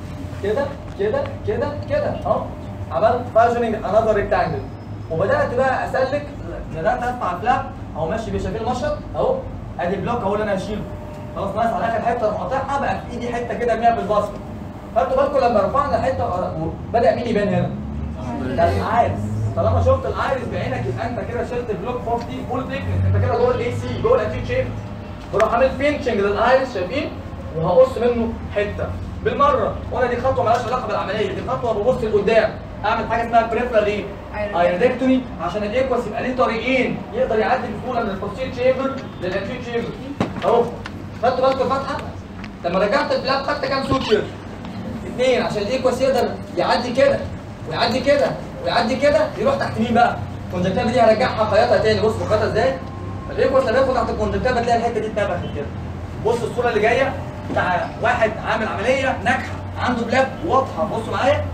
كده كده كده كده اهو عملت فاشننج انذر ريكتانجل وبدات بقى اسلك بدات ارفع الفلاب اهو ماشي بيه شايفين المشرط اهو ادي بلوك اهو اللي انا هشيله خلاص ناقص على اخر حته اروح قاطعها بقى في ايدي حته كده ارميها بالبصمه خدتوا بالكم لما رفعنا الحته بدا مين يبان هنا؟ ده الايرس طالما شفت الايرس بعينك يبقى انت كده شلت بلوك 40 فول تكنس انت كده جوه الاي سي جوه الاكيد شيب بروح عامل بينشنج للايرس شايفين وهقص منه حته بالمره وانا دي خطوه مالهاش علاقه بالعمليه دي خطوه ببص لقدام اعمل حاجه اسمها بريفرال ايه؟ ايرودكتومي عشان الايكوس يبقى ليه طريقين يقدر يعدي بسهوله من البوستير شيفر للاكيد شيفر اهو خدتوا بالكم الفتحه؟ لما رجعت الفلاب خدت كام سوتشر؟ اثنين عشان الايكوس يقدر يعدي كده ويعدي كده ويعدي كده يروح تحت مين بقى؟ الكونجكتيفا دي هرجعها خيطها تاني بص بخيطها ازاي؟ الايكوس لما يدخل تحت الكونجكتيفا تلاقي الحته دي اتنفخت كده بص الصوره اللي جايه بتاع واحد عامل عمليه ناجحه عنده بلاب واضحه بصوا معايا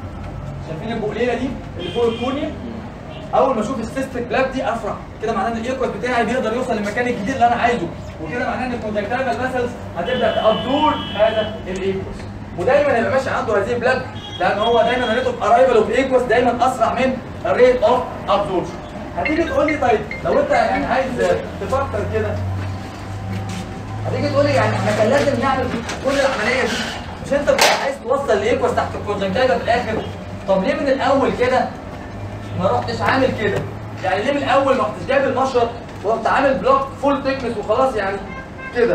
شايفين البقليله دي اللي فوق الكونيا اول ما اشوف السيستيك بلاب دي افرح كده معناه ان الايكوس بتاعي بيقدر يوصل للمكان الجديد اللي انا عايزه وكده معناه ان الكونجكتيفال فاسلز هتبدا تابدور هذا الايكوس ودايما يبقى ماشي عنده هذه البلاب لان هو دايما الريت اوف ارايفل اوف ايكوس دايما اسرع من الريت اوف ابزوربشن هتيجي تقول لي طيب لو انت يعني عايز تفكر كده هتيجي تقول لي يعني احنا كان لازم نعمل كل العمليه دي مش انت بتبقى عايز توصل لايكوس تحت الكونجكتيفا في الاخر طب ليه من الاول كده ما رحتش عامل كده يعني ليه من الاول ما رحتش جايب المشرط ورحت عامل بلوك فول تكنس وخلاص يعني كده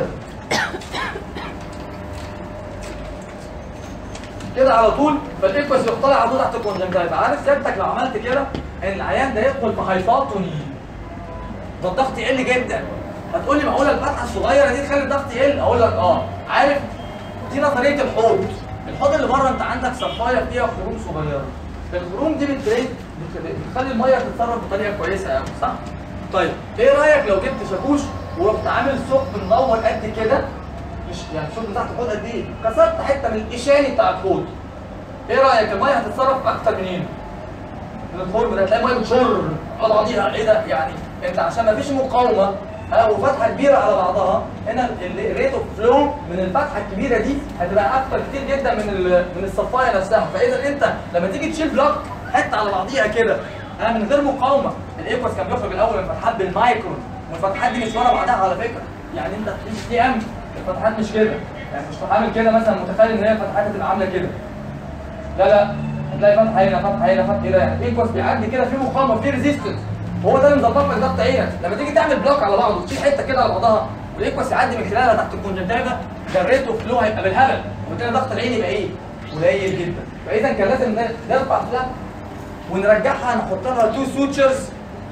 كده على طول فالايكوس يخترع على طول تحت الكونجكتيفا عارف سيادتك لو عملت كده ان العيان ده يدخل في هايباتوني ده الضغط يقل جدا هتقول لي معقوله الفتحه الصغيره دي تخلي الضغط يقل اقول لك اه عارف دي نظريه الحوض الحوض اللي بره انت عندك صفايه فيها خروم صغيره الخروم دي بتريد بتخلي الميه تتصرف بطريقه كويسه قوي صح طيب ايه رايك لو جبت شاكوش ورحت عامل ثقب منور قد كده مش يعني الثقب بتاعت الحوض قد ايه كسرت حته من الاشاني بتاع الحوض ايه رايك الميه هتتصرف اكتر منين من الخرم ده تلاقي الميه بتشر على بعضيها ايه ده يعني انت عشان ما فيش مقاومه ها وفتحه كبيره على بعضها هنا الريت اوف فلو من الفتحه الكبيره دي هتبقى اكتر كتير جدا من ال- من الصفايه نفسها فاذا انت لما تيجي تشيل بلوك حته على بعضيها كده ها من غير مقاومه الايكوس كان بيخرج الاول من فتحات بالمايكرون والفتحات دي مش ورا بعضها على فكره يعني انت مش دي ام الفتحات مش كده يعني مش عامل كده مثلا متخيل ان هي الفتحات هتبقى عامله كده لا لا هتلاقي فتحه هنا فتحه هنا فتحه هنا يعني الايكوس بيعدي كده في مقاومه في ريزيستنس هو ده اللي مظبط لك ضغط عينك لما تيجي تعمل بلوك على بعضه وتشيل حته كده على بعضها والايكوس يعدي من خلالها تحت الكونجكتيفا ده الريت اوف فلو هيبقى بالهبل وبالتالي ضغط العين يبقى ايه؟ قليل جدا فاذا كان لازم ن- نرفع فلاب ونرجعها نحط لها تو سوتشرز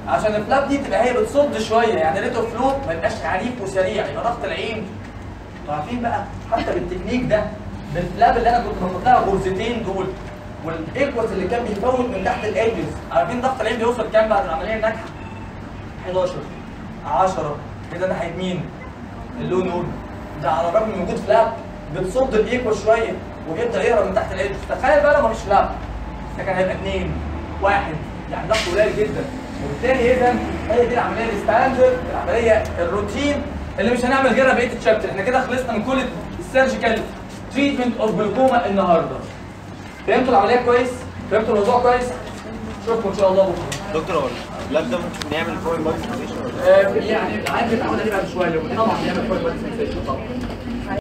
عشان الفلاب دي تبقى هي بتصد شويه يعني ريت اوف فلو ما يبقاش عنيف وسريع يبقى ضغط العين انتوا عارفين بقى حتى بالتكنيك ده بالفلاب اللي انا كنت بحط لها غرزتين دول والايكوس اللي كان بيفوت من تحت الايدجز عارفين ضغط العين بيوصل كام بعد العمليه الناجحه 11 10 كده ناحيه مين؟ اللون نور ده على الرغم من وجود فلاب بتصد الايكو شويه ويبدا يهرب من تحت الايدج تخيل بقى لو مفيش فلاب ده كان هيبقى اثنين واحد يعني ضغط قليل جدا وبالتالي اذا هي دي العمليه الستاندرد العمليه الروتين اللي مش هنعمل غيرها بقيه الشابتر احنا كده خلصنا من كل السيرجيكال تريتمنت اوف جلوكوما النهارده فهمتوا العمليه كويس؟ فهمتوا الموضوع كويس؟ اشوفكم ان شاء الله بكره دكتور هو اللاب ده ممكن نعمل فوين بادي سنسيشن ولا آه، يعني عندي العمليه دي بعد شويه طبعا بيعمل كويس طبعا